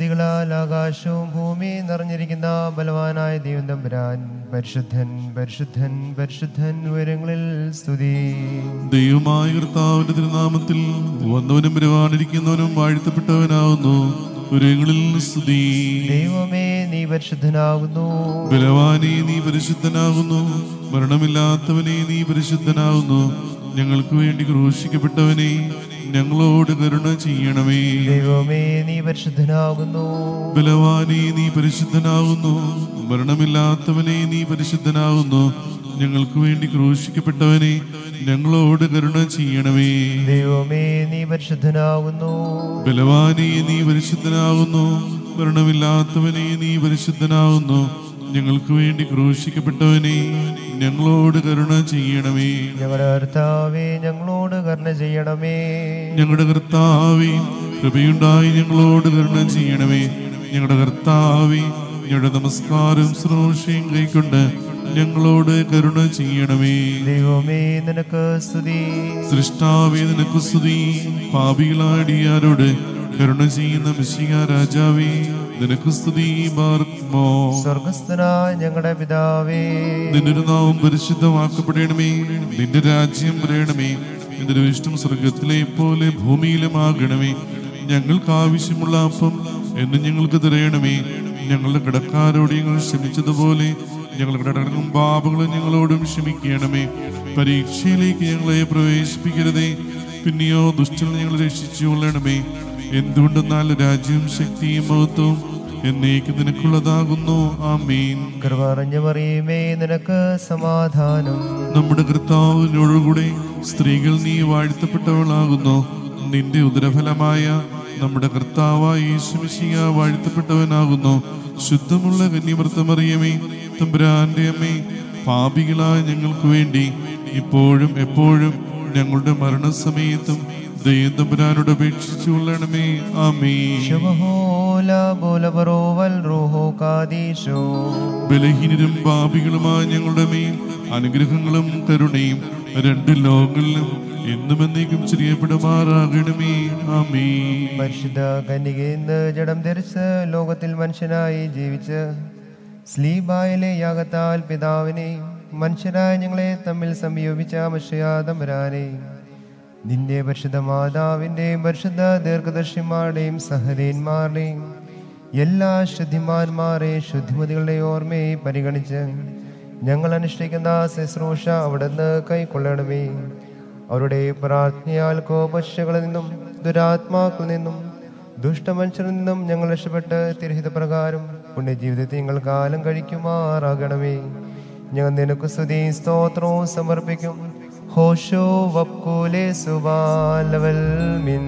സ്തുതികളാൽ ആകാശവും ഭൂമിയും നിറഞ്ഞിരിക്കുന്ന ബലവാനായ ദൈവം തമ്പുരാൻ പരിശുദ്ധൻ പരിശുദ്ധൻ പരിശുദ്ധൻ ഉയരങ്ങളിൽ സ്തുതി ദൈവമായ കർത്താവിന്റെ തിരുനാമത്തിൽ വന്നവനും വരുവാനിരിക്കുന്നവനും വാഴ്ത്തപ്പെട്ടവനാവുന്നു ഉരങ്ങളിൽ സ്തുതി ദൈവമേ നീ പരിശുദ്ധനാകുന്നു ബലവാനെ നീ പരിശുദ്ധനാകുന്നു മരണമില്ലാത്തവനെ നീ പരിശുദ്ധനാകുന്നു ഞങ്ങൾക്ക് വേണ്ടി ക്രൂശിക്കപ്പെട്ടവനെ ഞങ്ങളോട് കരുണ ചെയ്യണമേ ദൈവമേ നീ പരിശുദ്ധനാകുന്നു ബലവാനെ നീ പരിശുദ്ധനാകുന്നു മരണമില്ലാത്തവനെ നീ പരിശുദ്ധനാകുന്നു ഞങ്ങൾക്ക് വേണ്ടി ക്രൂശിക്കപ്പെട്ടവനെ ഞങ്ങളോട് കരുണ ചെയ്യണമേ ദൈവമേ നീ പരിശുദ്ധനാകുന്നു ബലവാനെ നീ പരിശുദ്ധനാകുന്നു മരണമില്ലാത്തവനെ നീ പരിശുദ്ധനാകുന്നു ഞങ്ങൾക്ക് വേണ്ടി ക്രൂശിക്കപ്പെട്ടവനെ ഞങ്ങളോട് കരുണ ചെയ്യണമേ ഞങ്ങളുടെ കർത്താവേ ഞങ്ങളോട് കരുണ ചെയ്യണമേ ഞങ്ങളുടെ കർത്താവേ കൃപയുണ്ടായി ഞങ്ങളോട് കരുണ ചെയ്യണമേ ഞങ്ങളുടെ കർത്താവേ ഞങ്ങളുടെ നമസ്കാരം ശ്രോഷയും കൈക്കൊണ്ട് ഞങ്ങളോട് കരുണ ചെയ്യണമേ ദൈവമേ നിനക്ക് സ്തുതി സൃഷ്ടാവേ നിനക്ക് സ്തുതി പാപികളാടിയാരോട് കരുണ ചെയ്യുന്ന മിശിക രാജാവേ നിനക്ക് സ്തുതി ബാർക്കുമോ സ്വർഗസ്ഥനായ ഞങ്ങളുടെ പിതാവേ നിന്റെ ഒരു നാമം പരിശുദ്ധമാക്കപ്പെടണമേ നിന്റെ രാജ്യം വരയണമേ നിന്റെ ഒരു ഇഷ്ടം സ്വർഗത്തിലെ പോലെ ഭൂമിയിലും ആകണമേ ഞങ്ങൾക്ക് ആവശ്യമുള്ള അപ്പം എന്ന് ഞങ്ങൾക്ക് തരയണമേ ഞങ്ങളുടെ കടക്കാരോട് ഞങ്ങൾ ക്ഷമിച്ചതുപോലെ ഞങ്ങളുടെ കടകളും പാപങ്ങളും ഞങ്ങളോടും ക്ഷമിക്കണമേ പരീക്ഷയിലേക്ക് ഞങ്ങളെ പ്രവേശിപ്പിക്കരുതേ പിന്നെയോ ദുഷ്ടൽ ഞങ്ങൾ രക്ഷിച്ചു കൊള്ളണമേ എന്തുകൊണ്ടെന്നാൽ രാജ്യവും ശക്തിയും മഹത്വവും എന്നേക്ക് നിനക്കുള്ളതാകുന്നു ആമീൻ കൃപറിഞ്ഞു മറിയുമേ നിനക്ക് സമാധാനം നമ്മുടെ കർത്താവിനോടുകൂടെ സ്ത്രീകൾ നീ വാഴ്ത്തപ്പെട്ടവളാകുന്നു നിന്റെ ഉദരഫലമായ നമ്മുടെ കർത്താവായ യേശുമിശിയ വാഴ്ത്തപ്പെട്ടവനാകുന്നു ശുദ്ധമുള്ള കന്യമൃത്തമറിയമേ തമ്പുരാന്റെ അമ്മേ പാപികളായ ഞങ്ങൾക്ക് വേണ്ടി ഇപ്പോഴും എപ്പോഴും ഞങ്ങളുടെ മരണസമയത്തും ദൈവം തമ്പുരാനോട് അപേക്ഷിച്ചു കൊള്ളണമേ ആമേ ശുഭഹോല ബോലബറോവൽ റൂഹോ കാദീശോ ബലഹീനരും പാപികളുമായ ഞങ്ങളുടെ മേൽ അനുഗ്രഹങ്ങളും കരുണയും രണ്ട് ലോകങ്ങളിലും എന്നും എന്നേക്കും ചെറിയപ്പെടുമാറാകണമേ ആമേ പരിശുദ്ധ കന്യകയെന്ന് ജഡം ധരിച്ച് ലോകത്തിൽ മനുഷ്യനായി ജീവിച്ച് സ്ലീബായിലെ യാഗത്താൽ പിതാവിനെ മനുഷ്യരായ ഞങ്ങളെ തമ്മിൽ സംയോജിച്ച മഷയാതമ്പരാനെ നിന്റെ പരിശുദ്ധ മാതാവിൻ്റെയും പരിശുദ്ധ ദീർഘദർശിമാരുടെയും സഹദേന്മാരുടെയും എല്ലാ ശുദ്ധിമാന്മാരെ ശുദ്ധിമതികളുടെ ഓർമ്മയെ പരിഗണിച്ച് ഞങ്ങൾ അനുഷ്ഠിക്കുന്ന ശുശ്രൂഷ അവിടുന്ന് കൈക്കൊള്ളണമേ അവരുടെ പ്രാർത്ഥനയാൽ കോപശകളിൽ നിന്നും ദുരാത്മാക്കളിൽ നിന്നും ദുഷ്ടമനുഷ്യരിൽ നിന്നും ഞങ്ങൾ രക്ഷപ്പെട്ട് തിരഹിത പ്രകാരം പുണ്യജീവിതത്തിൽ ഞങ്ങൾ കാലം കഴിക്കുമാറാകണമേ ഞങ്ങൾ നിനക്ക് സ്തുതി സ്തോത്രവും സമർപ്പിക്കും ഹോഷോ വക്കൂലെ സുബാലവൽ മിൻ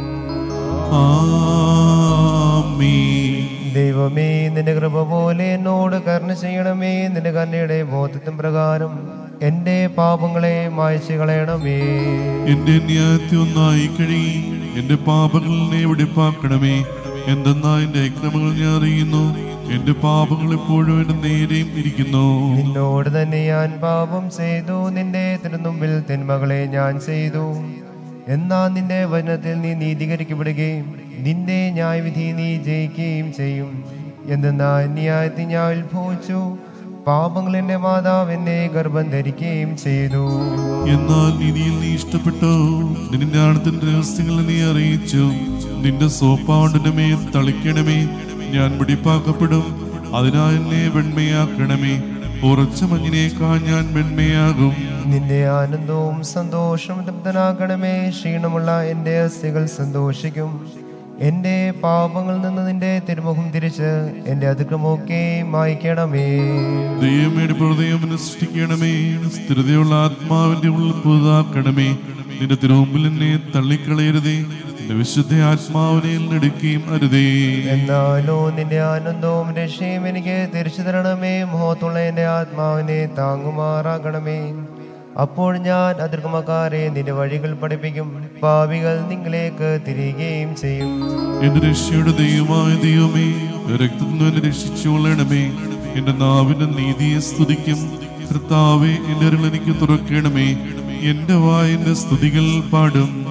ആമേൻ ദൈവമേ നിന്റെ കൃപ പോലെ എന്നോട് കരുണ ചെയ്യണമേ നിന്റെ കരുണയുടെ ബോധത്തിൻ പ്രകാരം എന്റെ പാപങ്ങളെ മായ്ച്ചു കളയണമേ എന്റെ ന്യായത്തെ ഒന്നായി കഴിയും എന്റെ പാപങ്ങളെ വെടിപ്പാക്കണമേ എന്തെന്നാ എന്റെ അക്രമങ്ങൾ ഞാൻ അറിയുന്നു എന്റെ പാപങ്ങൾ എപ്പോഴും എന്റെ നേരെയും ഇരിക്കുന്നു നിന്നോട് തന്നെ ഞാൻ പാപം ചെയ്തു നിന്റെ തിരുമുമ്പിൽ തിന്മകളെ ഞാൻ ചെയ്തു എന്നാ നിന്റെ വചനത്തിൽ നീ നീതീകരിക്കപ്പെടുകയും നിന്റെ ന്യായവിധി നീ ജയിക്കുകയും ചെയ്യും എന്തെന്നാ ന്യായത്തിൽ ഞാൻ ഉത്ഭവിച്ചു പാപങ്ങൾ എന്റെ മാതാവ് എന്നെ ഗർഭം ധരിക്കുകയും ചെയ്തു എന്നാൽ നീതിയിൽ നീ ഇഷ്ടപ്പെട്ടു നിന്റെ ജ്ഞാനത്തിന്റെ രഹസ്യങ്ങൾ നീ അറിയിച്ചു നിന്റെ സോപ്പാണ്ടിന്റെ മേൽ തളിക്കണമേ ഞാൻ വെടിപ്പാക്കപ്പെടും അതിനാൽ എന്നെ വെണ്മയാക്കണമേ ഉറച്ച മഞ്ഞിനേക്കാൾ ഞാൻ വെണ്മയാകും നിന്റെ ആനന്ദവും സന്തോഷവും തൃപ്തനാക്കണമേ ക്ഷീണമുള്ള എൻ്റെ അസ്ഥികൾ സന്തോഷിക്കും എൻ്റെ പാപങ്ങളിൽ നിന്ന് നിന്റെ തിരുമുഖം തിരിച്ച് എൻ്റെ അതിക്രമമൊക്കെ മായ്ക്കണമേ ദൈവമേടെ ഹൃദയം സൃഷ്ടിക്കണമേ സ്ഥിരതയുള്ള ആത്മാവിന്റെ ഉള്ളിൽ പുതുതാക്കണമേ നിന്റെ തിരുമുമ്പിൽ എന്നെ തള്ളിക്കളയരുതേ നിന്റെ വിശുദ്ധ ആത്മാവിനെ എടുക്കുകയും അരുതേ എന്നാലോ നിന്റെ ആനന്ദവും രക്ഷയും എനിക്ക് തിരിച്ചു തരണമേ മോഹത്തുള്ള എൻ്റെ ആത്മാവിനെ താങ്ങുമാറാകണമേ അപ്പോൾ ഞാൻ അതിർക്കമക്കാരെ നിന്റെ വഴികൾ പഠിപ്പിക്കും പാപികൾ നിങ്ങളിലേക്ക് തിരികുകയും ചെയ്യും എന്റെ രക്ഷയുടെ ദൈവമായ ദൈവമേ രക്തത്തിൽ നിന്ന് എന്നെ രക്ഷിച്ചുകൊള്ളണമേ എന്റെ നാവിന്റെ നീതിയെ സ്തുതിക്കും കർത്താവെ എന്റെ അരുൾ എനിക്ക് തുറക്കണമേ എന്റെ വായന്റെ സ്തുതികൾ പാടും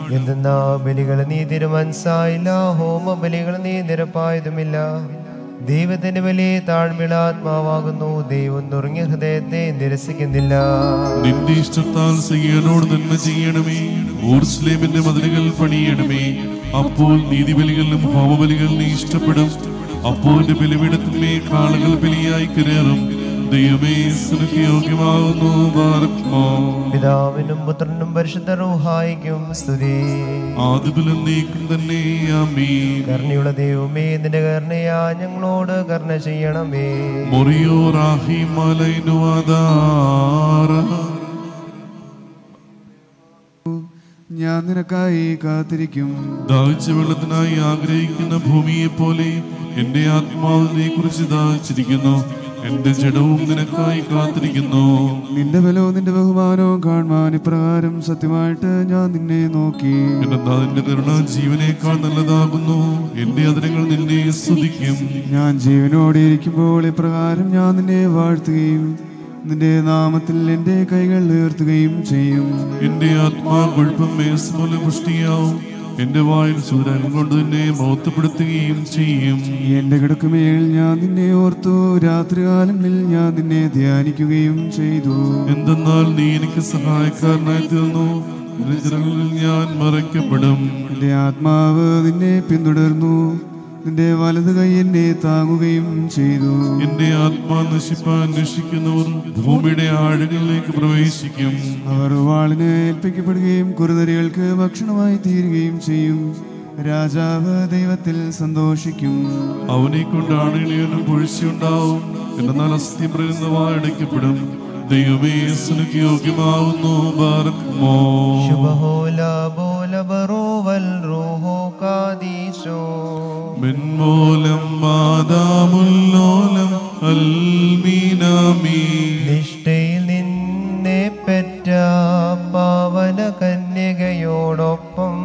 എന്തെന്നാ ബലികൾ നീ തിരുമനസായില്ല ഹോമ ബലികൾ നീ നിരപ്പായതുമില്ല ദൈവത്തിന്റെ വലിയ താഴ്മയുള്ള ആത്മാവാകുന്നു ദൈവം നുറങ്ങിയ ഹൃദയത്തെ നിരസിക്കുന്നില്ല നിന്റെ ഇഷ്ടത്താൽ സിയോനോട് നന്മ ചെയ്യണമേ ഊർസ്ലേമിന്റെ മതിലുകൾ പണിയണമേ അപ്പോൾ നീതിബലികളിലും ഹോമബലികൾ നീ ഇഷ്ടപ്പെടും അപ്പോൾ എന്റെ ബലിപീഠത്തിന്മേ കാളുകൾ ബലിയായി കരേറും ദൈവമേ നിനക്ക് യോഗ്യമാകുന്നു ബാറക്മോ പിതാവിനും പുത്രനും പരിശുദ്ധ റൂഹായിക്കും സ്തുതി ആദിബലം നീക്കും തന്നെ ആമീൻ കരുണയുള്ള ദൈവമേ നിന്റെ കരുണയാ ഞങ്ങളോട് കരുണ ചെയ്യണമേ മൊറിയോ റാഹി മലൈനു ആധാര ഞാൻ നിനക്കായി കാത്തിരിക്കും ദാഹിച്ച വെള്ളത്തിനായി ആഗ്രഹിക്കുന്ന ഭൂമിയെ പോലെ എന്റെ ആത്മാവിനെ കുറിച്ച് ദാഹിച്ചിരിക്കുന്നു എന്റെ ജഡവും നിനക്കായി കാത്തിരിക്കുന്നു നിന്റെ ബലവും നിന്റെ ബഹുമാനവും കാണുവാൻ ഇപ്രകാരം സത്യമായിട്ട് ഞാൻ നിന്നെ നോക്കി എന്റെ നാഥന്റെ കരുണ ജീവനേക്കാൾ നല്ലതാകുന്നു എന്റെ അതിരങ്ങൾ നിന്നെ സ്തുതിക്കും ഞാൻ ജീവനോടെ ഇരിക്കുമ്പോൾ ഇപ്രകാരം ഞാൻ നിന്നെ വാഴ്ത്തുകയും നിന്റെ നാമത്തിൽ എൻ്റെ കൈകൾ ഉയർത്തുകയും ചെയ്യും എന്റെ ആത്മാ കുഴപ്പം മേസ്മൂലം പുഷ്ടിയാവും എന്റെ വായിൽ സൂര്യൻ കൊണ്ട് നിന്നെ മൗത്തപ്പെടുത്തുകയും ചെയ്യും എൻ്റെ കിടക്കുമേൽ ഞാൻ നിന്നെ ഓർത്തു രാത്രികാലങ്ങളിൽ ഞാൻ നിന്നെ ധ്യാനിക്കുകയും ചെയ്തു എന്തെന്നാൽ നീ എനിക്ക് സഹായക്കാരനായി തീർന്നു നിന്റെ ചിറകളിൽ ഞാൻ മറയ്ക്കപ്പെടും എൻ്റെ ആത്മാവ് നിന്നെ പിന്തുടർന്നു നിന്റെ വലത് കൈ എന്നെ താങ്ങുകയും ചെയ്തു എന്റെ ആത്മാ നശിപ്പാൻ അന്വേഷിക്കുന്നവർ ഭൂമിയുടെ ആഴങ്ങളിലേക്ക് പ്രവേശിക്കും അവർ വാളിന് ഏൽപ്പിക്കപ്പെടുകയും കുറുനരികൾക്ക് ഭക്ഷണമായി തീരുകയും ചെയ്യും രാജാവ് ദൈവത്തിൽ സന്തോഷിക്കും അവനെ കൊണ്ടാണ് ഇണിയനും പൊഴിച്ചുണ്ടാവും എന്നാൽ അസ്ഥി പറയുന്നവാ അടയ്ക്കപ്പെടും ദൈവമേ സുനക്ക് യോഗ്യമാവുന്നു ബാറക്കുമോ ശുഭഹോല ബോല ബറോവൽ റൂഹോ കാദീശോ മെൻമൂലം മാതാമുല്ലോലം അൽമീനാമീ നിഷ്ഠയിൽ നിന്നെ പെറ്റ പാവന കന്യകയോടൊപ്പം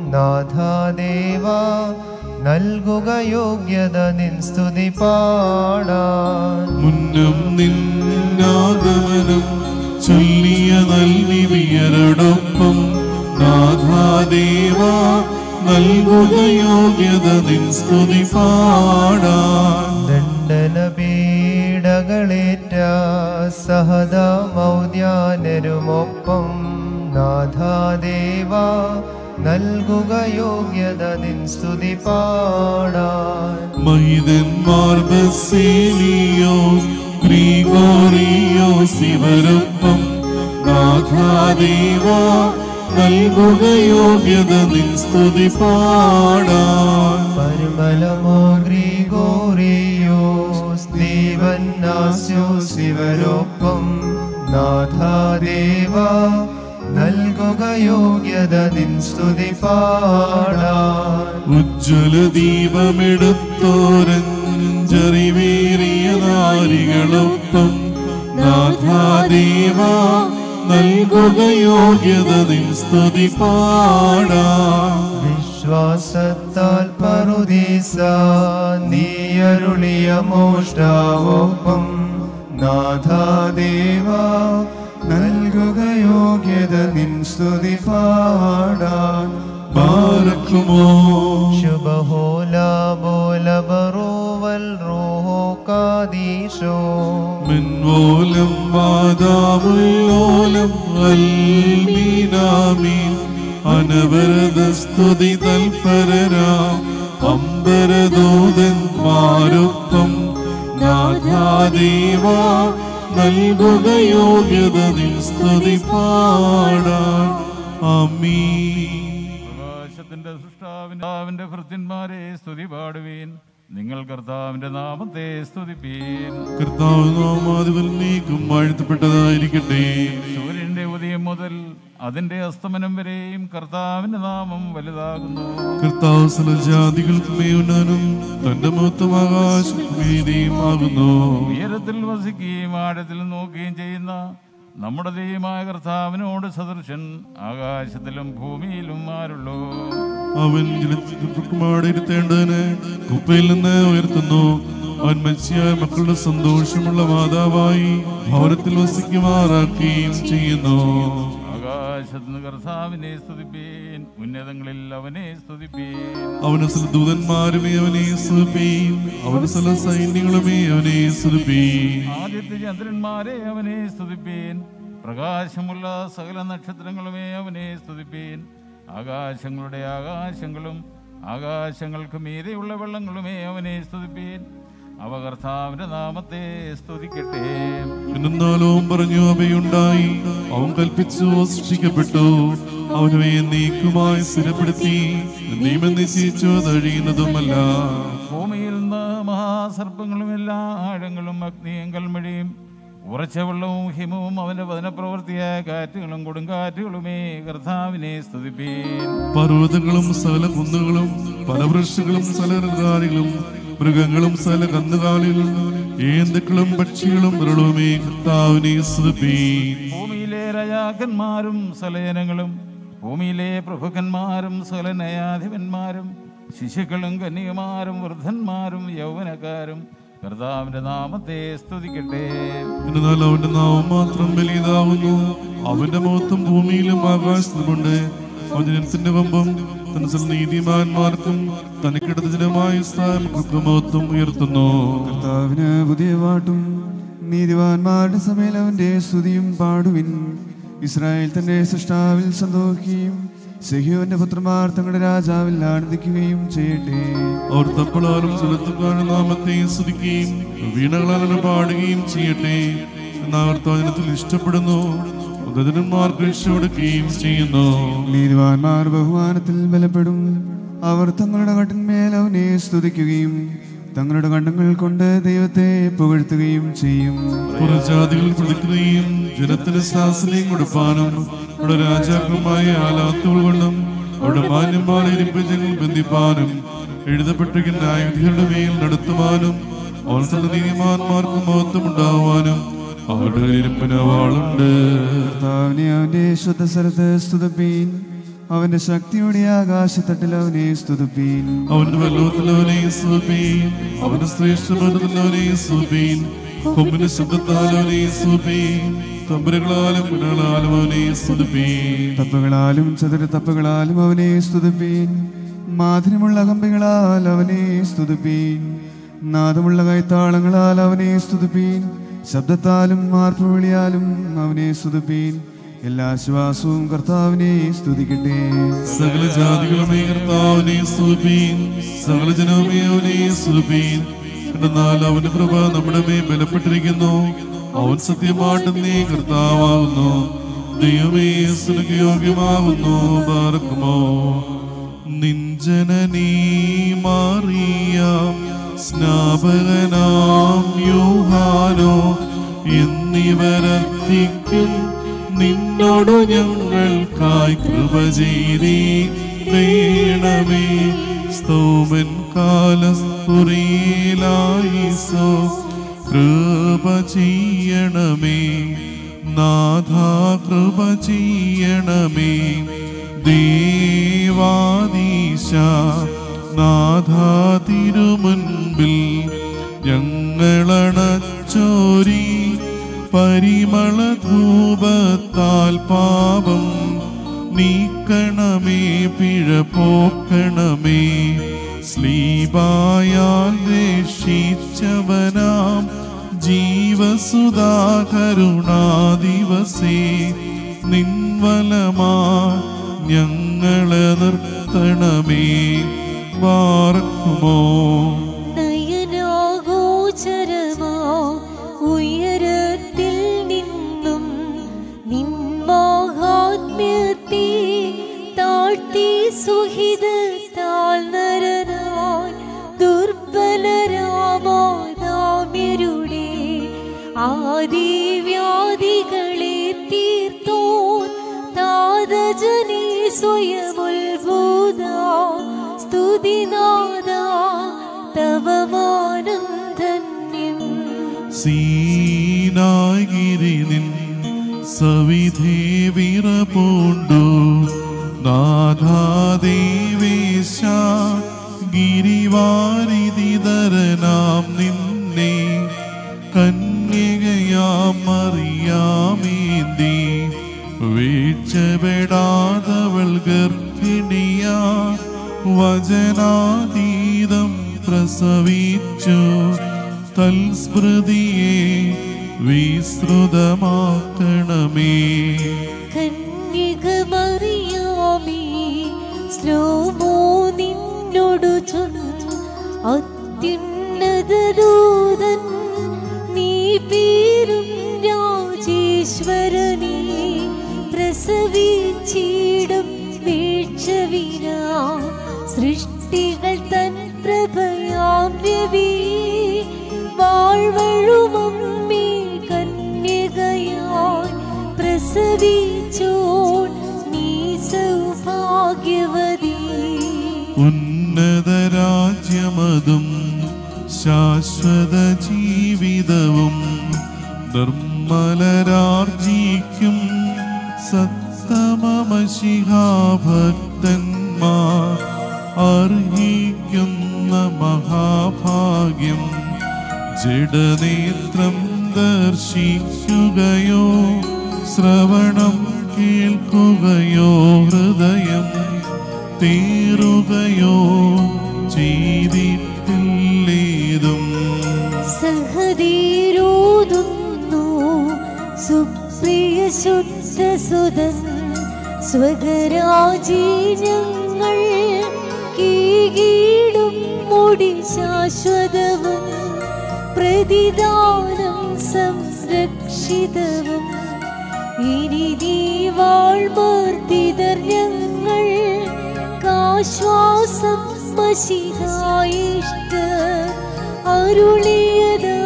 നാഥാദേവ നൽകുക യോഗ്യത നിൻ സ്തുതി പാടാൻ മുന്നം നിന്നാഗമനം ചൊല്ലിയ നൽവിയരോടൊപ്പം നാഥാദേവ നൽകുക യോഗ്യത നിൻ സ്തുതി പാടാൻ ദണ്ഡന പീഡകളേറ്റ സഹദ മൗദ്യാനരുമൊപ്പം നാഥാദേവ നൽകുക യോഗ്യത നിൻ സ്തുതി പാടാൻ മഹിതന്മാർ ബസേലിയോ ഗ്രിഗോറിയോ ശിവരൊപ്പം നാഥാദേവ നൽകുക യോഗ്യത നിൻ സ്തുതി പാടാൻ പരിമലമോ ഗ്രിഗോറിയോ സ്റ്റീവൻ നാസ്യോ ശിവരൊപ്പം നാഥാദേവ നൽകുക യോഗ്യത നിൻ സ്തുതി പാടാൻ ഉജ്ജ്വല ദീപമെടുത്തോരഞ്ചറിവേറിയ നാരികളൊപ്പം നാഥാദേവ നൽകുക യോഗ്യത നിൻ സ്തുതി പാടാൻ വിശ്വാസത്താൽ പറുദീസ നീയരുളിയ മോഷ്ടാവൊപ്പം നാഥാദേവ നൽകുക യോഗ്യത നിൻ സ്തുതി പാടാൻ ബാരക്കുമോ ശുഭഹോല ബോല ബറോവൽ റോഹോ കാദീശോ മിൻവോലം വാദാമുല്ലോലം അൽമീനാമീൻ അനവരത സ്തുതി തൽപരരാം അമ്പരദൂതന്മാരൊപ്പം നാഥാദേവ നൽകുക യോഗ്യത നിൻ സ്തുതി പാടാൻ അമീ പ്രകാശത്തിന്റെ സൃഷ്ടാവിന്റെ കർത്താവിന്റെ ഭൃത്യന്മാരെ സ്തുതി പാടുവീൻ നിങ്ങൾ കർത്താവിന്റെ നാമത്തെ സ്തുതിപ്പീൻ കർത്താവ് നാമാതിവൽ നീക്കും വാഴ്ത്തപ്പെട്ടതായിരിക്കട്ടെ സൂര്യന്റെ ഉദയം മുതൽ അതിന്റെ അസ്തമനം വരെയും കർത്താവിന്റെ നാമം വലുതാകുന്നു കർത്താവ് സലജാതികൾക്ക് മേയുനാനും തന്റെ മൊത്തം ആകാശമീതിയും ആകുന്നു ഉയരത്തിൽ വസിക്കുകയും ആഴത്തിൽ നോക്കുകയും ചെയ്യുന്ന നമ്മുടെ ദൈവമായ കർത്താവിനോട് സദൃശൻ ആകാശത്തിലും ഭൂമിയിലും ആരുള്ളൂ അവൻ ജലത്തിരുത്തേണ്ടതിന് കുപ്പയിൽ നിന്ന് ഉയർത്തുന്നു അവൻ മത്സ്യായ മക്കളുടെ സന്തോഷമുള്ള മാതാവായി ഭവനത്തിൽ വസിക്കുമാറാക്കുകയും ചെയ്യുന്നു ആകാശ ആകാശത്തിന് കർത്താവിനെ സ്തുതിപ്പീൻ ഉന്നതങ്ങളിൽ അവനെ സ്തുതിപ്പീൻ അവന് ചില ദൂതന്മാരുമേ അവനെ സ്തുതിപ്പീൻ അവന് ചില സൈന്യങ്ങളുമേ അവനെ സ്തുതിപ്പീൻ ആദ്യത്തെ ചന്ദ്രന്മാരെ അവനെ സ്തുതിപ്പീൻ പ്രകാശമുള്ള സകല നക്ഷത്രങ്ങളുമേ അവനെ സ്തുതിപ്പീൻ ആകാശങ്ങളുടെ ആകാശങ്ങളും ആകാശങ്ങൾക്ക് മീതെയുള്ള വെള്ളങ്ങളുമേ അവനെ സ്തുതിപ്പീൻ അവ കർത്താവിന്റെ നാമത്തെ സ്തുതിക്കട്ടെ പിന്നെന്നാലും പറഞ്ഞു അവയുണ്ടായി അവൻ കൽപ്പിച്ചു സൃഷ്ടിക്കപ്പെട്ടു അവനവയെ നീക്കുമായി സ്ഥിരപ്പെടുത്തി നിയമം നിശ്ചയിച്ചു അതഴിയുന്നതുമല്ല ഭൂമിയിൽ നിന്ന് മഹാസർപ്പങ്ങളും എല്ലാ ആഴങ്ങളും അഗ്നിയും കൽമഴിയും ഉറച്ച വെള്ളവും ഹിമവും അവന്റെ വചനപ്രവൃത്തിയായ കാറ്റുകളും കൊടുങ്കാറ്റുകളുമേ കർത്താവിനെ സ്തുതിപ്പീൻ പർവ്വതങ്ങളും സകല കുന്നുകളും ഫലവൃക്ഷങ്ങളും സകലകാലികളും മൃഗങ്ങളും സകല കന്നുകാലികളും ഏന്തുക്കളും പക്ഷികളും മൃളുമേ കർത്താവിനെ സ്തുതിപ്പീൻ ഭൂമിയിലെ രാജാക്കന്മാരും സലയനങ്ങളും ഭൂമിയിലെ പ്രഭുക്കന്മാരും സകല ന്യായാധിപന്മാരും ശിശുക്കളും കന്യകമാരും വൃദ്ധന്മാരും യൗവനക്കാരും കർത്താവിന്റെ നാമത്തെ സ്തുതിക്കട്ടെ എന്നാൽ അവന്റെ നാമം മാത്രം വലിയതാവുന്നു അവന്റെ മഹത്വം ഭൂമിയിലും ആകാശത്തുമുണ്ട് അവൻ ജനത്തിന്റെ കൊമ്പം തന്റെ ചില നീതിമാന്മാർക്കും തനിക്കെടുത്ത ജനമായ സ്ഥാനങ്ങൾക്ക് മഹത്വം ഉയർത്തുന്നു കർത്താവിന് പുതിയ പാട്ടും നീതിവാന്മാരുടെ സമയം അവന്റെ സ്തുതിയും പാടുവിൻ ഇസ്രായേൽ തന്റെ സൃഷ്ടാവിൽ സന്തോഷിക്കുകയും സെഹിയോന്റെ പുത്രന്മാർ തങ്ങളുടെ രാജാവിൽ ആനന്ദിക്കുകയും ചെയ്യട്ടെ അവർ തപ്പളാലും സുലത്തുകാരുടെ നാമത്തെ സ്തുതിക്കുകയും വീണകളാലും പാടുകയും ചെയ്യട്ടെ എന്നവർ ജനത്തിൽ ഇഷ്ടപ്പെടുന്നു ദരിദ്രന്മാർക്ക് രക്ഷപ്പെടുകയും ചെയ്യുന്നു നീതിവാന്മാർ ബഹുമാനത്തിൽ ബലപ്പെടും അവർ തങ്ങളുടെ കട്ടിന്മേൽ അവനെ സ്തുതിക്കുകയും തങ്ങളുടെ കണ്ടങ്ങൾ കൊണ്ട് ദൈവത്തെ പുകഴ്ത്തുകയും ചെയ്യും പുറജാതികൾ പ്രതിക്കുകയും ജനത്തിന് ശാസനയും കൊടുപ്പാനും അവിടെ രാജാക്കന്മായ ആലാത്തുകൾ കൊണ്ടും അവിടെ മാന്യന്മാരെ ഇരിപ്പിച്ചങ്ങൾ ബന്ധിപ്പാനും എഴുതപ്പെട്ടിരിക്കുന്ന ന്യായവിധികളുടെ മേൽ നടത്തുവാനും അവർ തന്റെ നീതിമാന്മാർക്ക് മഹത്വം ഉണ്ടാവാനും അവരുടെ ഇരിപ്പിന് വാളുണ്ട് കർത്താവിനെ അവന്റെ ശുദ്ധ സ്ഥലത്ത് സ്തുതിപ്പീൻ അവന്റെ ശക്തിയുടെ ആകാശത്തട്ടിൽ അവനെ സ്തുതിപ്പീൻ അവന്റെ വെള്ളത്തിൽ അവനെ സ്തുതിപ്പീൻ അവന്റെ ശ്രേഷ്ഠബന്ധത്തിൽ അവനെ സ്തുതിപ്പീൻ കൊമ്പിന്റെ ശബ്ദത്താൽ അവനെ സ്തുതിപ്പീൻ തമ്പുരകളാലും ഗുണങ്ങളാലും അവനെ സ്തുതിപ്പീൻ തപ്പുകളാലും ചതുര തപ്പുകളാലും അവനെ സ്തുതിപ്പീൻ മാധുര്യമുള്ള കമ്പികളാൽ അവനെ സ്തുതിപ്പീൻ നാദമുള്ള കൈത്താളങ്ങളാൽ അവനെ സ്തുതിപ്പീൻ ശബ്ദത്താലും മാർപ്പുവിളിയാലും അവനെ സ്തുതിപ്പീൻ എല്ലാ ശ്വാസവും കർത്താവിനെ സ്തുതിക്കട്ടെ സകല ജാതികളുമേ കർത്താവിനെ സ്തുതിപ്പീൻ സകല ജനവുമേ അവനെ സ്തുതിപ്പീൻ എന്നാൽ അവന്റെ കൃപ നമ്മുടെ മേൽ ബലപ്പെട്ടിരിക്കുന്നു അവൻ സത്യമായിട്ട് നീ കർത്താവാകുന്നു ദൈവമേ സ്തുതിക്ക് യോഗ്യമാകുന്നു പാർക്കുമോ നിഞ്ചനനീ മാറിയ സ്നാപകനാം യൂഹാനോ എന്നിവരത്തിക്കും നിന്നോടു ഞങ്ങൾക്കായി കൃപ ചെയ്തേ വേണമേ സ്തോമൻ കാലസ്തുറിയിലായിസോ കൃപ ചെയ്യണമേ നാഥ കൃപ ചെയ്യണമേ ദേവാദീശ നാഥ തിരുമുൻപിൽ ഞങ്ങളണച്ചോരി പരിമള ധൂപത്താൽ പാപം നീക്കണമേ പിഴ പോക്കണമേ സ്ലീബായാൽ രക്ഷിച്ചവനാം ജീവസുധാകരുണാദിവസേ നിൻവലമാ ഞങ്ങളെ നിർത്തണമേ പാർക്കുമോ നയനാഗോചരമോ ഉയരത്തിൽ നിന്നും നിന്മാഹാത്മ്യത്തെ താഴ്ത്തി സുഹിതത്താൽ നരനായി ദുർബലരാമാതാമ്യരുടെ ആദിവ്യാധികളെ തീർത്തോൻ താതജനേ സ്വയമുത്ഭൂത സ്തുതിനാദ തവ മാനം ധന്യം സീനാഗിരി നിൻ സവിധേ വിറപൂണ്ടു നാഥാദേവേശ ഗിരിവാരിതിതരനാം നിന്നെ കന്യകയാം മറിയാമേന്തി വീഴ്ച പെടാതവൾ ഗർഭിണിയാ വചനാതീതം പ്രസവിച്ചു തൽസ്മൃതിയെ വിസ്തൃതമാക്കണമേ കന്യകമറിയാമേ സ്ലോമോ നിന്നോടു ചൊന്നു അത്യുന്നത ദൂതൻ നീ പേരും രാജേശ്വരനെ പ്രസവിച്ചിടും വീഴ്ചവിനാ സൃഷ്ടികൾ തൻ പ്രഭയാം രവി വാഴ്വഴുമമ്മേ കന്യകയായി പ്രസവിച്ചോൾ നീ സൗഭാഗ്യവതി ഉന്നത രാജ്യമതും ശാശ്വത ജീവിതവും നിർമ്മലരാർജിക്കും സത്തമശിഹാഭക്തന്മാർ അർഹിക്കുന്ന മഹാഭാഗ്യം ജഡനേത്രം ദർശിക്കുകയോ ശ്രവണം കേൾക്കുകയോ ഹൃദയം തീറുകയോ ചെയ്തിട്ടില്ലേതും സഹതീരോതുന്നു സുപ്രിയ ശുദ്ധസുതൻ സ്വകരാജി ഞങ്ങൾ കീകീടും മുടി ശാശ്വതവും പ്രതിദാനം സംരക്ഷിതവും ഇനി നീ വാഴ്മർത്തിതർ ഞങ്ങൾ കാശ്വാസം മഷിഹായിഷ്ട അരുളിയതാ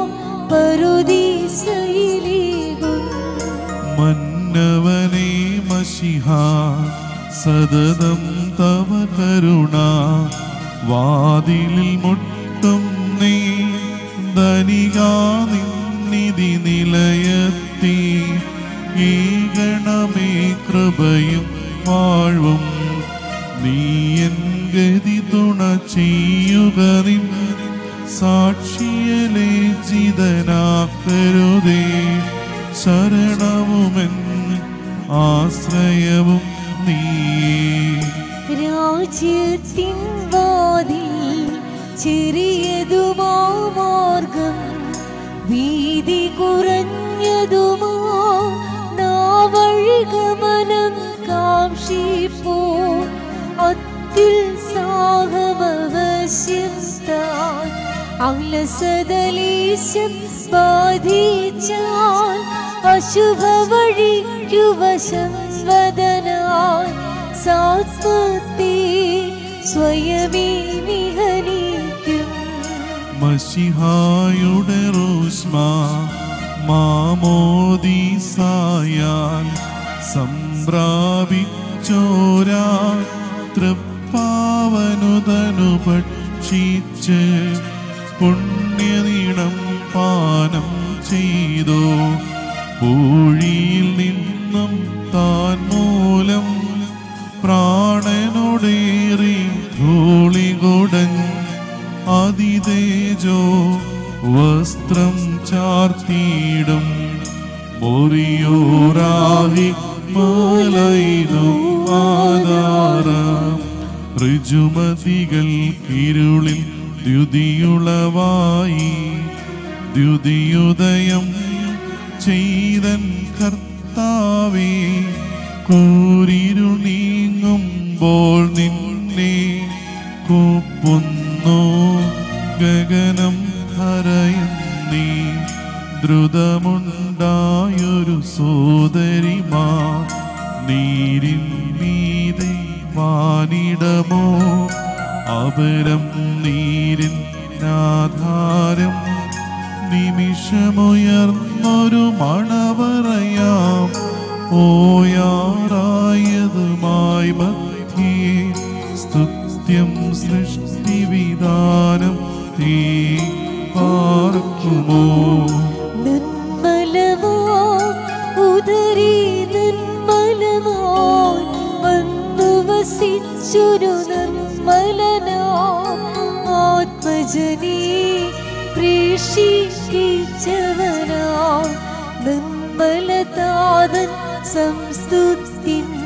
പരുദീസയിലേകും മന്നവനെ മഷിഹ സതതം തവ കരുണ വാതിലിൽ മുട്ടും നീ ധനികാ നിന്നിധി നിലയത്തി ഈ ഗണമേ കൃപയും വാഴ്വും നീ എൻ ഗതി തുണ ചെയ്യുക നിൻ സാക്ഷിയലെ ജിതനാക്കരുതേ ശരണവുമെൻ ആശ്രയവും നീയേ രാജ്യത്തിൻ വാതിൽ ചെറിയതുമാ മാർഗം വീതി കുറഞ്ഞതുമാ നാവഴികമനം കാക്ഷിപ്പോ അത്യുത്സാഹമവശ്യം താൻ അലസതലേശം ബാധിച്ചാൽ അശുഭ വഴിക്കു വശം വദനായി സാത്മത്തെ സ്വയമേ നിഹനിക്കും മഷിഹായുടെ റൂഷ്മ മാമോദീസായാൽ സംപ്രാപിച്ചോരാ തൃപ്പാവനുതനു ഭക്ഷിച്ച് പുണ്യനീണം പാനം ചെയ്തോ പൂഴിയിൽ നിന്നും താൻ മൂലം പ്രാണനോടേറി ധൂളികൊടൻ അതിതേജോ വസ്ത്രം ചാർത്തിയിടും മൊറിയോറാഹി മലയിലും ആധാരം ഋജുമതികൾ ഇരുളിൽ ദ്യുതിയുളവായി ദ്യുതിയുദയം ചെയ്തൻ കർത്താവേ കൂരിരു നീങ്ങുമ്പോൾ നിന്നെ കൂപ്പുന്നു ഗഗനം ധരയുന്നീ ദ്രുതമുണ്ടായൊരു സോദരിമാ നീരിൻ മീതെ വാനിടമോ അപരം നീരിൻ ആധാരം നിമിഷമുയർന്നൊരു മണവറയാം ഓയാറായതുമായി മധ്യേ സ്തുത്യം സൃഷ്ടിവിധാനം തീ പാർക്കുമോ നിർമ്മലമോ ഉദരി നിർമ്മലമായി വന്നു വസിച്ചൊരു നിർമ്മലനാ ആത്മജനീ പ്രേഷിച്ചവനാ നിർമ്മലതാതൻ സംസ്തുതിൻ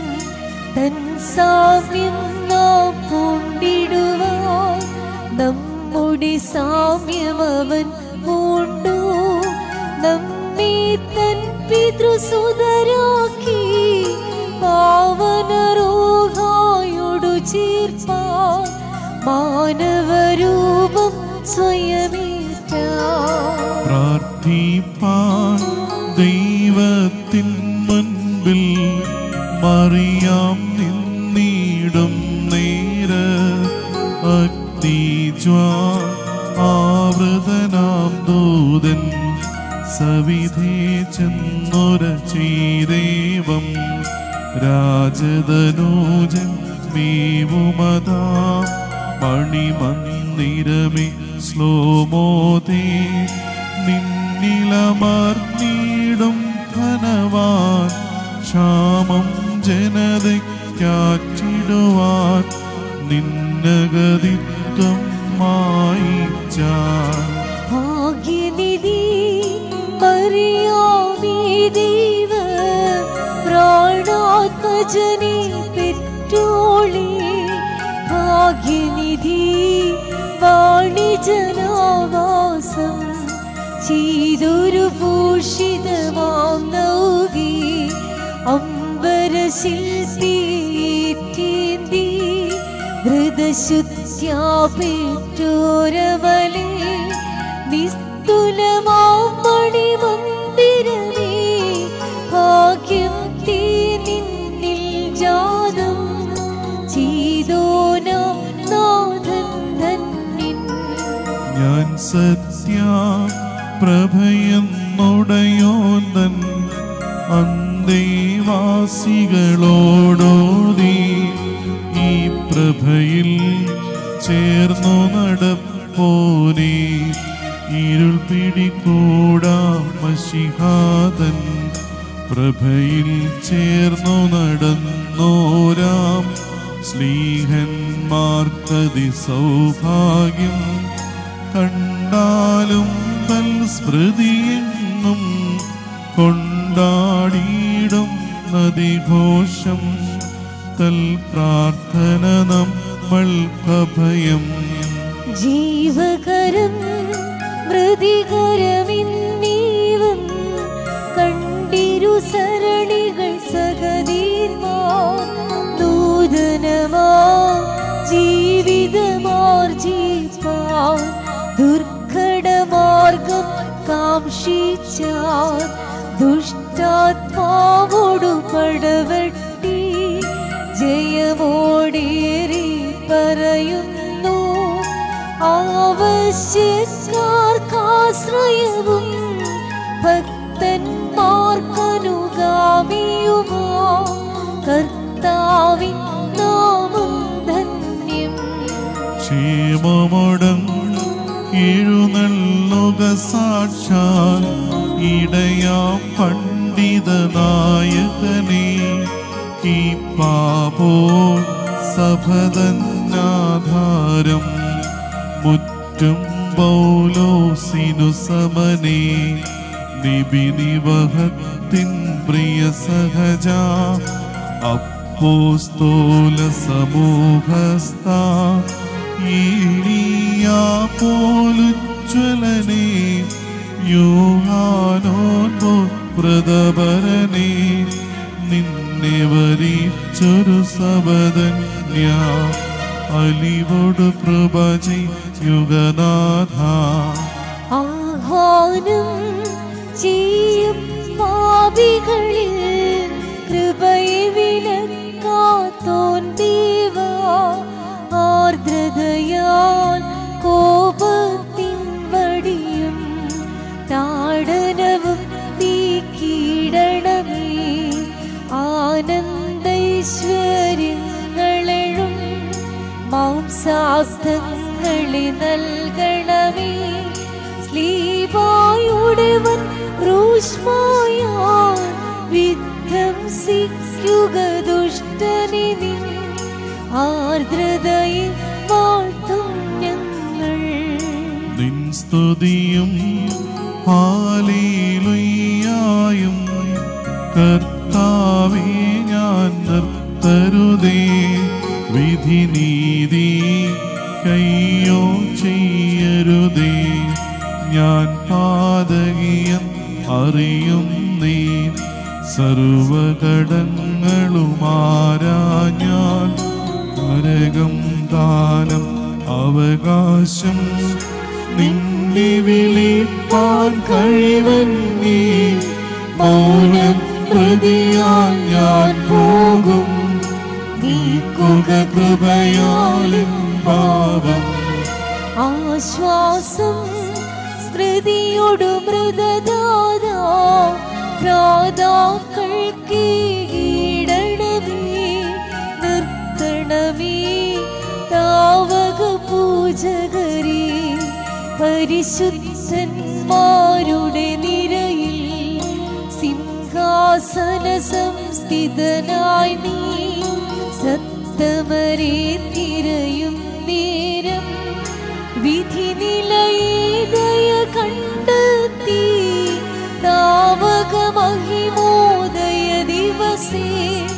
തൻ സാമ്യം നാം പൂണ്ടിടുവാൻ നമ്മുടെ സാമ്യം അവൻ പൂണ്ടു നമ്മെ തൻ പിതൃസുതരാക്കി പാവനരോഹായോടു ചേർപ്പാൻ മാനവരൂപം സ്വയമേറ്റ പ്രാർത്ഥിപ്പാൻ ദൈവത്തിൻ മുൻപിൽ മറിയാം നിന്നിടും നേര അഗ്നിജ്വാ ആവൃതനാം ദൂതൻ സവിധേ ചെന്നൊര ചെയ്തേവം രാജതനൂജൻ മേവുമതാ മണിമന്ദിരമേ ശ്ലോമോദേ നിന്നിലമർന്നീടും ധനവാൻ ക്ഷാമം ജനതയ്ക്കാറ്റിടുവാൻ നിന്നഗതിത്വം മായിച്ചാൻ ഭാഗ്യനിധി മറിയാമീ ദൈവ പ്രാണാത്മജനെ പെറ്റോളെ ഭാഗ്യനിധി വാണിജനാവാസം ചെയ്തൊരു ഭൂഷിതമാം നൗകി അമ്പരശില്പിയേറ്റേന്തി ഹൃദശുദ്ധ്യാപേറ്റോരവലെ നിസ്തുലമാം മണിമന്ദിരമേ ഭാഗ്യം തീ നിന്നിൽ ജാതം ചെയ്തോന നാഥൻ ധന്യൻ ഞാൻ സത്യ പ്രഭയെന്നുടയോന്തൻ അന്തേവാസികളോടോതി ഈ പ്രഭയിൽ ചേർന്നു നടപ്പോനെ ഇരുൾ പിടികൂടാ മഷിഹാദൻ പ്രഭയിൽ ചേർന്നു നടന്നോരാം സ്ലീഹന്മാർക്കതി സൗഭാഗ്യം കണ്ടാലും തൽ സ്മൃതിയെന്നും കൊണ്ടാടിയിടും നദിഘോഷം തൽ പ്രാർത്ഥന നമ്മൾക്കഭയം ജീവകരം മൃതികരമിന്നീവം കണ്ടിരു സരണികൾ സഹതീർമാ നൂതനമാ ജീവിതമാർജിപ്പാൻ ദുർഘടമാർഗം കാംക്ഷിച്ചാൽ ദുഷ്ടാത്മാവോടു പടവെട്ടി ജയമോടേറി പറയുന്നു ആവശ്യക്കാർക്കാശ്രയവും ഭക്തന്മാർക്കനുഗാമിയുമാ കർത്താവിൻ നാമം ധന്യം ക്ഷേമമടം എഴുന്നള്ളുക സാക്ഷാൽ ഇടയാ പണ്ഡിത നായകനെ ഈ പാപോ സഭതന്നാധാരം മുറ്റും പൗലോസിനു സമനെ നിബിനിവഹത്തിൻ പ്രിയ സഹജ അപ്പോസ്തോല സമൂഹസ്ഥ ഈലിയാ പോലുജ്വലനെ യോഹാനോ പ്രതപരനെ നിന്നെ വരിച്ചൊരു സബദന്യ അലിവോട് പ്രഭ യുഗനാഥ ആഹ്വാനം ചെയ്യും പാപികളിൽ കൃപയെ വിലക്കാത്തോൻ ദൈവ ആർദ്രതയാൽ കോപത്തിൻ വടിയും താടനവും നീക്കിയിടണമേ ആനന്ദൈശ്വര്യങ്ങളെഴും മാംസാർത്ഥങ്ങളെ നൽകണമേ സ്ലീപായുടവൻ റൂഷ്മായ വിധ്വംസിക്കുക ദുഷ്ടനെ നിൻ ആർദ്രതയിൽ വാഴ്ത്തും ഞങ്ങൾ നിൻ സ്തുതിയും ഹാലേലുയ്യായും കർത്താവേ ഞാൻ നിർത്തട്ടെ ചെയ്യരുതേ വിധി നീതി കയ്യോ ചെയ്യരുതേ ഞാൻ പാതകിയം അറിയും നീ സർവകടങ്ങളുമാരാഞ്ഞാൽ നരകം കാലം അവകാശം നിന്നെ വിളിപ്പാൻ കഴിവന്നേ മൗനം ഹൃദയാൽ ഞാൻ പോകും നീക്കുക കൃപയാലും പാപം ആശ്വാസം സ്മൃതിയൊടു മൃതദാതാ പ്രാതാക്കൾക്ക് ഈടണമേ നിർത്തണമേ താവക പൂജകരെ പരിശുദ്ധന്മാരുടെ നിരയിൽ സിംഹാസന സംസ്ഥിതനായി നീ സത്തമരെ തിരയും നേരം വിധി നിലയേതയ കണ്ടെത്തി താവക മഹിമോദയ ദിവസേ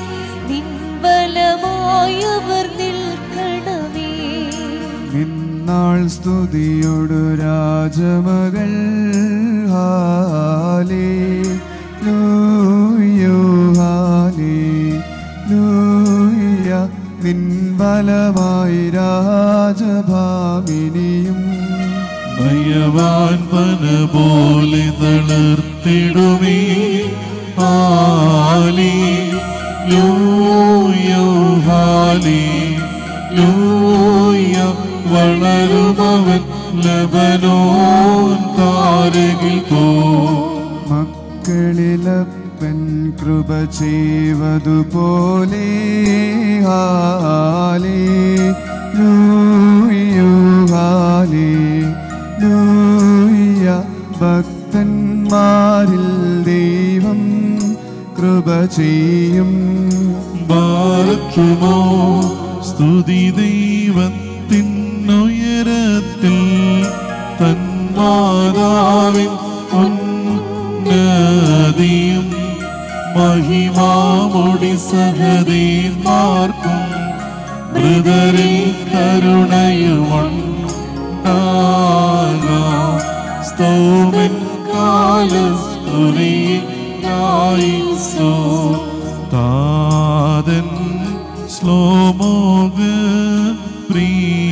നിൻബലമായവർ നിൽക്കണമേ നിന്നാൾ സ്തുതിയൊടു രാജമകൾ ഹാലേ ലൂയോ ഹാലേ ലൂയ നിൻ ബലമായി രാജഭാമിനിയും ഭയവാൻ പന പോലെ തളർത്തിടുമേ ഹാലി ലൂയോ ഹാലി ലൂയ വളരുമവൻ ലബനോൻ താരകിൽ പോ മക്കളിലപ്പൻ കൃപ ചെയ്വതുപോലെ ഹാലേ ലൂയോ ഹാലേ ലൂയ ഭക്തന്മാരിൽ ദൈവം കൃപ ചെയ്യും ബാർക്കുമോ സ്തുതി ദൈവത്തിനുയരത്തിൽ തന്മാതാവിൻ ഉന്നതിയും മഹിമാമൊടി സഹതീന്മാർക്കും മൃതരിൽ കരുണയുമുണ്ടാകാം സ്തോമൻ കാലസ്തുതിയായിസോ താതൻ ശ്ലോമോക പ്രീ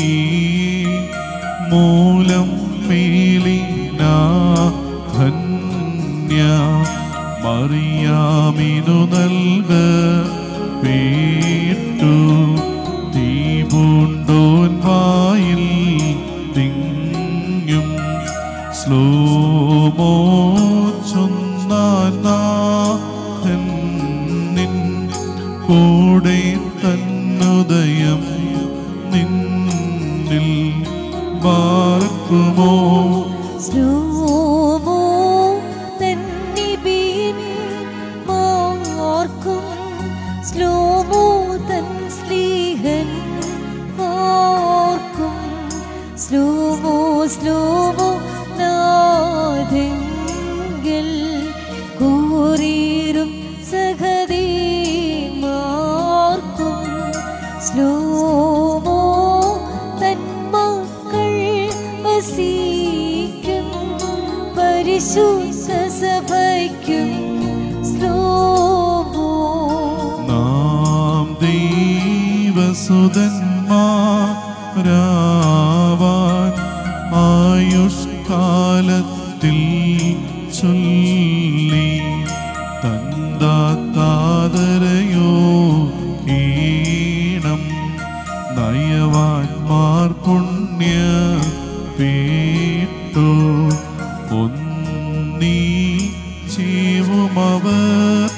മൂലം മേലിന ധന്യ മറിയാമിനു നൽക പേട്ടു തീപൂണ്ടോൻ വായിൽ തിങ്ങും സ്ലോമോ ചൊന്നാൻ നിൻ കൂടെ തന്നുദയം നിന്നിൽ വാർക്കുമോ സ്ലോമോ തന്നിബിയൻ മാർക്കും സ്ലോമോ തൻ സ്ലീഹൻ മാർക്കും സ്ലോമോ സ്ലോമോ നാഥെങ്കിൽ കൂറീരും സഹദീമാർക്കും സ്ലോമോ തന്മക്കൾ വസിക്കും പരിശുദ്ധ സഭയ്ക്കും സ്ലോമോ നാം ദൈവസുതന്മാരാവാൻ ആയുഷ്കാലത്തിൽ ചൊല്ലി തന്താതാതരയോ കീണം നയവാൻമാർ പുണ്യ പേട്ടു ഒന്നീ ജീവുമവർ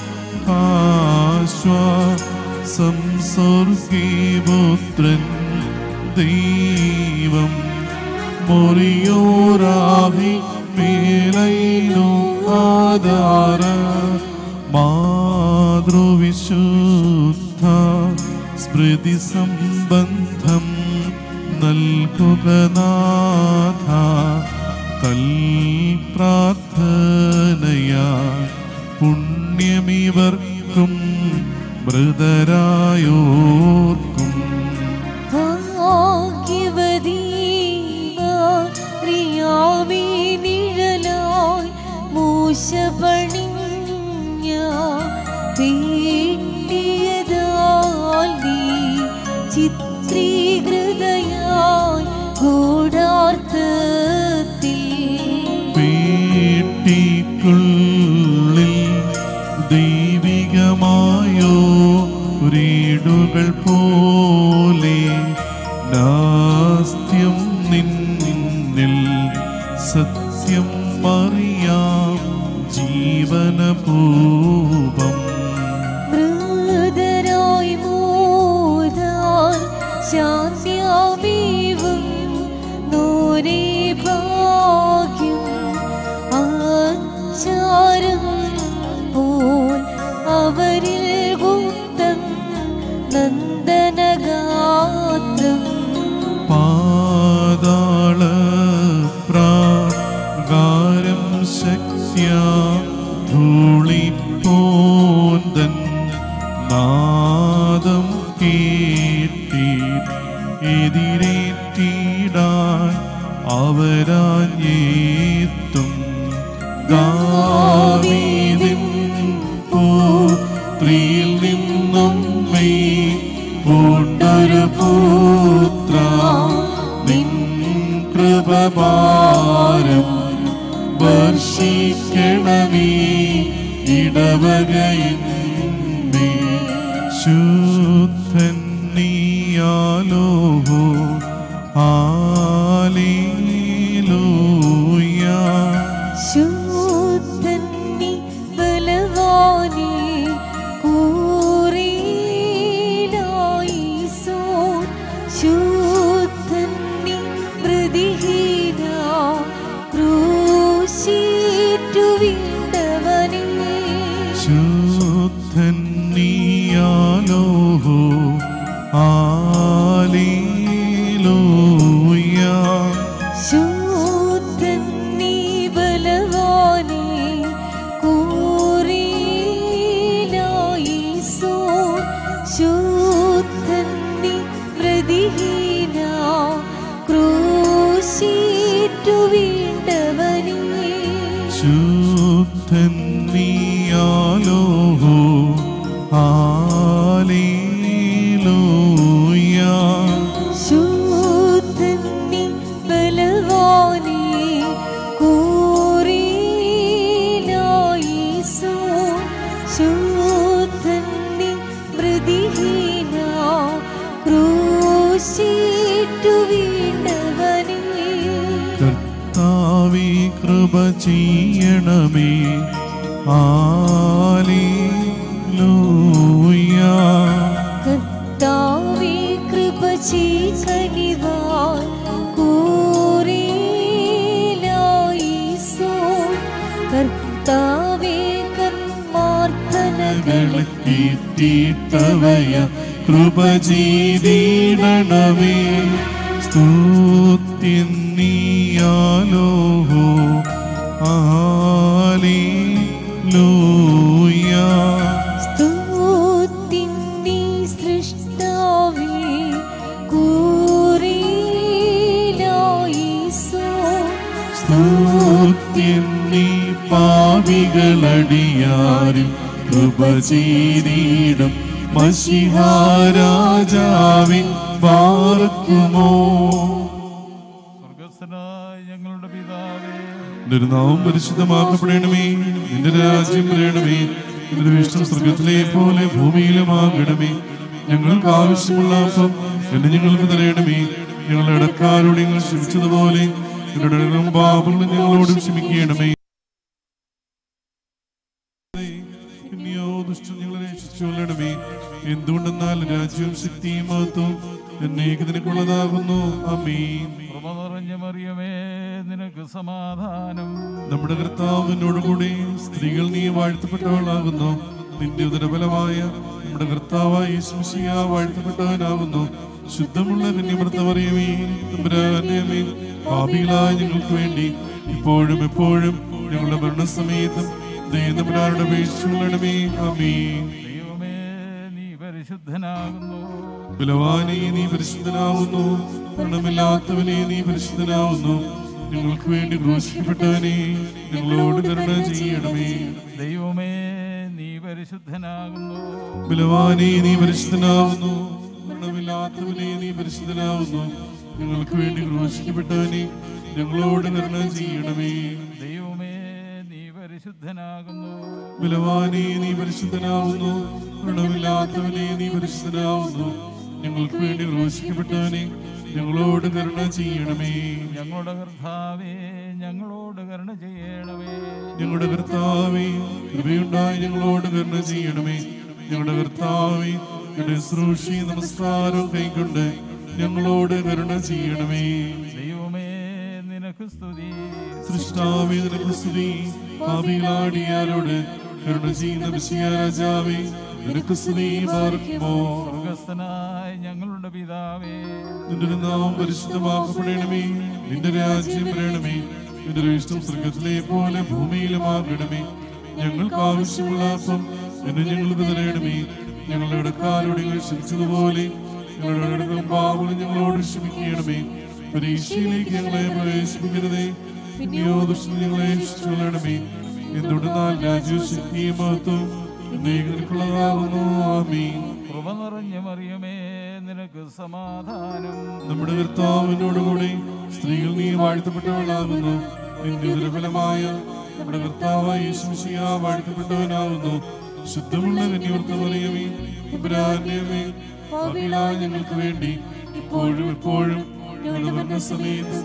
ആശ്വാസം സ്വർഗീപുത്രൻ ദൈവം മൊറിയോരാഹി മേലൈനു ആധാര മാതൃവിശുദ്ധ സ്മൃതി സംബന്ധം നൽകുക നാഥ തൽ പ്രാർത്ഥനയാ പുണ്യമിവർക്കും മൃതരായോർക്കും ഭാഗ്യവതീറിയാവേ നിഴലായി മൂശ പണിഞ്ഞ തീട്ടിയതാൽ നീ ചിത്രീകൃതയായി ഗൂഢാർത്ഥത്തിൽ വീട്ടിക്കുള്ളിൽ ദൈവികമായോ വീടുകൾ പോലെ നാസ്ത്യം നിന്നിൽ സത്യം അറിയാം ജീവനപൂപം മൃതരായി മോതാൻ ശാന്യാവീവും നൂരേ ഭാഗ്യം ആചാരം പോൽ അവരിൽ ഗുപ്തം നന്ദനഗാത്രം പാതാള പ്രാകാരം ശക്യ ധൂളിപ്പോന്തൻ നാദം കേട്ടി എതിരേറ്റിടാൻ അവരാഞ്ഞേത്തും ദാവീദിൻ പുത്രിയിൽ നിന്നും മെയ് പൂണ്ടൊരു പുത്ര നിൻ കൃപഭാരം വർഷിക്കണമേ ഇടവകയിന്മേ ശുദ്ധൻ നീയാലോഹോ ഹാലേലൂയ ശുദ്ധൻ നീ ബലവാനേ കൂറിയിലായിസോൻ ശുദ്ധൻ നീ പ്രതിഹീന ക്രൂശിറ്റു വീണ്ടവനേ ശുദ്ധൻ നീയാലോഹോ ഹാലേലൂയ ശുദ്ധൻ നീ ബലവാനേ കൂറിയിലായിസോൻ ശുദ്ധൻ നീ പ്രതിഹീന ക്രൂശിറ്റു വീണ്ടവനേ ശുദ്ധൻ നീയാലോഹോ ഹാലേലൂയ ശുദ്ധൻ നീ ബലവാനേ കൂറിയിലായിസോൻ ശുദ്ധൻ നീ പ്രതിഹീന ക്രൂശിറ്റു വീണ്ടവനേ കർത്താവേ കൃപ ചെയ്യണമേ ഹാലേലൂയ കർത്താവേ കൃപ ചെയ്കനിവാൻ കൂറിയിലായിസോൻ കർത്താവേ കർമാർത്ഥനകളെ ീട്ടവയ കൃപ ചെയ്തിടണമേ സ്തുത്യൻ നീയാലോഹോ ഹാലേലൂയ സ്തുതിൻ നീ സൃഷ്ടാവേ കൂറിയിലായിസോൻ സ്തുത്യൻ നീ പാവികളടിയാരും കൃപ ചെയ്തിടും മഷിഹാരാജാവിൻ പാർക്കുമോ സ്വർഗസ്ഥനായ ഞങ്ങളുടെ പിതാവേ നിന്റെ നാമം പരിശുദ്ധമാക്കപ്പെടണമേ നിന്റെ രാജ്യം വരണമേ നിന്റെ വിഷ്ണു സ്വർഗത്തിലെ പോലെ ഭൂമിയിലുമാകണമേ ഞങ്ങൾക്ക് ആവശ്യമുള്ള അപ്പം എന്ന് ഞങ്ങൾക്ക് തരയണമേ ഞങ്ങളുടെ ഇടക്കാരോട് ഞങ്ങൾ ക്ഷമിച്ചതുപോലെ ഞങ്ങളുടെ ഇടങ്ങളും പാപങ്ങളും ഞങ്ങളോട് ക്ഷമിക്കണമേ പിന്നെയോ ദുഷ്ടം ഞങ്ങളെ രക്ഷിച്ചുകൊള്ളണമേ എന്തുകൊണ്ടെന്നാൽ രാജ്യവും ശക്തിയും മഹത്വവും എന്നേക്ക് നിനക്കുള്ളതാകുന്നു അമീൻ കൃപ നിറഞ്ഞ മറിയമേ നിനക്ക് സമാധാനം നമ്മുടെ കർത്താവിനോടുകൂടി സ്ത്രീകൾ നീ വാഴ്ത്തപ്പെട്ടവളാകുന്നു നിന്റെ ഉദരബലമായ നമ്മുടെ കർത്താവായ യേശുമിശിഹ വാഴ്ത്തപ്പെട്ടവനാകുന്നു ശുദ്ധമുള്ള കന്യമൃത്തമറിയമേ തമ്പുരാന്റെ പാപികളായ ഞങ്ങൾക്ക് വേണ്ടി ഇപ്പോഴും എപ്പോഴും ഞങ്ങളുടെ മരണസമയത്തും ദൈവങ്ങളുടെ അപേക്ഷിച്ചുകൊള്ളണമേ അമീൻ ദൈവമേ നീ പരിശുദ്ധനാകുന്നു ബലവാനെ നീ പരിശുദ്ധനാവുന്നു മരണമില്ലാത്തവനെ നീ പരിശുദ്ധനാവുന്നു ഞങ്ങൾക്ക് വേണ്ടി ക്രൂശിക്കപ്പെട്ടവനെ ഞങ്ങളോട് കരുണ ചെയ്യണമേ ദൈവമേ നീ പരിശുദ്ധനാകുന്നു ബലവാനെ നീ പരിശുദ്ധനാവുന്നു മരണമില്ലാത്തവനെ നീ പരിശുദ്ധനാവുന്നു ഞങ്ങൾക്ക് വേണ്ടി ക്രൂശിക്കപ്പെട്ടവനെ ഞങ്ങളോട് കരുണ ചെയ്യണമേ ദൈവമേ നീ പരിശുദ്ധനാകുന്നു ബലവാനെ നീ പരിശുദ്ധനാവുന്നു മരണമില്ലാത്തവനെ നീ പരിശുദ്ധനാവുന്നു ഞങ്ങൾക്ക് വേണ്ടി ക്രൂശിക്കപ്പെട്ടവനെ ഞങ്ങളോട് കരുണ ചെയ്യണമേ ഞങ്ങളുടെ കർത്താവേ ഞങ്ങളോട് കരുണ ചെയ്യണമേ ഞങ്ങളുടെ കർത്താവേ കൃപയുണ്ടായി ഞങ്ങളോട് കരുണ ചെയ്യണമേ ഞങ്ങളുടെ കർത്താവേ ഞങ്ങളുടെ ശുശ്രൂഷി നമസ്കാരവും കൈക്കൊണ്ട് ഞങ്ങളോട് കരുണ ചെയ്യണമേ ദൈവമേ നിനക്ക് സ്തുതി സൃഷ്ടാവേ നിനക്ക് സ്തുതി പാപികളാടിയാരോട് കരുണ ചെയ്യുന്ന വിഷയ രാജാവേ നിനക്ക് സ്തുതി പാർക്കുമോ സ്വർഗസ്ഥനായ ഞങ്ങളുടെ പിതാവേ നിന്റെ നാമം പരിശുദ്ധമാക്കപ്പെടണമേ നിന്റെ രാജ്യം വരണമേ നിന്റെ ഇഷ്ടം സ്വർഗത്തിലെ പോലെ ഭൂമിയിലുമാകണമേ ഞങ്ങൾക്ക് ആവശ്യമുള്ള അപ്പം എന്ന് ഞങ്ങൾക്ക് തരണമേ ഞങ്ങളുടെ കാലോട് ഞങ്ങൾ ക്ഷമിച്ചതുപോലെ ഞങ്ങളുടെ അടുത്തും പാവങ്ങൾ ഞങ്ങളോട് ക്ഷമിക്കണമേ പരീക്ഷയിലേക്ക് ഞങ്ങളെ പ്രവേശിപ്പിക്കരുതേ പിന്നെയോ ദുഷ്ടം ഞങ്ങളെ ഇഷ്ടപ്പെടണമേ എന്തുകൊണ്ടെന്നാൽ രാജ്യവും ശക്തിയും മഹത്വം നീങ്ങൾക്കുള്ളതാകുന്നു ആമീൻ കൃപ നിറഞ്ഞ മറിയമേ നിനക്ക് സമാധാനം നമ്മുടെ കർത്താവിനോടുകൂടി സ്ത്രീകൾ നീ വാഴ്ത്തപ്പെട്ടവളാകുന്നു നിന്റെ ദുർബലമായ നമ്മുടെ കർത്താവായ യേശുമിശിയ വാഴ്ത്തപ്പെട്ടവനാകുന്നു ശുദ്ധമുള്ള കന്യവർത്തമറിയമേ ഇബ്രാഹിമേ പാപികളായ ഞങ്ങൾക്ക് വേണ്ടി ഇപ്പോഴും എപ്പോഴും ഞങ്ങളുടെ മരണ സമയത്ത്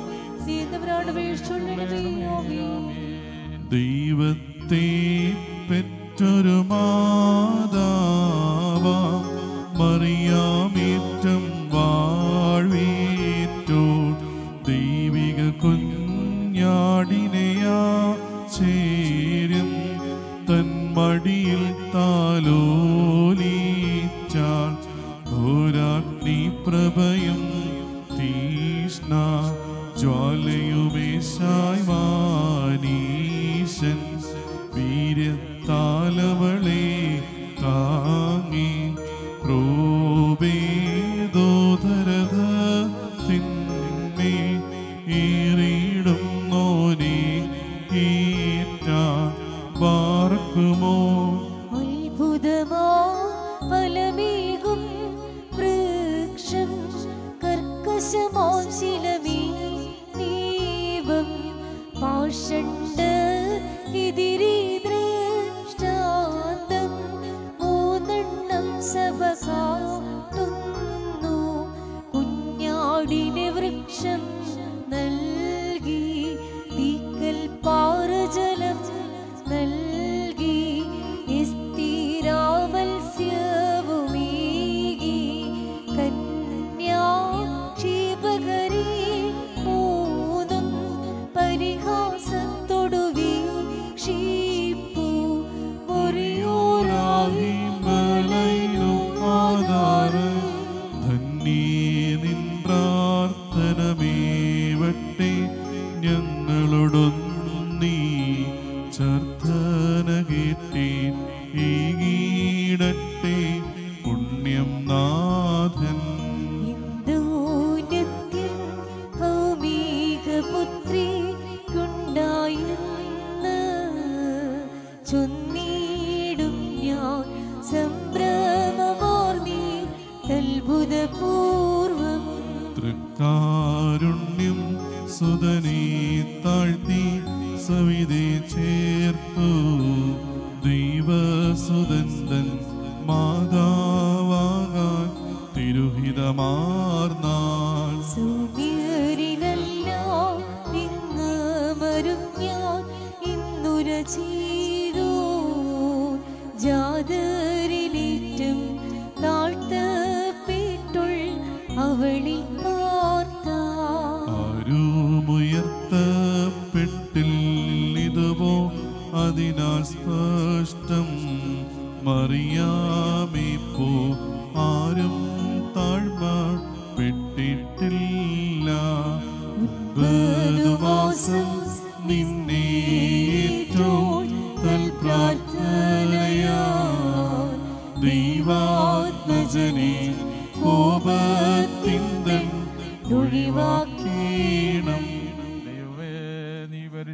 ദൈവത്തെ പെറ്റൊരു മാതാവാ മറിയാമേറ്റം വാഴ്വേറ്റോ ദൈവിക കുഞ്ഞാടിനെയാ ചേരും തന്മടിയിൽ താലോലിച്ചാൽ ഘോരാഗ്നി പ്രഭയും തീഷ്ണ ജ്വാലയുമേശായ് മാനീശൻ വീര്യത്താലവളെ താങ്ങി ക്രോബേദോധരത തിന്മേ ഏറിയിടും നോനെ ഏറ്റ പാർക്കുമോ അത്ഭുതമാ ഫലമേകും വൃക്ഷം കർക്കശമാം ശിലമീ ദീപം പാഷണ്ട എതിരി ദൃഷ്ടാന്തം മൂന്നെണ്ണം സഭ കാട്ടുന്നു കുഞ്ഞാടിനെ വൃക്ഷം നൽകി തീക്കൽ പാറജലം നൽകി സ്ഥിരാമത്സ്യവുമീകി കന്യാ ക്ഷീപകരി മൂന്നും പരിഹാസത്തൊടു വീക്ഷിപ്പു മുറിയോരായി പ്രാർത്ഥനമേവട്ടെ ഞങ്ങളോടൊന്നീ ചർദ്ധന കേട്ടേ ഈടട്ടെ പുണ്യം നാഥൻ ഇന്ദോനത്യം ഭൗമികപുത്രി ഉണ്ടായെന്ന് ചൊന്നീടും ഞാൻ സംഭ്രമമോർന്നി അത്ഭുതപൂർവം തൃക്കാരുണ്യം സുതനെ താഴ്ത്തി സവിതേ ചേർത്തു ദൈവസുതന്തൻ മാതാവാകാൻ തിരുഹിതമാർന്നാൾ സൗമ്യരിലെല്ലാം ഇങ്ങമരും ഞാൻ ഇന്നുര ചെയ്തു ജാതരിലേറ്റം താഴ്ത്തപ്പെട്ടുൾ അവളിൽ പാർത്ത ആരുമുയർത്തപ്പെട്ടില്ലിതുവോ അതിനാൽ സ്പഷ്ടം മറിയാമിപ്പോ ആരും താഴ്മ പെട്ടിട്ടില്ല ഒൻപതു മാസം നിന്നെ തൽ പ്രാർത്ഥനയാ ദൈവാത്മജ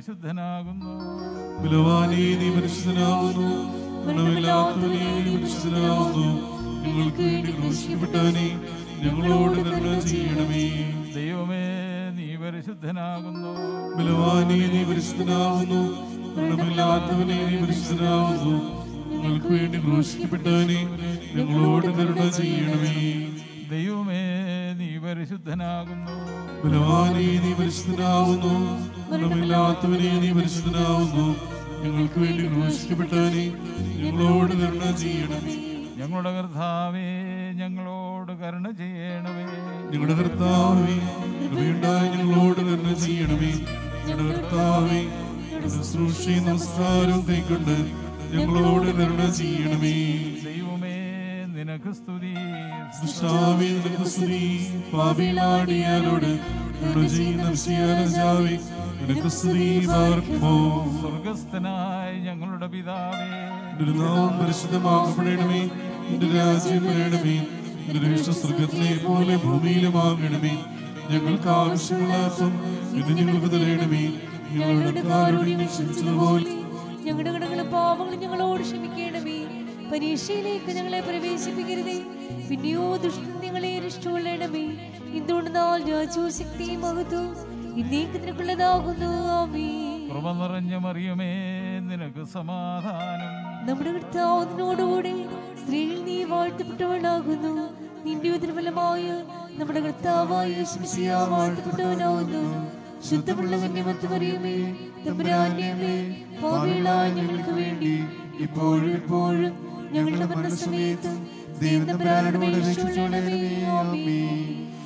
പരിശുദ്ധനാകുന്നു ബലവാനേ നീ പരിശുദ്ധനാകുന്നു ഗുണമില്ലാത്തവനേ നീ പരിശുദ്ധനാകുന്നു ഞങ്ങൾക്ക് വേണ്ടി ക്രൂശിക്കപ്പെട്ടവനെ ഞങ്ങളോട് കരുണ ചെയ്യണമേ ദൈവമേ നീ പരിശുദ്ധനാകുന്നു ബലവാനേ നീ പരിശുദ്ധനാകുന്നു ഗുണമില്ലാത്തവനേ നീ പരിശുദ്ധനാകുന്നു ഞങ്ങൾക്ക് വേണ്ടി ക്രൂശിക്കപ്പെട്ടവനെ ഞങ്ങളോട് കരുണ ചെയ്യണമേ ദൈവമേ നീ പരിശുദ്ധനാകുന്നു ബലവാനേ നീ പരിശുദ്ധനാകുന്നു ഗുണമില്ലാത്തവനെ നീ പരിശുദ്ധനാകുന്നു ഞങ്ങൾക്ക് വേണ്ടി ക്രൂശിക്കപ്പെട്ടവനെ ഞങ്ങളോട് കരുണ ചെയ്യണമേ ഞങ്ങളുടെ കർത്താവേ ഞങ്ങളോട് കരുണ ചെയ്യണമേ ഞങ്ങളുടെ കർത്താവേ കൃപയുണ്ടായി ഞങ്ങളോട് കരുണ ചെയ്യണമേ ഞങ്ങളുടെ കർത്താവേ ശുശ്രൂഷയും നമസ്കാരവും കൈക്കൊണ്ട് ഞങ്ങളോട് കരുണ ചെയ്യണമേ ദൈവമേ നിനക്ക് സ്തുതി ദുഷ്ടാവേ നിനക്ക് സ്തുതി പാപികളാടിയാലോട് കരുണ ചെയ്യുന്ന വിഷയാരാജാവേ നിനക്ക് സ്തുതി പാർക്കുമോ സ്വർഗസ്ഥനായ ഞങ്ങളുടെ പിതാവേ നിന്റെ നാമം പരിശുദ്ധമാക്കപ്പെടണമേ നിന്റെ രാജ്യം വരണമേ നിന്റെ ഇഷ്ട സ്വർഗത്തിലെ പോലെ ഭൂമിയിലുമാകണമേ ഞങ്ങൾക്ക് ആവശ്യമുള്ള അപ്പം ഇന്ന് ഞങ്ങൾക്ക് തരണമേ ഞങ്ങളുടെ കാരുണ്യം ക്ഷമിച്ചതുപോലെ ഞങ്ങളുടെ കടങ്ങളും പാപങ്ങളും ഞങ്ങളോട് ക്ഷമിക്കണമേ പരീക്ഷയിലേക്ക് ഞങ്ങളെ പ്രവേശിപ്പിക്കരുതേ പിന്നെയോ ദുഷ്ടൻ ഞങ്ങളെ രക്ഷിച്ചുകൊള്ളണമേ എന്തുകൊണ്ട് നാൾ രാജ്യവും ശക്തിയും മഹത്വവും ഇന്നേക്ക് നിനക്കുള്ളതാകുന്നു ആമേ കൃപ നിറഞ്ഞ മറിയമേ നിനക്ക് സമാധാനം നമ്മുടെ കർത്താവ് നിന്നോടുകൂടെ സ്ത്രീകൾ നീ വാഴ്ത്തപ്പെട്ടവളാകുന്നു നിന്റെ ഉദരഫലമായ നമ്മുടെ കർത്താവായ യേശുമിശിഹാ വാഴ്ത്തപ്പെട്ടവനാകുന്നു ശുദ്ധമുള്ള കന്യമത്ത് പറയുമേ തമ്പുരാന്യമേ പാപികളായ ഞങ്ങൾക്ക് വേണ്ടി ഇപ്പോഴും എപ്പോഴും ഞങ്ങളുടെ മരണസമയത്തും ദൈവം തമ്പുരാനോട് രക്ഷിച്ചുകൊള്ളണമേ ആമേൻ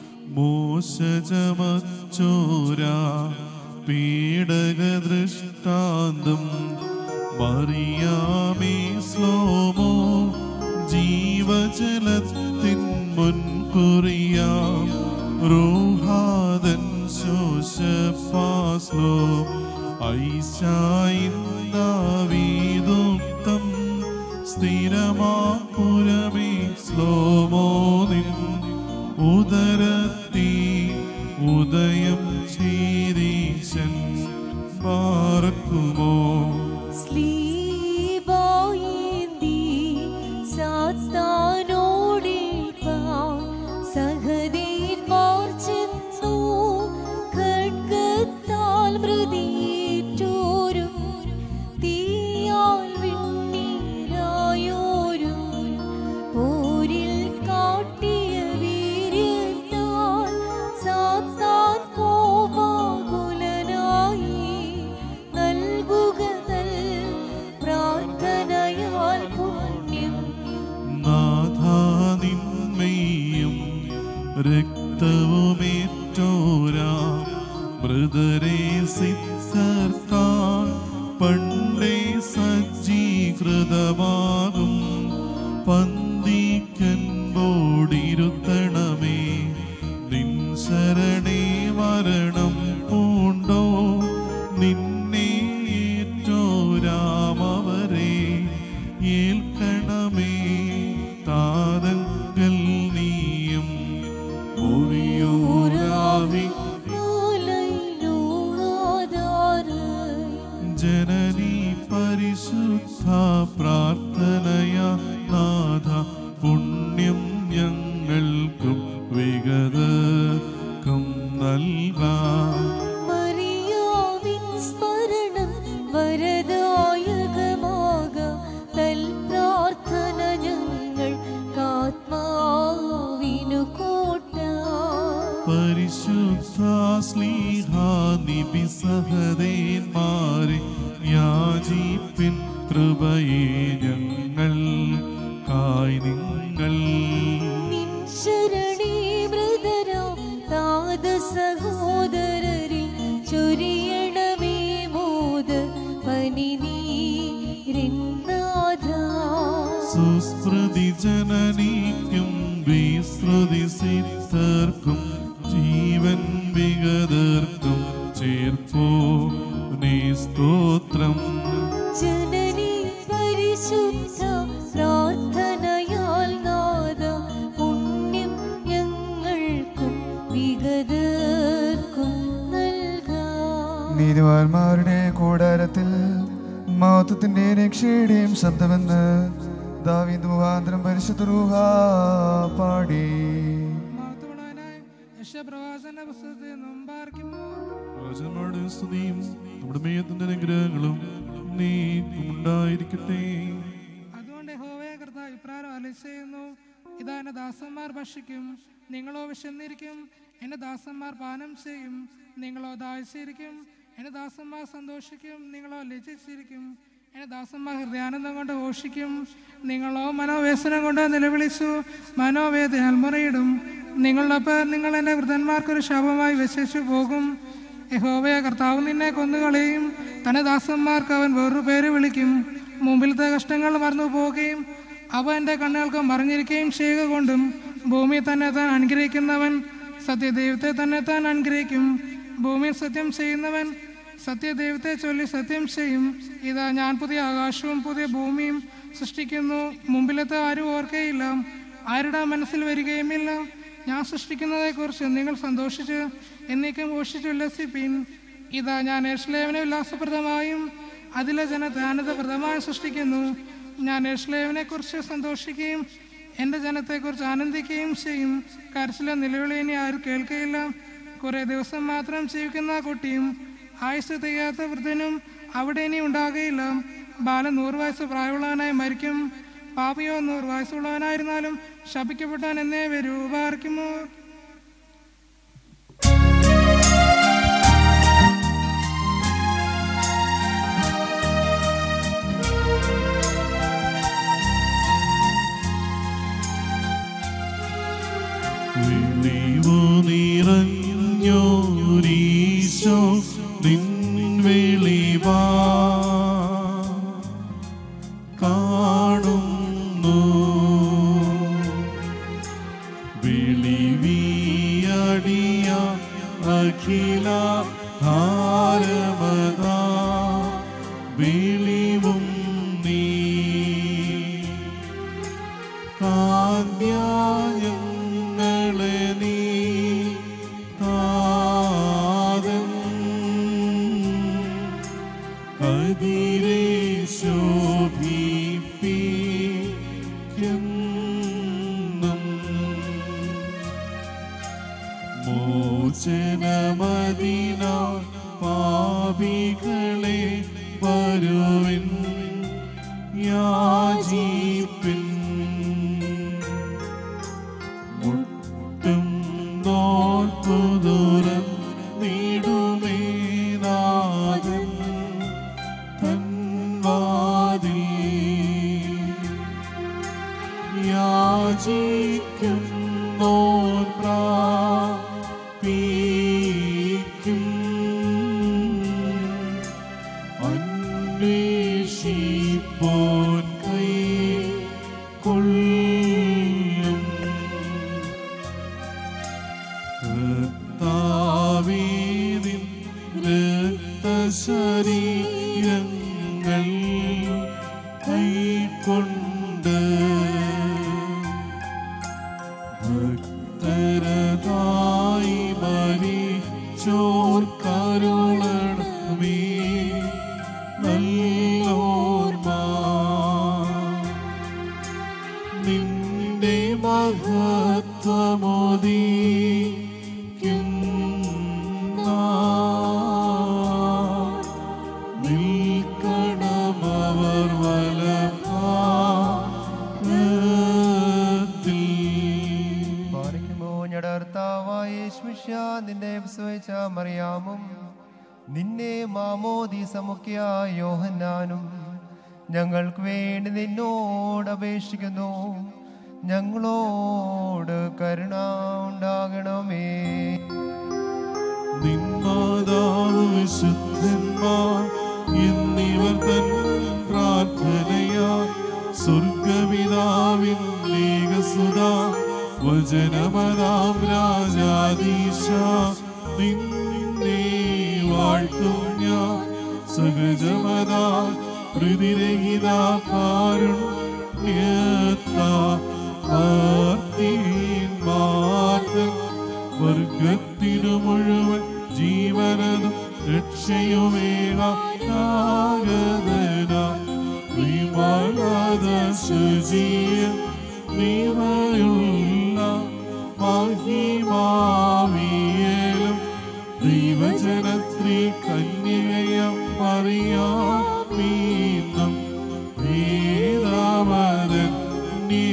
മോശജമച്ചോര പീഡക ദൃഷ്ടാന്തം മറിയാമേ സ്ലോമോ ജീവജലത്തിൻ മുൻകുറിയാം റൂഹാദൻ ശോശപാസ്ലോ ഐശായിന്ദാവീദുക്തം സ്ഥിരമാപുരമേ സ്ലോമോ നിൻ ഉദരത്തി ഉദയം ചെയ്തീശൻ പാർക്കുമോ സ്ലീബായേന്തി സാത്താനോടേൽപ്പാൻ സഹദേന്മാർ ചെന്നു. ഖഡ്ഗത്താൽ മൃതിയേറ്റോരും തീയാൽ വെണ്ണീരായോരും പോരിൽ കാട്ടിയ വീര്യത്താൽ സാത്താൻ കോപാകുലനായി നൽകുക തൽ പ്രാർത്ഥനയാൽ പുണ്യം നാഥാനിന്മയും രക്തവുമേറ്റോരാ മൃതരെ സിദ്ധർക്കാൻ പണ്ടേ സജ്ജീകൃതമാകും പന്തിക്കൻപോടിരുത്തണമേ നിൻ ശരണേ മരണം പൂണ്ടോ നിന്നെ ഏറ്റോരാമവരെ ഏൽക്കണമേ താതങ്കൽ നീയും ഒഴിയൂരാവി ജനനി പരിശുദ്ധ പ്രാർത്ഥനയ നാഥ പുണ്യം ഞങ്ങൾക്കും വിഗതക്കും നൽകാം മറിയാവിൻ സ്മരണം വരദായകമാക തൽ പ്രാർത്ഥന ഞങ്ങൾ കാത്മാവിനു കോട്ട പരിശുദ്ധ സ്ലീഹ നിബിസഹദേന്മാരെ യാചിപ്പിൻ കൃപയെ ഞങ്ങൾ കായ് നിങ്ങൾ നിൻ ശരണേ മൃതരാം താത സഹോദരരിൽ ചൊരിയണമേ മോദ പനി നീരിന്നാഥ സുസ്മൃതി ജനനിക്കും വിസ്മൃതി സിദ്ധർക്കും ജീവൻ വിഗതർക്കും ചേർപ്പോ നീ സ്തോത്രം ജനനി പരിശുദ്ധ പ്രാർത്ഥനയാൽ നാദ പുണ്യം ഞങ്ങൾക്കും വിഗതർക്കും നൽകാം നീതിവാന്മാരുടെ കൂടാരത്തിൽ മഹത്വത്തിന്റെ രക്ഷയുടെയും ശബ്ദമെന്ന് ദാവീദ് മുഖാന്തരം പരിശുദ്ധ റൂഹ പാടി മഹത്വമുള്ളവനായ യശപ്രവാസന്റെ പുസ്തകത്തിൽ നിന്നും പാർക്കുമോ രാജന്മാരുടെ സ്തുതിയും നമ്മുടെ മേയത്തിന്റെ അനുഗ്രഹങ്ങളും നീക്കുമുണ്ടായിരിക്കട്ടെ അതുകൊണ്ട് യഹോവയെ കർത്താവ് ഇപ്രാരം അലി ചെയ്യുന്നു ഇതാ എന്റെ ദാസന്മാർ ഭക്ഷിക്കും നിങ്ങളോ വിശന്നിരിക്കും എന്റെ ദാസന്മാർ പാനം ചെയ്യും നിങ്ങളോ ദാഹിച്ചിരിക്കും എന്റെ ദാസന്മാർ സന്തോഷിക്കും നിങ്ങളോ ലജിച്ചിരിക്കും എന്റെ ദാസന്മാർ ഹൃദയാനന്ദം കൊണ്ട് ഘോഷിക്കും നിങ്ങളോ മനോവേസനം കൊണ്ട് നിലവിളിച്ചു മനോവേദനാൽ മുറയിടും നിങ്ങളുടെ പേർ നിങ്ങൾ എൻ്റെ വൃദ്ധന്മാർക്കൊരു ശാപമായി വിശേഷിച്ചു പോകും യഹോവയെ കർത്താവ് നിന്നെ കൊന്നുകളയും തന്റെ ദാസന്മാർക്ക് അവൻ വേറൊരു പേര് വിളിക്കും മുമ്പിലത്തെ കഷ്ടങ്ങൾ മറന്നു പോവുകയും അവ എൻ്റെ കണ്ണുകൾക്ക് മറിഞ്ഞിരിക്കുകയും ചെയ്യുക കൊണ്ടും ഭൂമി തന്നെ താൻ അനുഗ്രഹിക്കുന്നവൻ സത്യദൈവത്തെ തന്നെ താൻ അനുഗ്രഹിക്കും ഭൂമിയിൽ സത്യം ചെയ്യുന്നവൻ സത്യദൈവത്തെ ചൊല്ലി സത്യം ചെയ്യും ഇതാ ഞാൻ പുതിയ ആകാശവും പുതിയ ഭൂമിയും സൃഷ്ടിക്കുന്നു മുമ്പിലത്തെ ആരും ഓർക്കുകയില്ല ആരുടെ മനസ്സിൽ വരികയുമില്ല ഞാൻ സൃഷ്ടിക്കുന്നതെക്കുറിച്ച് നിങ്ങൾ സന്തോഷിച്ച് എന്നേക്കും ഘോഷിച്ച് ഉല്ലസിപ്പീൻ ഇതാ ഞാൻ ഏഷ്ലേവനെ ഉല്ലാസപ്രദമായും അതിലെ ജനത്തെ ആനന്ദപ്രദമായും സൃഷ്ടിക്കുന്നു ഞാൻ ഏഷ്ലേവനെ കുറിച്ച് സന്തോഷിക്കുകയും എൻ്റെ ജനത്തെക്കുറിച്ച് ആനന്ദിക്കുകയും ചെയ്യും കരച്ചിലെ നിലവിളി ഇനി ആരും കേൾക്കുകയില്ല കുറേ ദിവസം മാത്രം ജീവിക്കുന്ന ആ കുട്ടിയും ആയുസ് തികയാത്ത വൃദ്ധനും അവിടെ ഇനി ഉണ്ടാകുകയില്ല ബാലൻ നൂറ് വയസ്സ് പ്രായമുള്ളവനായി മരിക്കും പാപിയോ നൂറ് വയസ്സുള്ളവനായിരുന്നാലും ശപിക്കപ്പെട്ടവൻ എന്നേ വരൂ പാർക്കുമോ വെളിവു നിറഞ്ഞോരീശോ നിൻ വെളിവാ കാണുന്നു വെളിവിയടിയ അഖില ഭാരമതാ വെളിവും നീ കാന്യായങ്ങളെ നീ താതം കതിരെ ശോഭിപ്പിക്കും മോചനമതിന പാപികളെ വരുവിൻ യാചിപ്പിൻ മുട്ടും നോക്കുതുരം നീടുമേനാഥൻ തൻവാതിൽ യാചിക്കും നോൻ പ്രാപിക്കും അന്വേഷിപ്പോൻ കൈ കൊള്ളും കർത്താവേദിൻ രക്തശരീരങ്ങൾ കൈക്കൊണ്ട് ഭക്തരതായി മരിച്ചോർ കരുളണമേ നല്ലോർമ്മ നിന്റെ മഹത്വമോദിക്കും നിൽക്കണമവർ വലഭാഗത്തിൽ പാലിക്കുമോ ഞടർത്താവായ യേശുമിശിഹ നിന്നെ വിശ്വസിച്ച മറിയാമും നിന്നെ മാമോദീസ മുഖ്യ യോഹന്നാനും ഞങ്ങൾക്ക് വേണ്ടി നിന്നോട് അപേക്ഷിക്കുന്നു ഞങ്ങളോട് കരുണ ഉണ്ടാകണമേ നിന്മാതാവ് വിശുദ്ധന്മാർ എന്നിവർ തൻ പ്രാർത്ഥനയാ സ്വർഗപിതാവിൻ ഏകസുത വചനമതാം രാജാധീശ നിന്നെ വാഴ്ത്തും ഞാൻ സഹജമതാ പ്രതിരഹിത കാരുണ്യത്താ ആർത്തിമാർത്തൻ വർഗത്തിനു മുഴുവൻ ജീവനതും രക്ഷയുമേക വിമലത ശുചിയ നീവയുള്ള മഹിമാവിയലും ദൈവജനത്രീ കന്യകയം അറിയാമീന്നും ഭേദവരൻ നീ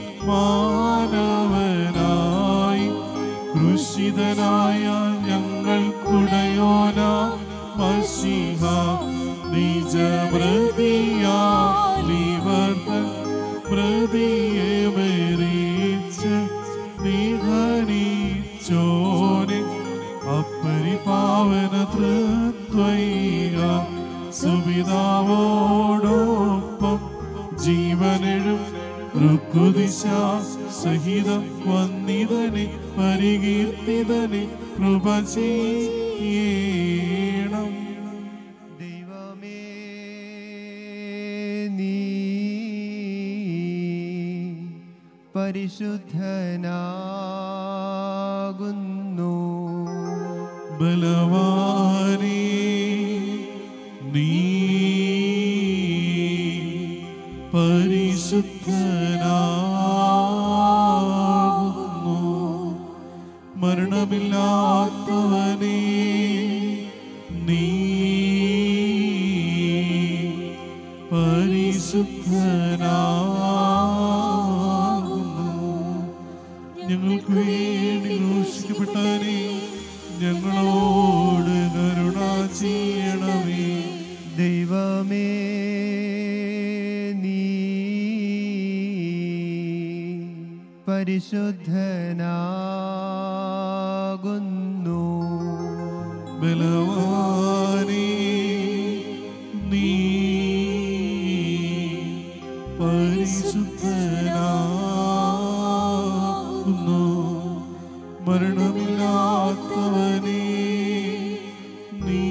മാനവനായി കൃഷിതനായ ഞങ്ങൾക്കുടയോന മഷിഹ നിജമൃതിയാലിവർത്തൻ പ്രതിയെ മരിച്ച് നിഹനിച്ചോനെ അപ്പരിപാവന തൃത്വൈക സുപിതാവോടൊപ്പം ജീവനെഴും ഋക്കുദിശ സഹിതം വന്നിതനെ പരികീർത്തിതനെ കൃപ ചെയ്യണം ദൈവമേ നീ പരിശുദ്ധനാകുന്നു ബലവാനേ നീ പരിശുദ്ധനാകുന്നു മരണമില്ലാത്തവനേ നീ പരിശുദ്ധനാകുന്നു ഞങ്ങൾക്ക് വേണ്ടി ഘോഷിക്കപ്പെട്ടാനേ ഞങ്ങളോട് കരുണ ചെയ്യണമേ ദൈവമേ നീ പരിശുദ്ധനാകുന്നു ബലവാനേ നീ പരിശുദ്ധനാകുന്നു മരണമില്ലാത്തവനേ നീ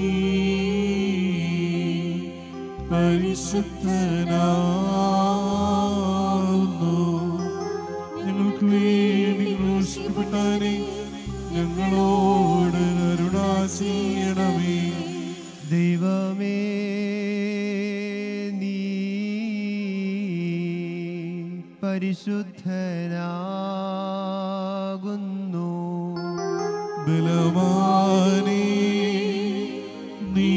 പരിശുദ്ധനാകുന്നു ഞങ്ങൾക്ക് വേണ്ടി ക്രൂശിക്കപ്പെട്ടാനേ ഞങ്ങളോട് കരുണ ചെയ്യണമേ ദൈവമേ നീ പരിശുദ്ധനാകുന്നു ബലവാനേ നീ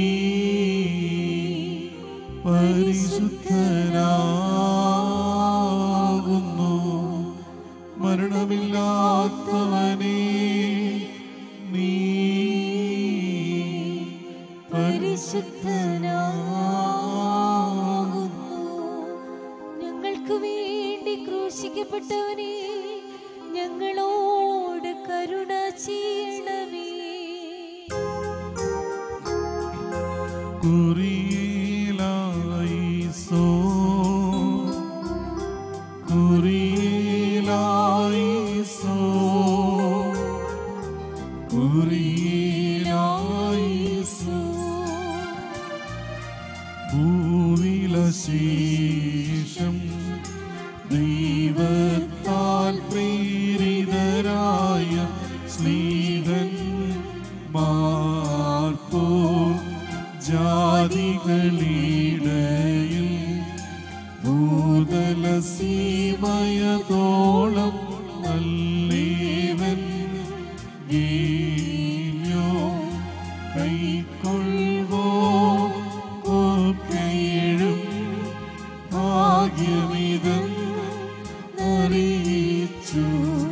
പരിശുദ്ധനാകുന്നു മരണമില്ലാത്തവനേ നീ പരിശുദ്ധനാകുന്നു ഞങ്ങൾക്ക് വേണ്ടി ക്രൂശിക്കപ്പെട്ടവനെ ഞങ്ങളോട് കരുണ ചെയ്യണമേ കുറിയിലായിസോ കുറിയിലായിസോ കുറിയിലായിസോ ഭൂവിലശേഷം ദൈവത്താൽ പ്രേരിതരായ സ്ലീഹൻ മാർപ്പോ ജാതികളിടയിൽ ഭൂതല സീമയതോളം നല്ലേവൻ ഗീന്യോ കൈക്കൊള്ളുവോ കൊക്കയിഴും ഭാഗ്യമിതം അറിയിച്ചു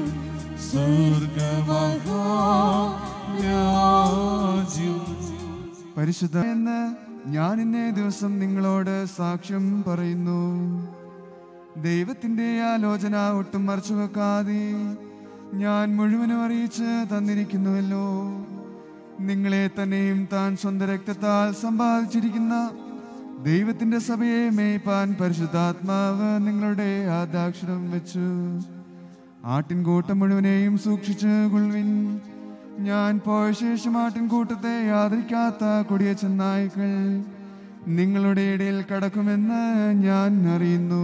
സ്വർഗമഹാരാജ്യം പരിശുദ്ധ എന്ന് ഞാൻ ഇന്നേ ദിവസം നിങ്ങളോട് സാക്ഷ്യം പറയുന്നു ദൈവത്തിന്റെ ആലോചന ഒട്ടും മറച്ചു വെക്കാതെ ഞാൻ മുഴുവനും അറിയിച്ച് തന്നിരിക്കുന്നുവല്ലോ നിങ്ങളെ തന്നെയും താൻ സ്വന്തം രക്തത്താൽ സമ്പാദിച്ചിരിക്കുന്ന ദൈവത്തിന്റെ സഭയെ മേയ്പാൻ പരിശുദ്ധാത്മാവ് നിങ്ങളുടെ ആദാക്ഷരം വെച്ചു ആട്ടിൻകൂട്ടം മുഴുവനെയും സൂക്ഷിച്ച് കൊള്ളുവിൻ ഞാൻ പോയ ശേഷം ആട്ടിൻകൂട്ടത്തെ യാദരിക്കാത്ത കൊടിയ ചെന്നായ്ക്കൾ നിങ്ങളുടെ ഇടയിൽ കടക്കുമെന്ന് ഞാൻ അറിയുന്നു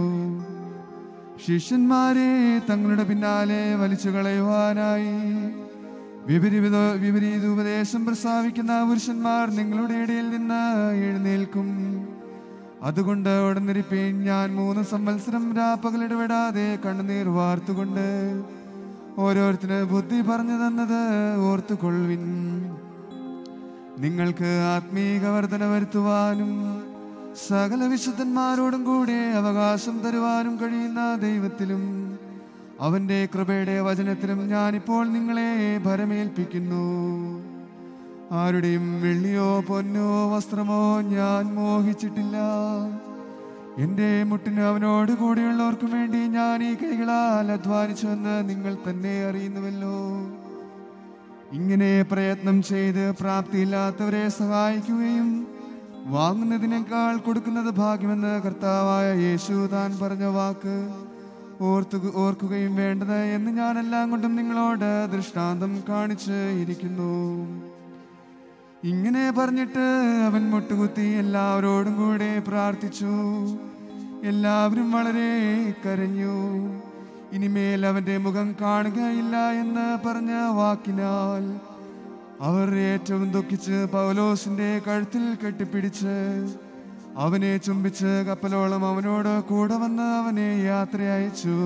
ശിഷ്യന്മാരെ തങ്ങളുടെ പിന്നാലെ വലിച്ചു കളയുവാനായി വിപരീത വിപരീത ഉപദേശം പ്രസ്താവിക്കുന്ന പുരുഷന്മാർ നിങ്ങളുടെ ഇടയിൽ നിന്ന് എഴുന്നേൽക്കും അതുകൊണ്ട് ഉടനിരിപ്പീൻ ഞാൻ മൂന്ന് സംവത്സരം രാപ്പകലിടപെടാതെ കണ്ണുനീർ വാർത്തുകൊണ്ട് ഓരോരുത്തര് ബുദ്ധി പറഞ്ഞു തന്നത് ഓർത്തുകൊള്ളുവിൻ നിങ്ങൾക്ക് ആത്മീക വർധന വരുത്തുവാനും സകല വിശുദ്ധന്മാരോടും കൂടെ അവകാശം തരുവാനും കഴിയുന്ന ദൈവത്തിലും അവന്റെ കൃപയുടെ വചനത്തിലും ഞാനിപ്പോൾ നിങ്ങളെ ഭരമേൽപ്പിക്കുന്നു ആരുടെയും വെള്ളിയോ പൊന്നോ വസ്ത്രമോ ഞാൻ മോഹിച്ചിട്ടില്ല എന്റെ മുട്ടിന് അവനോട് കൂടെയുള്ളവർക്കും വേണ്ടി ഞാൻ ഈ കൈകളാൽ അധ്വാനിച്ചുവെന്ന് നിങ്ങൾ തന്നെ അറിയുന്നുവല്ലോ ഇങ്ങനെ പ്രയത്നം ചെയ്ത് പ്രാപ്തിയില്ലാത്തവരെ സഹായിക്കുകയും വാങ്ങുന്നതിനേക്കാൾ കൊടുക്കുന്നത് ഭാഗ്യമെന്ന് കർത്താവായ യേശു താൻ പറഞ്ഞ വാക്ക് ഓർത്തു ഓർക്കുകയും വേണ്ടത് എന്ന് ഞാൻ എല്ലാം കൊണ്ടും നിങ്ങളോട് ദൃഷ്ടാന്തം കാണിച്ച് ഇരിക്കുന്നു ഇങ്ങനെ പറഞ്ഞിട്ട് അവൻ മുട്ടുകുത്തി എല്ലാവരോടും കൂടെ പ്രാർത്ഥിച്ചു എല്ലാവരും വളരെ കരഞ്ഞു ഇനിമേൽ അവന്റെ മുഖം കാണുകയില്ല എന്ന് പറഞ്ഞ വാക്കിനാൽ അവർ ഏറ്റവും ദുഃഖിച്ച് പൗലോസിന്റെ കഴുത്തിൽ കെട്ടിപ്പിടിച്ച് അവനെ ചുംബിച്ച് കപ്പലോളം അവനോട് കൂടെ വന്ന് അവനെ യാത്ര അയച്ചു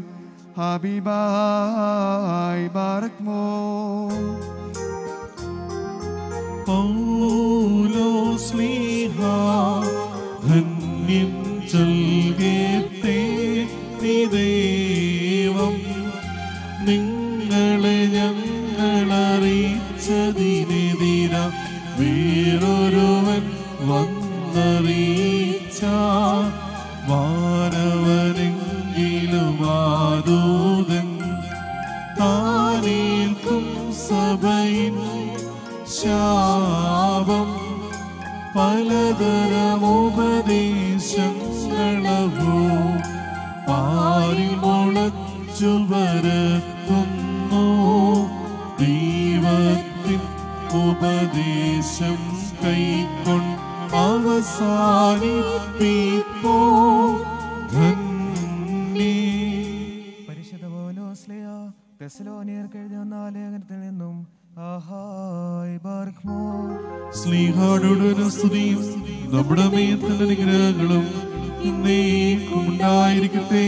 ഹബീബായ് ബാറക് മോ പൗലോസ്ലീഹ ധന്യം ചൊൽകേത്തേ നീ ദൈവം നിങ്ങളെ ഞങ്ങളറിയിച്ചതിനെതിര വേറൊരുവൻ വന്നറിയിച്ച വാനവനെങ്കിലും ആദൂതൻ താനേൽക്കും സഭയിൻ ശാപം പലതരമുപദേശങ്ങളവോ പാരിൽ മുളച്ചു പരത്തുന്നു ദൈവത്തിൻ ഉപദേശം കൈക്കൊണ്ട് അവസാനിപ്പിപ്പോ ധന്യേ പരിശുദ്ധ പൗലോസ്ലിയ തെസ്സലോനിയർക്ക് എഴുതിയ ഒന്നാം ലേഖനത്തിൽ നിന്നും ആഹായ് ബാർക്മോ സ്നേഹാടോടൊരു സ്തുതിയും നമ്മുടെ മേത്തുള്ള അനുഗ്രഹങ്ങളും എന്നേക്കും ഉണ്ടായിരിക്കട്ടെ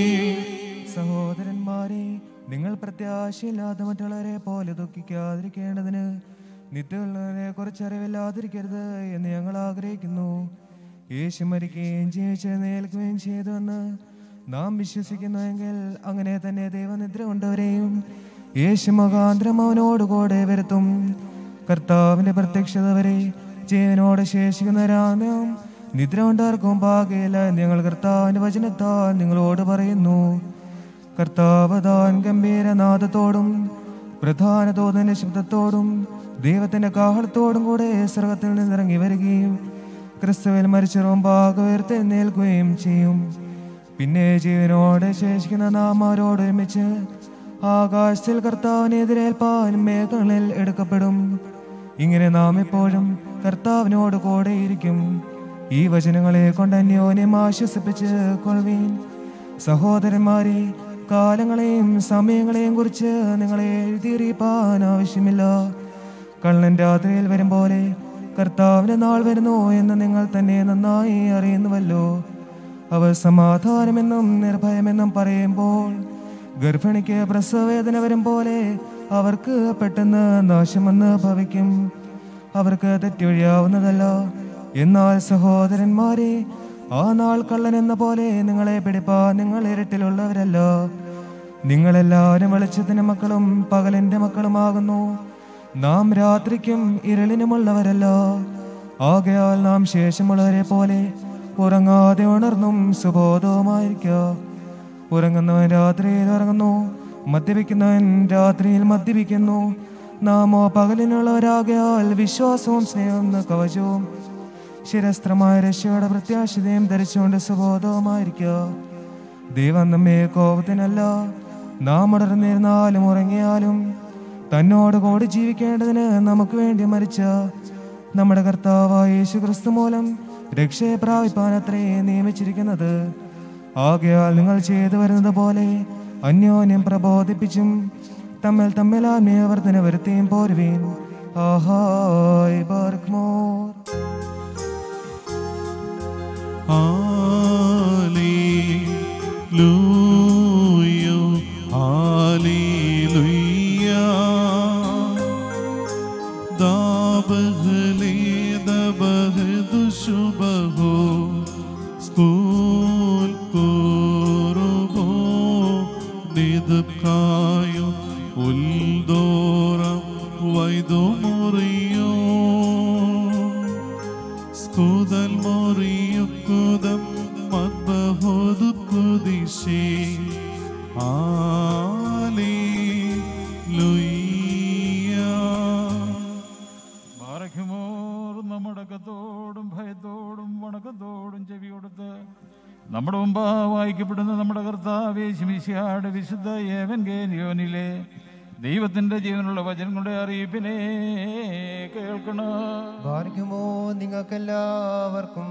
സഹോദരന്മാരെ നിങ്ങൾ പ്രത്യാശയില്ലാത്ത മറ്റുള്ളവരെ പോലെ ദുഃഖിക്കാതിരിക്കേണ്ടതിന് നിത്യമുള്ളവരെ കുറിച്ച് അറിവില്ലാതിരിക്കരുത് എന്ന് ഞങ്ങൾ ആഗ്രഹിക്കുന്നു യേശു മരിക്കുകയും ജീവിച്ചെഴുന്നേൽക്കുകയും ചെയ്തുവെന്ന് നാം വിശ്വസിക്കുന്നുവെങ്കിൽ അങ്ങനെ തന്നെ ദൈവനിദ്ര കൊണ്ടവരെയും യേശു മുഖാന്തരം അവനോട് കൂടെ വരുത്തും കർത്താവിന്റെ പ്രത്യക്ഷത വരെ ജീവനോട് ശേഷിക്കുന്ന രാമം നിദ്ര കൊണ്ടാർക്കും പാകയില്ല എന്ന് ഞങ്ങൾ കർത്താവിന്റെ വചനത്താൽ നിങ്ങളോട് പറയുന്നു കർത്താവ് താൻ ഗംഭീരനാദത്തോടും പ്രധാന തോതിന്റെ ശബ്ദത്തോടും ദൈവത്തിന്റെ കാഹളത്തോടും കൂടെ സ്വർഗത്തിൽ നിന്നിറങ്ങി വരികയും ക്രിസ്തുവിൽ മരിച്ചറും പാകുയർത്തെഴുന്നേൽക്കുകയും ചെയ്യും പിന്നെ ജീവനോടെ ശേഷിക്കുന്ന നാം അവരോട് ഒരുമിച്ച് ആകാശത്തിൽ കർത്താവിനെ എതിരേൽപ്പാൻ മേഘങ്ങളിൽ എടുക്കപ്പെടും ഇങ്ങനെ നാം എപ്പോഴും കർത്താവിനോട് കൂടെയിരിക്കും ഈ വചനങ്ങളെ കൊണ്ട് അന്യോന്യം ആശ്വസിപ്പിച്ച് കൊള്ളുവീൻ സഹോദരന്മാരെ കാലങ്ങളെയും സമയങ്ങളെയും കുറിച്ച് നിങ്ങളെ എഴുതിയറിയിപ്പാൻ ആവശ്യമില്ല കള്ളൻ രാത്രിയിൽ വരും പോലെ കർത്താവിന്റെ നാൾ വരുന്നു എന്ന് നിങ്ങൾ തന്നെ നന്നായി അറിയുന്നുവല്ലോ അവർ സമാധാനമെന്നും നിർഭയമെന്നും പറയുമ്പോൾ ഗർഭിണിക്ക് പ്രസവവേദന വരും പോലെ അവർക്ക് പെട്ടെന്ന് നാശമെന്ന് ഭവിക്കും അവർക്ക് തെറ്റൊഴിയാവുന്നതല്ല എന്നാൽ സഹോദരന്മാരെ ആ നാൾ കള്ളൻ എന്ന പോലെ നിങ്ങളെ പിടിപ്പാ നിങ്ങൾ ഇരട്ടിലുള്ളവരല്ല നിങ്ങളെല്ലാവരും വെളിച്ചത്തിന്റെ മക്കളും പകലിന്റെ മക്കളുമാകുന്നു നാം രാത്രിക്കും ഇരുളിനുമുള്ളവരല്ല ആകയാൽ നാം ശേഷമുള്ളവരെ പോലെ ഉറങ്ങാതെ ഉണർന്നും സുബോധവുമായിരിക്കുക ഉറങ്ങുന്നവൻ രാത്രിയിൽ ഉറങ്ങുന്നു മദ്യപിക്കുന്നവൻ രാത്രിയിൽ മദ്യപിക്കുന്നു നാമോ പകലിനുള്ളവരാകയാൽ വിശ്വാസവും സ്നേഹവും എന്ന കവചവും ശിരസ്ത്രമായ രക്ഷയുടെ പ്രത്യാശതയും ധരിച്ചുകൊണ്ട് സുബോധവുമായിരിക്കുക ദൈവം നമ്മെ കോപത്തിനല്ല നാം ഉണർന്നിരുന്നാലും ഉറങ്ങിയാലും തന്നോട് കൂടി ജീവിക്കേണ്ടതിന് നമുക്ക് വേണ്ടി മരിച്ച നമ്മുടെ കർത്താവായ യേശു ക്രിസ്തു മൂലം രക്ഷയെ പ്രാപിപ്പാൻ അത്രേ നിയമിച്ചിരിക്കുന്നത് ആകയാൽ നിങ്ങൾ ചെയ്തു വരുന്നത് പോലെ അന്യോന്യം പ്രബോധിപ്പിച്ചും തമ്മിൽ തമ്മിൽ ആത്മീയവർദ്ധന വരുത്തിയും പോരുവീൻ ആഹായ് ബാർക്ക്മോർ Hallelujah, hallelujah. Dabhle dabhdu shubho, skul kurubo, nidkayo, uldora, vaido moriyo. സ്കൂതൽ മോറിയുക്കുതം മദ്ബഹോദു കുദിശേ ബാറയ്ക്കുമോർ നമ്മുടെ കത്തോടും ഭയത്തോടും വണക്കത്തോടും ചെവി കൊടുത്ത് നമ്മുടെ മുമ്പാ വായിക്കപ്പെടുന്ന നമ്മുടെ കർത്താവേ ശിമിശിയാട് വിശുദ്ധ ഏവൻഗേനിയോനിലെ ദൈവത്തിന്റെ ജീവനുള്ള വചനങ്ങളുടെ അറിയിപ്പിനെ കേൾക്കണം ഭാഗ്യമോ നിങ്ങൾക്കെല്ലാവർക്കും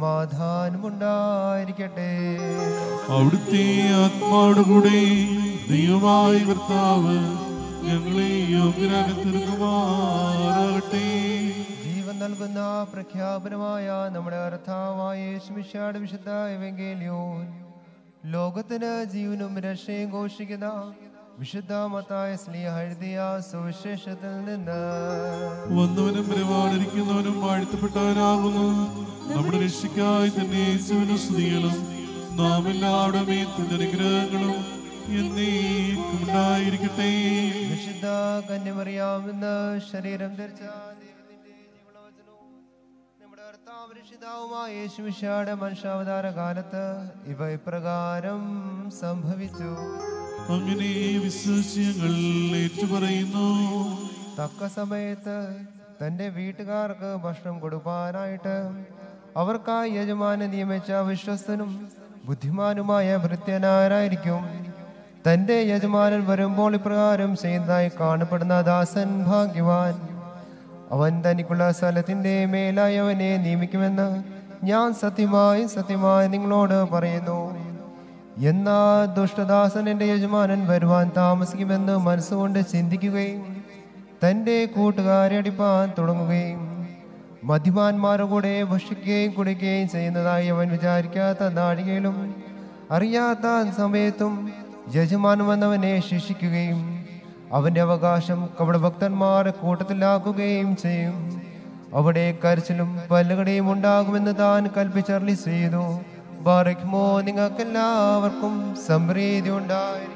സമാധാനമുണ്ടായിരിക്കട്ടെ അവിടുത്തെ ആത്മാവുടെ ദൈവമായ കർത്താവ് ഞങ്ങളെ യോഗ്യരാക്കി തീർക്കുമാറാകട്ടെ ജീവൻ നൽകുന്ന പ്രഖ്യാപനമായ നമ്മുടെ അർത്ഥാവായ യേശുമിശാട് വിശുദ്ധ എവെങ്കേലിയോൻ ലോകത്തിന് ജീവനും രക്ഷയും ഘോഷിക്കുന്ന വിശുദ്ധ മത്തായ സ്ലീഹ എഴുതിയ സുവിശേഷത്തിൽ നിന്ന് വന്നവനും പരിപാടിരിക്കുന്നവനും വാഴ്ത്തപ്പെട്ടവനാകുന്നു നമ്മുടെ രക്ഷയ്ക്കായി തന്നെ യേശുവിന് സ്തുതികളും നാം എല്ലാവരുടെ മേത്തിന്റെ അനുഗ്രഹങ്ങളും എന്നേക്കും ഉണ്ടായിരിക്കട്ടെ വിശുദ്ധ കന്യമറിയാമെന്ന് ശരീരം ധരിച്ച ദൈവത്തിന്റെ ജീവനവചനവും നമ്മുടെ കർത്താവ് രക്ഷിതാവുമായ യേശുമിശാടെ മനുഷ്യാവതാര കാലത്ത് ഇവ ഇപ്രകാരം സംഭവിച്ചു അങ്ങനെ വിശ്വസ്യങ്ങൾ ഏറ്റുപറയുന്നു തക്ക സമയത്ത് തന്റെ വീട്ടുകാർക്ക് ഭക്ഷണം കൊടുക്കാനായിട്ട് അവർക്കായി യജമാനെ നിയമിച്ച വിശ്വസ്തനും ബുദ്ധിമാനുമായ ഭൃത്യനാരായിരിക്കും തന്റെ യജമാനൻ വരുമ്പോൾ ഇപ്രകാരം ചെയ്യുന്നതായി കാണപ്പെടുന്ന ദാസൻ ഭാഗ്യവാൻ അവൻ തനിക്കുള്ള സ്ഥലത്തിന്റെ മേലായി അവനെ നിയമിക്കുമെന്ന് ഞാൻ സത്യമായി സത്യമായി നിങ്ങളോട് പറയുന്നു എന്നാ ദുഷ്ടദാസൻ എന്റെ യജമാനൻ വരുവാൻ താമസിക്കുമെന്ന് മനസ്സുകൊണ്ട് ചിന്തിക്കുകയും തന്റെ കൂട്ടുകാരെ അടിപ്പാൻ തുടങ്ങുകയും മദ്യപാന്മാരുടെ കൂടെ ഭക്ഷിക്കുകയും കുടിക്കുകയും ചെയ്യുന്നതായി അവൻ വിചാരിക്കാത്ത നാഴികയിലും അറിയാത്ത സമയത്തും യജമാനൻ വന്നവനെ ശിക്ഷിക്കുകയും അവന്റെ അവകാശം കപടഭക്തന്മാരെ കൂട്ടത്തിലാക്കുകയും ചെയ്യും അവിടെ കരച്ചിലും പല്ലുകടിയും ഉണ്ടാകുമെന്ന് താൻ കൽപ്പിച്ചർലി ചെയ്തു ബാറയ്ക്കുമോ നിങ്ങൾക്കെല്ലാവർക്കും സമൃദ്ധി ഉണ്ടായിരിക്കും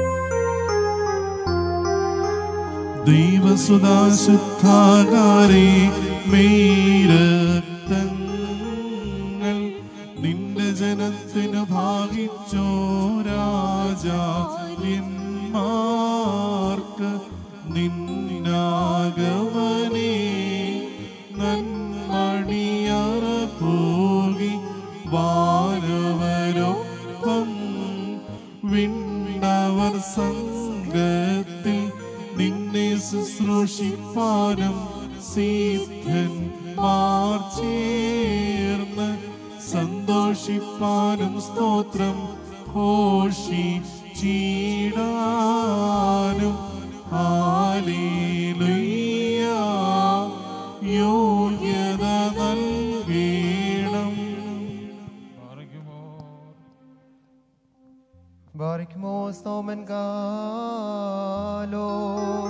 ദൈവസുതാശുദ്ധാകാരേ മേരക്തങ്ങൾ നിന്റെ ജനത്തിന് ഭാഗിച്ചോ രാജാന്മാർക്ക് നിന്നാഗമനേ നന്മണിയറ പോകി വാനവരൊപ്പം വിണ്ണവർ സംഘത്തിൽ നിന്നെ ശുശ്രൂഷിപ്പാനും സീദ്ധന്മാർ ചേർന്ന് സന്തോഷിപ്പാനും സ്തോത്രം ഘോഷിച്ചിടാനും ഹാലേലുയ്യ യോഗ്യത നൽകണം ബാറയ്ക്കുമോ സോമൻ കാലോ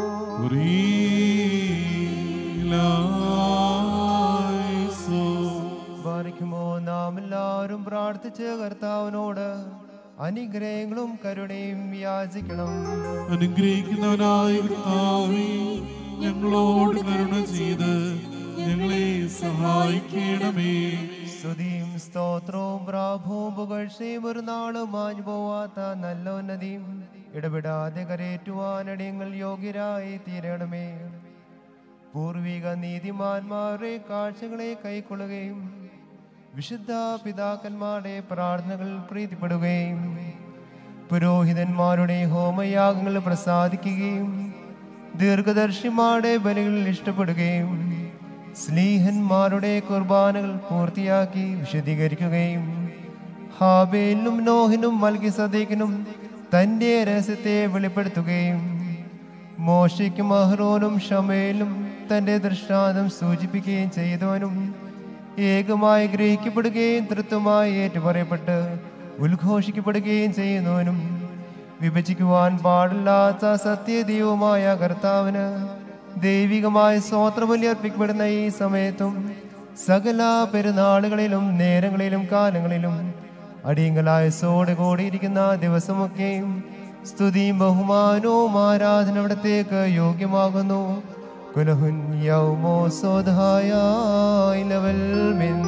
റീലായിസോ ബാറയ്ക്കുമോ നാം എല്ലാവരും പ്രാർത്ഥിച്ച് കർത്താവിനോട് അനുഗ്രഹങ്ങളും കരുണയും യാചിക്കണം അനുഗ്രഹിക്കുന്നവനായ കർത്താവേ ഞങ്ങളോട് കരുണ ചെയ്ത് ഞങ്ങളെ സഹായിക്കണമേ സ്തുതിയും സ്തോത്രവും പ്രാഭവും പുകഴ്ചയും ഒരു നാളും മാഞ്ഞു പോവാത്ത നല്ല ഉന്നതിയും ഇടപെടാതെ കരയേറ്റുവാനടിയങ്ങൾ യോഗ്യരായി തീരണമേ പൂർവിക നീതിമാന്മാരുടെ കാഴ്ചകളെ കൈക്കൊള്ളുകയും വിശുദ്ധ പിതാക്കന്മാരുടെ പ്രാർത്ഥനകൾ പ്രീതിപ്പെടുകയും പുരോഹിതന്മാരുടെ ഹോമയാഗങ്ങൾ പ്രസാദിക്കുകയും ദീർഘദർശിമാരുടെ ബലികൾ ഇഷ്ടപ്പെടുകയും സ്നേഹന്മാരുടെ കുർബാനകൾ പൂർത്തിയാക്കി വിശദീകരിക്കുകയും ഹാബേലിനും നോഹിനും മൽകി സദീഖിനും തന്റെ രഹസ്യത്തെ വെളിപ്പെടുത്തുകയും മോശയ്ക്കും അഹ്റോനും ഷമേലും തന്റെ ദൃഷ്ടാന്തം സൂചിപ്പിക്കുകയും ചെയ്തവനും ഏകമായി ഗ്രഹിക്കപ്പെടുകയും തൃത്വമായി ഏറ്റുപറയപ്പെട്ട് ഉദ്ഘോഷിക്കപ്പെടുകയും ചെയ്യുന്നവനും വിഭജിക്കുവാൻ പാടില്ലാത്ത സത്യദൈവമായ കർത്താവിന് ദൈവികമായ സ്വോത്രബലി അർപ്പിക്കപ്പെടുന്ന ഈ സമയത്തും സകല പെരുന്നാളുകളിലും നേരങ്ങളിലും കാലങ്ങളിലും അടിയങ്കലായസോടെ കൂടിയിരിക്കുന്ന ദിവസമൊക്കെയും സ്തുതിയും ബഹുമാനവും ആരാധന അവിടത്തേക്ക് യോഗ്യമാകുന്നു കുലഹുൻ യൗമോ സ്വധായ ലവൽ മിൻ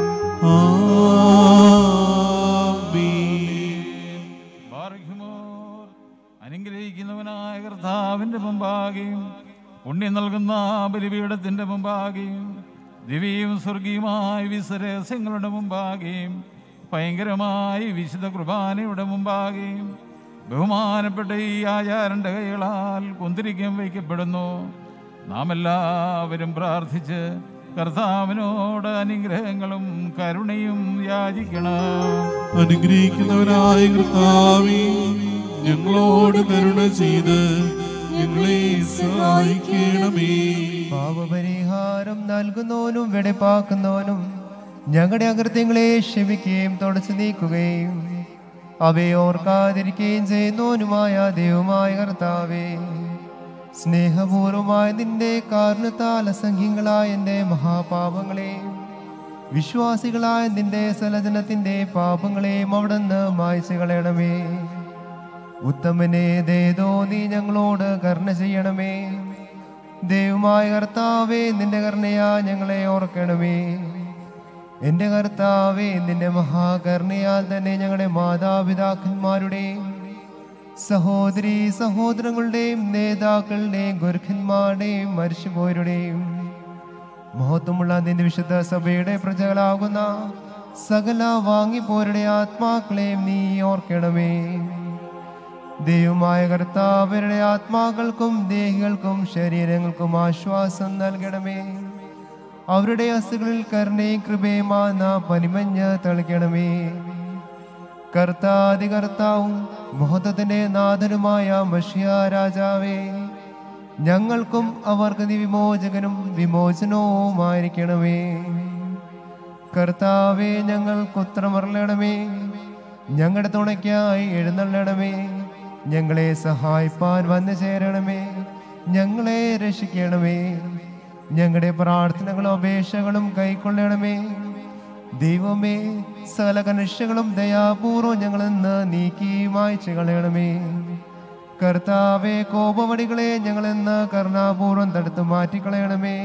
ബാർഹിമോർ അനുഗ്രഹിക്കുന്നവനായ കർത്താവിന്റെ മുമ്പാകെയും പുണ്യം നൽകുന്ന ബലിപീഠത്തിന്റെ മുമ്പാകെയും ദിവ്യവും സ്വർഗീയമായ വിസരഹസ്യങ്ങളുടെ മുമ്പാകെയും ഭയങ്കരമായ വിശുദ്ധ കുർബാനയുടെ മുമ്പാകെയും ബഹുമാനപ്പെട്ട ഈ ആചാരന്റെ കൈകളാൽ കുന്തിരിക്കം വയ്ക്കപ്പെടുന്നു നാം എല്ലാവരും പ്രാർത്ഥിച്ച് കർത്താവിനോട് അനുഗ്രഹങ്ങളും കരുണയും യാചിക്കണം അനുഗ്രഹിക്കുന്നവനായ കർത്താവേ ഞങ്ങളോട് കരുണ ചെയ്ത് ഞങ്ങളെ സഹായിക്കണമേ പാപപരിഹാരം നൽകുന്നവനും വെടിപ്പാക്കുന്നവനും ഞങ്ങളുടെ അകൃത്യങ്ങളെ ക്ഷമിക്കുകയും തുടച്ചു നീക്കുകയും അവയെ ഓർക്കാതിരിക്കുകയും ചെയ്യുന്നവനുമായ ദൈവമായ കർത്താവേ സ്നേഹപൂർവമായ നിന്റെ കാരണത്താൽ അസംഖ്യങ്ങളായ എൻ്റെ മഹാപാപങ്ങളെയും വിശ്വാസികളായ നിന്റെ സലജനത്തിന്റെ പാപങ്ങളെയും അവിടുന്ന് മായ്ച്ചു കളയണമേ ഉത്തമനെ ദേതോ നീ ഞങ്ങളോട് കരുണ ചെയ്യണമേ ദൈവമായ കർത്താവേ നിന്റെ കരുണയാ ഞങ്ങളെ ഓർക്കണമേ എന്റെ കർത്താവേ നിന്റെ മഹാകരുണയാൽ തന്നെ ഞങ്ങളുടെ മാതാപിതാക്കന്മാരുടെയും സഹോദരി സഹോദരങ്ങളുടെയും നേതാക്കളുടെയും ഗുരുഖന്മാരുടെയും മരിച്ചുപോയരുടെയും മഹത്വമുള്ള നിന്റെ വിശുദ്ധ സഭയുടെ പ്രജകളാകുന്ന സകല വാങ്ങിപ്പോരുടെ ആത്മാക്കളെയും നീ ഓർക്കണമേ ദൈവമായ കർത്താവരുടെ ആത്മാക്കൾക്കും ദേഹികൾക്കും ശരീരങ്ങൾക്കും ആശ്വാസം നൽകണമേ അവരുടെ അസുകളിൽ കരുണയും കൃപയുമാന പനിമഞ്ഞ് തളിക്കണമേ കർത്താതി കർത്താവും മഹത്വത്തിന്റെ നാഥനുമായ മഷിയ രാജാവേ ഞങ്ങൾക്കും അവർക്ക് നീ വിമോചകനും വിമോചനവുമായിരിക്കണമേ കർത്താവെ ഞങ്ങൾക്ക് ഉത്തരമറലണമേ ഞങ്ങളുടെ തുണയ്ക്കായി എഴുന്നള്ളണമേ ഞങ്ങളെ സഹായിപ്പാൻ വന്നു ചേരണമേ ഞങ്ങളെ രക്ഷിക്കണമേ ഞങ്ങളുടെ പ്രാർത്ഥനകളും അപേക്ഷകളും കൈക്കൊള്ളണമേ ദൈവമേ സകല കനിഷ്ഠകളും ദയാപൂർവം ഞങ്ങളിൽ നിന്ന് നീക്കി മായ്ച്ചു കളയണമേ കർത്താവെ കോപവടികളെ ഞങ്ങളിൽ നിന്ന് കരുണാപൂർവം തടുത്തു മാറ്റിക്കളയണമേ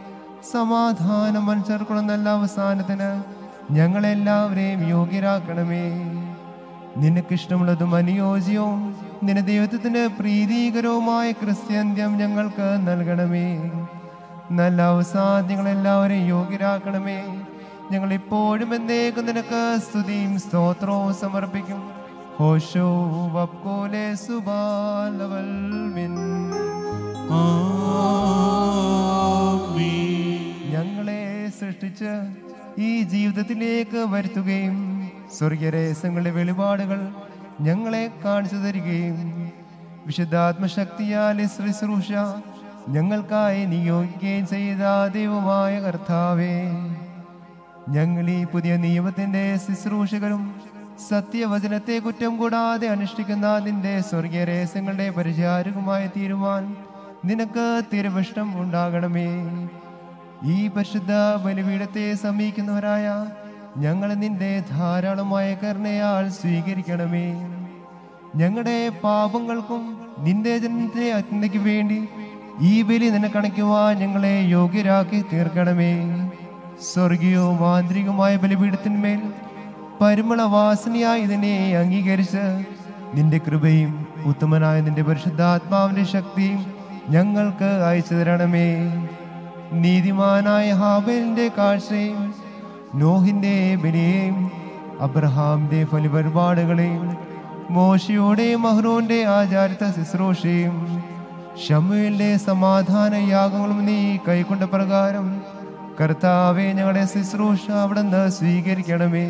സമാധാനം മനുഷ്യർക്കുള്ള നല്ല അവസാനത്തിന് ഞങ്ങളെല്ലാവരെയും യോഗ്യരാക്കണമേ നിനക്കിഷ്ടമുള്ളതും അനുയോജ്യവും നിന്റെ ദൈവത്തിന് പ്രീതികരവുമായ ക്രിസ്ത്യന്ത്യം ഞങ്ങൾക്ക് നൽകണമേ നല്ല അവസാനം ഞങ്ങളെല്ലാവരെയും യോഗ്യരാക്കണമേ ഞങ്ങൾ ഇപ്പോഴും എന്നേക്കും നിനക്ക് സ്തുതിയും സ്തോത്രവും സമർപ്പിക്കും ഹോഷോ വപ്കോലെ സുബാലവൽ മിൻ ഞങ്ങളെ സൃഷ്ടിച്ച് ഈ ജീവിതത്തിലേക്ക് വരുത്തുകയും സ്വർഗരഹസ്യങ്ങളുടെ വെളിപാടുകൾ ഞങ്ങളെ കാണിച്ചു തരികയും വിശുദ്ധാത്മശക്തിയാൽ ഈ ശുശ്രൂഷ ഞങ്ങൾക്കായി നിയോഗിക്കുകയും ചെയ്ത ദൈവമായ കർത്താവേ ഞങ്ങൾ ഈ പുതിയ നിയമത്തിന്റെ ശുശ്രൂഷകരും സത്യവചനത്തെ കുറ്റം കൂടാതെ അനുഷ്ഠിക്കുന്ന നിന്റെ സ്വർഗീയ രഹസ്യങ്ങളുടെ പരിചാരകമായി തീരുവാൻ നിനക്ക് തിരുവിഷ്ടം ഉണ്ടാകണമേ ഈ പരിശുദ്ധ ബലിപീഠത്തെ സമീപിക്കുന്നവരായ ഞങ്ങൾ നിന്റെ ധാരാളമായ കരുണയാൽ സ്വീകരിക്കണമേ ഞങ്ങളുടെ പാപങ്ങൾക്കും നിന്റെ ജനത്തിന്റെ അഗ്നിക്ക് വേണ്ടി ഈ ബലി നിനക്കണയ്ക്കുവാൻ ഞങ്ങളെ യോഗ്യരാക്കി തീർക്കണമേ സ്വർഗീയവും ആന്തരികമായ ബലിപീഠത്തിന്മേൽ പരിമളവാസനയായി ഇതിനെ അംഗീകരിച്ച് നിന്റെ കൃപയും ഉത്തമനായ നിന്റെ പരിശുദ്ധാത്മാവിന്റെ ശക്തിയും ഞങ്ങൾക്ക് അയച്ചു തരണമേ നീതിമാനായ ഹാബേലിന്റെ കാഴ്ചയും നോഹിന്റെ ബലിയെയും അബ്രഹാമിന്റെ ഫലിപരിപാടുകളെയും മോശയുടെയും മഹ്റോന്റെ ആചാരിത ശുശ്രൂഷയും ഷമുവിന്റെ സമാധാന യാഗങ്ങളും നീ കൈക്കൊണ്ട പ്രകാരം കർത്താവെ ഞങ്ങളുടെ ശുശ്രൂഷ അവിടുന്ന് സ്വീകരിക്കണമേ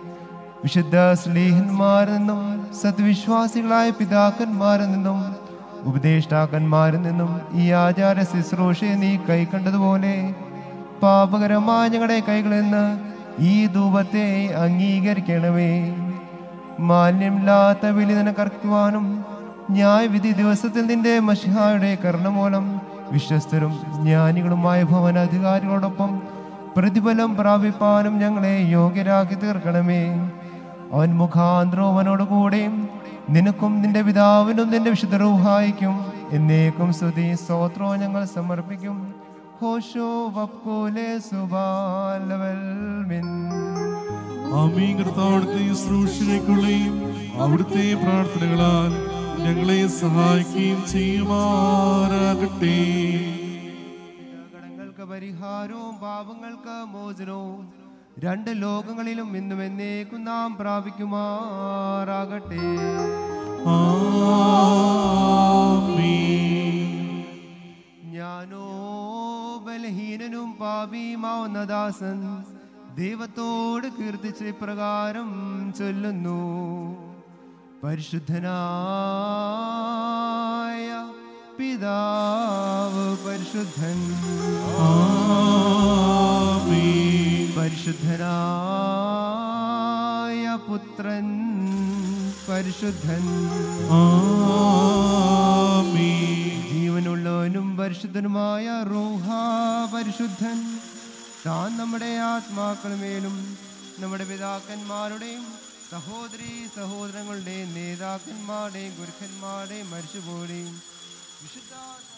വിശുദ്ധ സ്ലീഹന്മാരിൽ നിന്നും സത്വിശ്വാസികളായ പിതാക്കന്മാരിൽ നിന്നും ഉപദേഷ്ടാക്കന്മാരിൽ നിന്നും ഈ ആചാര ശുശ്രൂഷയെ നീ കൈക്കണ്ടതുപോലെ പാപകരമായ ഞങ്ങളുടെ കൈകളിൽ നിന്ന് ഈ ധൂപത്തെ അംഗീകരിക്കണമേ മാലിന്യമില്ലാത്ത വിളി നിനക്കർക്കുവാനും ന്യായവിധി ദിവസത്തിൽ നിന്റെ മഷിഹായുടെ കർണമൂലം വിശ്വസ്തരും ജ്ഞാനികളുമായ ഭവനാധികാരികളോടൊപ്പം പ്രതിഫലം പ്രാപിപ്പാനും ഞങ്ങളെ യോഗ്യരാക്കി തീർക്കണമേ അവൻ മുഖാന്തരവും അവനോട് കൂടെയും നിനക്കും നിന്റെ പിതാവിനും നിന്റെ വിശുദ്ധ റൂഹായിക്കും എന്നേക്കും സ്തുതി സ്തോത്രവും ഞങ്ങൾ സമർപ്പിക്കും ഹോഷോ വപ്കോലെ സുബാലവൽ മിൻ ആമീൻ കർത്താവിടുത്തെ ശുശ്രൂഷകൾക്കുള്ളയും അവിടുത്തെ പ്രാർത്ഥനകളാൽ ഞങ്ങളെ സഹായിക്കുകയും ചെയ്യുമാറാകട്ടെ കടങ്ങൾക്ക് പരിഹാരവും പാപങ്ങൾക്ക് മോചനവും രണ്ട് ലോകങ്ങളിലും ഇന്നും എന്നേക്കും നാം പ്രാപിക്കുമാറാകട്ടെ ആമീൻ ഞാനോ ബലഹീനനും പാപിയുമാവുന്ന ദാസൻ ദൈവത്തോട് കീർത്തിച്ച് ഇപ്രകാരം ചൊല്ലുന്നു പരിശുദ്ധനായ പിതാവ് പരിശുദ്ധൻ ആമീൻ പരിശുദ്ധനായ പുത്രൻ പരിശുദ്ധൻ ആമീൻ ജീവനുള്ളവനും പരിശുദ്ധനുമായ റൂഹ പരിശുദ്ധൻ താൻ നമ്മുടെ ആത്മാക്കളുമേലും നമ്മുടെ പിതാക്കന്മാരുടെയും സഹോദരി സഹോദരങ്ങളുടെയും നേതാക്കന്മാരുടെയും ഗുരുക്കന്മാരുടെയും മരിച്ചുപോലെയും വിശുദ്ധ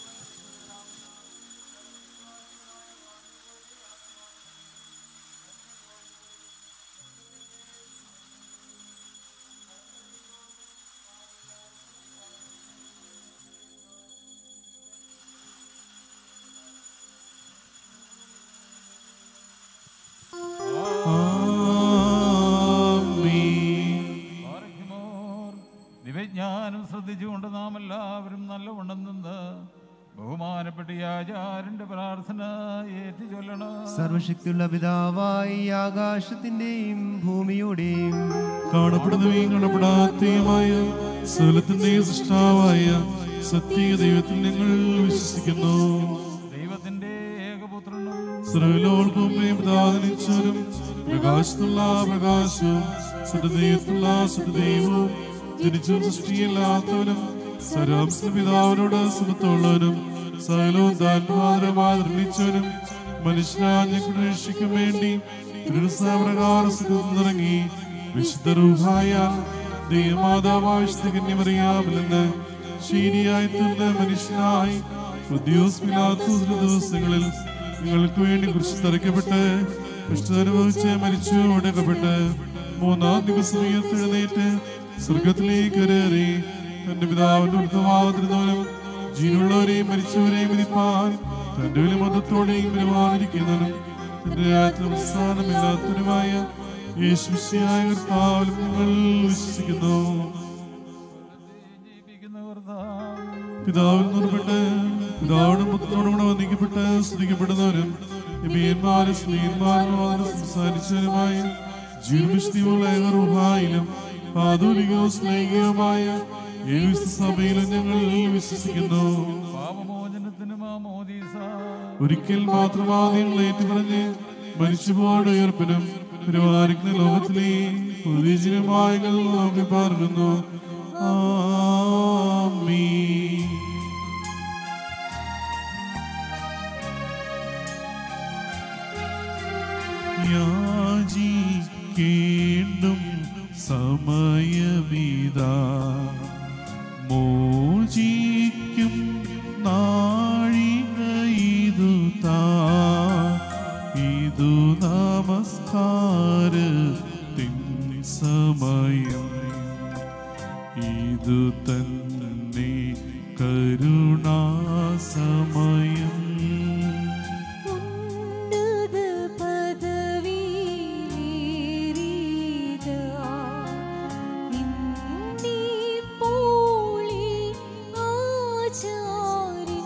ആമീൻ പാർക്കുമോർ ദിവജ്ഞാനം ശ്രദ്ധിച്ചുകൊണ്ട് നാം എല്ലാവരും നല്ലവണ്ണം നിന്ന് ബഹുമാനപ്പെട്ട ഈ ആചാര്യന്റെ പ്രാർത്ഥന ഏറ്റു ചൊല്ലണം സർവശക്തിയുള്ള പിതാവായി ആകാശത്തിന്റെയും ഭൂമിയുടെയും കാണപ്പെടുന്നവയും കാണപ്പെടാത്തയുമായ സകലത്തിന്റെ സൃഷ്ടാവായ സത്യ ദൈവത്തിൽ ഞങ്ങൾ വിശ്വസിക്കുന്നു ദൈവത്തിന്റെ ഏകപുത്രനും സർവലോകവും പ്രദാനിച്ചവരും പ്രകാശത്തുള്ള പ്രകാശവും സത്യദൈവത്തുള്ള സത്യദൈവവും ജനിച്ചു സൃഷ്ടിയില്ലാത്തവനും സരാംസ പിതാവിനോട് സമത്തുള്ളവനും സകലവും താൻമാതരമായി നിർമ്മിച്ചവനും മനുഷ്യരാജ്ഞങ്ങളുടെ രക്ഷിക്കും വേണ്ടി തിരുസാപ്രകാരം ഇറങ്ങി വിശുദ്ധ റൂഹായ ദൈവമാതാവാഴ്ചകന്യമറിയാമില്ലെന്ന് ശീരിയായി തീർന്ന മനുഷ്യനായി ഉദ്യോഗസ്ഥില്ലാത്ത ദിവസങ്ങളിൽ നിങ്ങൾക്ക് വേണ്ടി കുറിച്ച് തറയ്ക്കപ്പെട്ട് കഷ്ടമനുഭവിച്ച് മരിച്ചു അടക്കപ്പെട്ട് മൂന്നാം ദിവസം ഉയർത്തെഴുന്നേറ്റ് സ്വർഗത്തിലേക്ക് കയറി തന്റെ പിതാവിന്റെ ഉത്തമാതിരുന്നവനും ജീവനുള്ളവരെയും മരിച്ചവരെയും വിധിപ്പാൻ തന്റെ വലിയ മതത്തോടെയും പെരുമാറിയിരിക്കുന്നവനും തന്റെ രാജ്യത്തിന് അവസാനമില്ലാത്തവനുമായ യേശുശിയായ കർത്താവിലും ഞങ്ങൾ വിശ്വസിക്കുന്നു ജീവിക്കുന്ന കർത്താവ് പിതാവിൽ നിന്നുപെട്ട് പിതാവിനും പുത്രനോടും കൂടെ വന്ദിക്കപ്പെട്ട് സ്തുതിക്കപ്പെടുന്നവരും എബിയന്മാരും സ്ത്രീയന്മാരും അതിന് സംസാരിച്ചവരുമായ ജീവവിശുദ്ധിയുള്ള ഏകറുഹായിലും ആധുനികവും സ്നേഹികവുമായ ഏവിസ്ത സഭയിലും ഞങ്ങൾ വിശ്വസിക്കുന്നു പാപമോചനത്തിന് മാമോദീസ ഒരിക്കൽ മാത്രമാണ് നിങ്ങൾ ഏറ്റുപറഞ്ഞ് മനുഷ്യപോടെ ഉയർപ്പിനും പരിപാലിക്കുന്ന ലോകത്തിലെ പുതിയജനമായ നോക്കി പാർക്കുന്നു ആമീൻ യാചിക്കേണ്ടും സമയമിതാ മോചിക്കും നാഴിക ഇതു താ ഇതു നമസ്കാരത്തിൻ സമയം ഇതു തന്നെ കരുണാസമയം ഉന്നത പദവിയിലേറിയതാ ഇന്നീപ്പോളി ആചാര്യൻ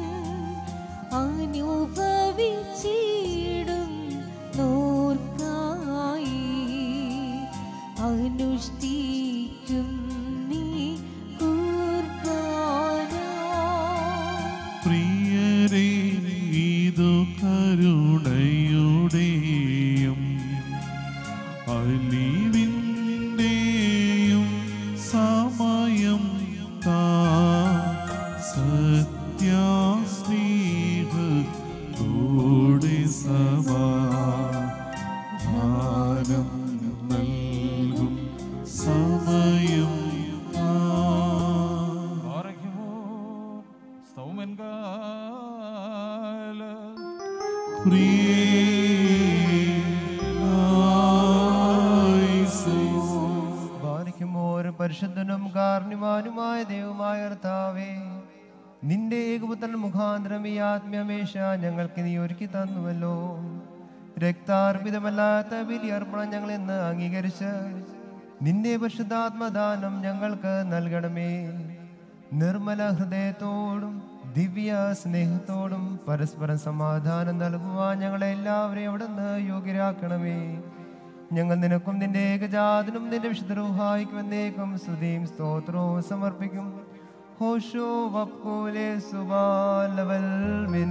അനുഭവിച്ചിടും നോർക്കായി അനുഷ്ഠിക്കും നീ കുർബാന ഒഴിവിൻ്റെയും സമയം താ സത്യാസ്നേഹത്തോടെ സമാധാനം നൽകും സമയം താ. പാറയ്ക്കുമോ സ്തൗമൻ കാല ബാധിക്കുമ്പോൾ പരിശുദ്ധനും കാർണിമാനുമായ ദൈവമായ കർത്താവേ നിന്റെ ഏകപുത്രൻ മുഖാന്തരം ഈ ആത്മ്യമേഷ ഞങ്ങൾക്ക് നീ ഒരുക്കി തന്നുവല്ലോ രക്താർപ്പിതമല്ലാത്ത ബലിയർപ്പണം ഞങ്ങൾ ഇന്ന് അംഗീകരിച്ച് നിന്റെ പരിശുദ്ധാത്മദാനം ഞങ്ങൾക്ക് നൽകണമേ നിർമ്മല ഹൃദയത്തോടും ദിവ്യ സ്നേഹത്തോടും പരസ്പരം സമാധാനം നൽകുവാൻ ഞങ്ങളെ എല്ലാവരെയും അവിടുന്ന് യോഗ്യരാക്കണമേ ഞങ്ങൾ നിനക്കും നിന്റെ ഏകജാതനും നിന്റെ വിശുദ്ധ റൂഹായിക്കും എന്നേക്കും സ്തുതിയും സ്തോത്രവും സമർപ്പിക്കും ഹോഷോ വപ്കൂലെ സുബാലവൽ മിൻ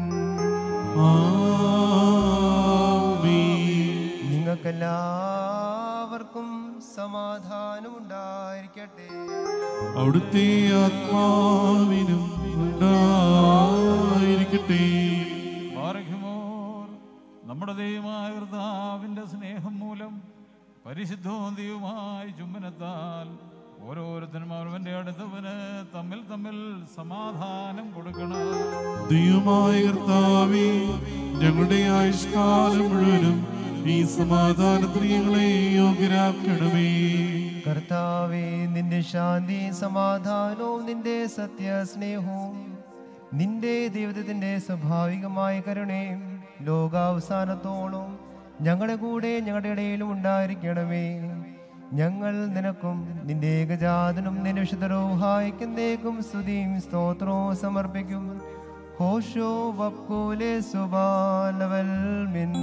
നിങ്ങൾക്കെല്ലാവർക്കും സമാധാനം ഉണ്ടായിരിക്കട്ടെ അവിടുത്തെ ആത്മാവിനും ഉണ്ടായിരിക്കട്ടെ പാറയ്ക്കുമോർ നമ്മുടെ ദൈവമായ കർത്താവിൻ്റെ സ്നേഹം മൂലം പരിശുദ്ധവും ദൈവമായ ചുംബനത്താൽ ഓരോരുത്തരും അവനവൻ്റെ അടുത്തവന് തമ്മിൽ തമ്മിൽ സമാധാനം കൊടുക്കണം ദൈവമായ കർത്താവേ ഞങ്ങളുടെ ആയുഷ്കാലം മുഴുവനും ഈ സമാധാനത്തിന് ഞങ്ങളെ യോഗ്യരാക്കണമേ കർത്താവേ നിന്റെ ശാന്തി സമാധാനവും നിന്റെ സത്യസ്നേഹവും നിന്റെ ദൈവത്തിന്റെ സ്വാഭാവികമായ കരുണയും ലോകാവസാനത്തോളം ഞങ്ങളുടെ കൂടെ ഞങ്ങളുടെ ഇടയിലും ഉണ്ടായിരിക്കണമേ ഞങ്ങൾ നിനക്കും നിന്റെ ഏകജാതനും നിന്റെ വിശുദ്ധരോഹായിക്കുന്നേക്കും സ്തുതിയും സ്തോത്രവും സമർപ്പിക്കും ഹോഷോ വക്കൂലെ സുബാലവൽ മിൻ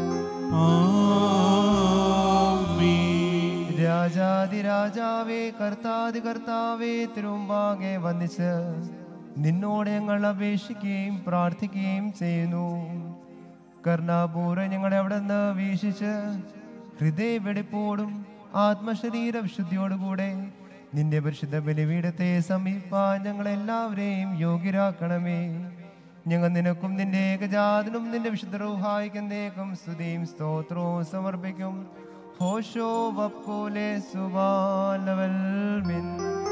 ആമീൻ രാജാതിരാജാവേ കർത്താതി കർത്താവേ തിരുമ്പാകെ വന്നിച്ച് നിന്നോട് ഞങ്ങൾ അപേക്ഷിക്കുകയും പ്രാർത്ഥിക്കുകയും ചെയ്യുന്നു കർണാപൂർവ്വം ഞങ്ങളെ അവിടെ നിന്ന് വീക്ഷിച്ച് ഹൃദയ വെടിപ്പോടും ആത്മശരീര വിശുദ്ധിയോടുകൂടെ നിന്റെ പരിശുദ്ധ ബലിപീഠത്തെ സമീപാൻ ഞങ്ങളെല്ലാവരെയും യോഗ്യരാക്കണമേ ഞങ്ങൾ നിനക്കും നിന്റെ ഏകജാതനും നിന്റെ വിശുദ്ധ റൂഹായിക്കുന്നേക്കും സ്തുതിയും സ്തോത്രവും സമർപ്പിക്കും ഹോഷോ വപ്കൂലെ സുബാലവൽ മിൻ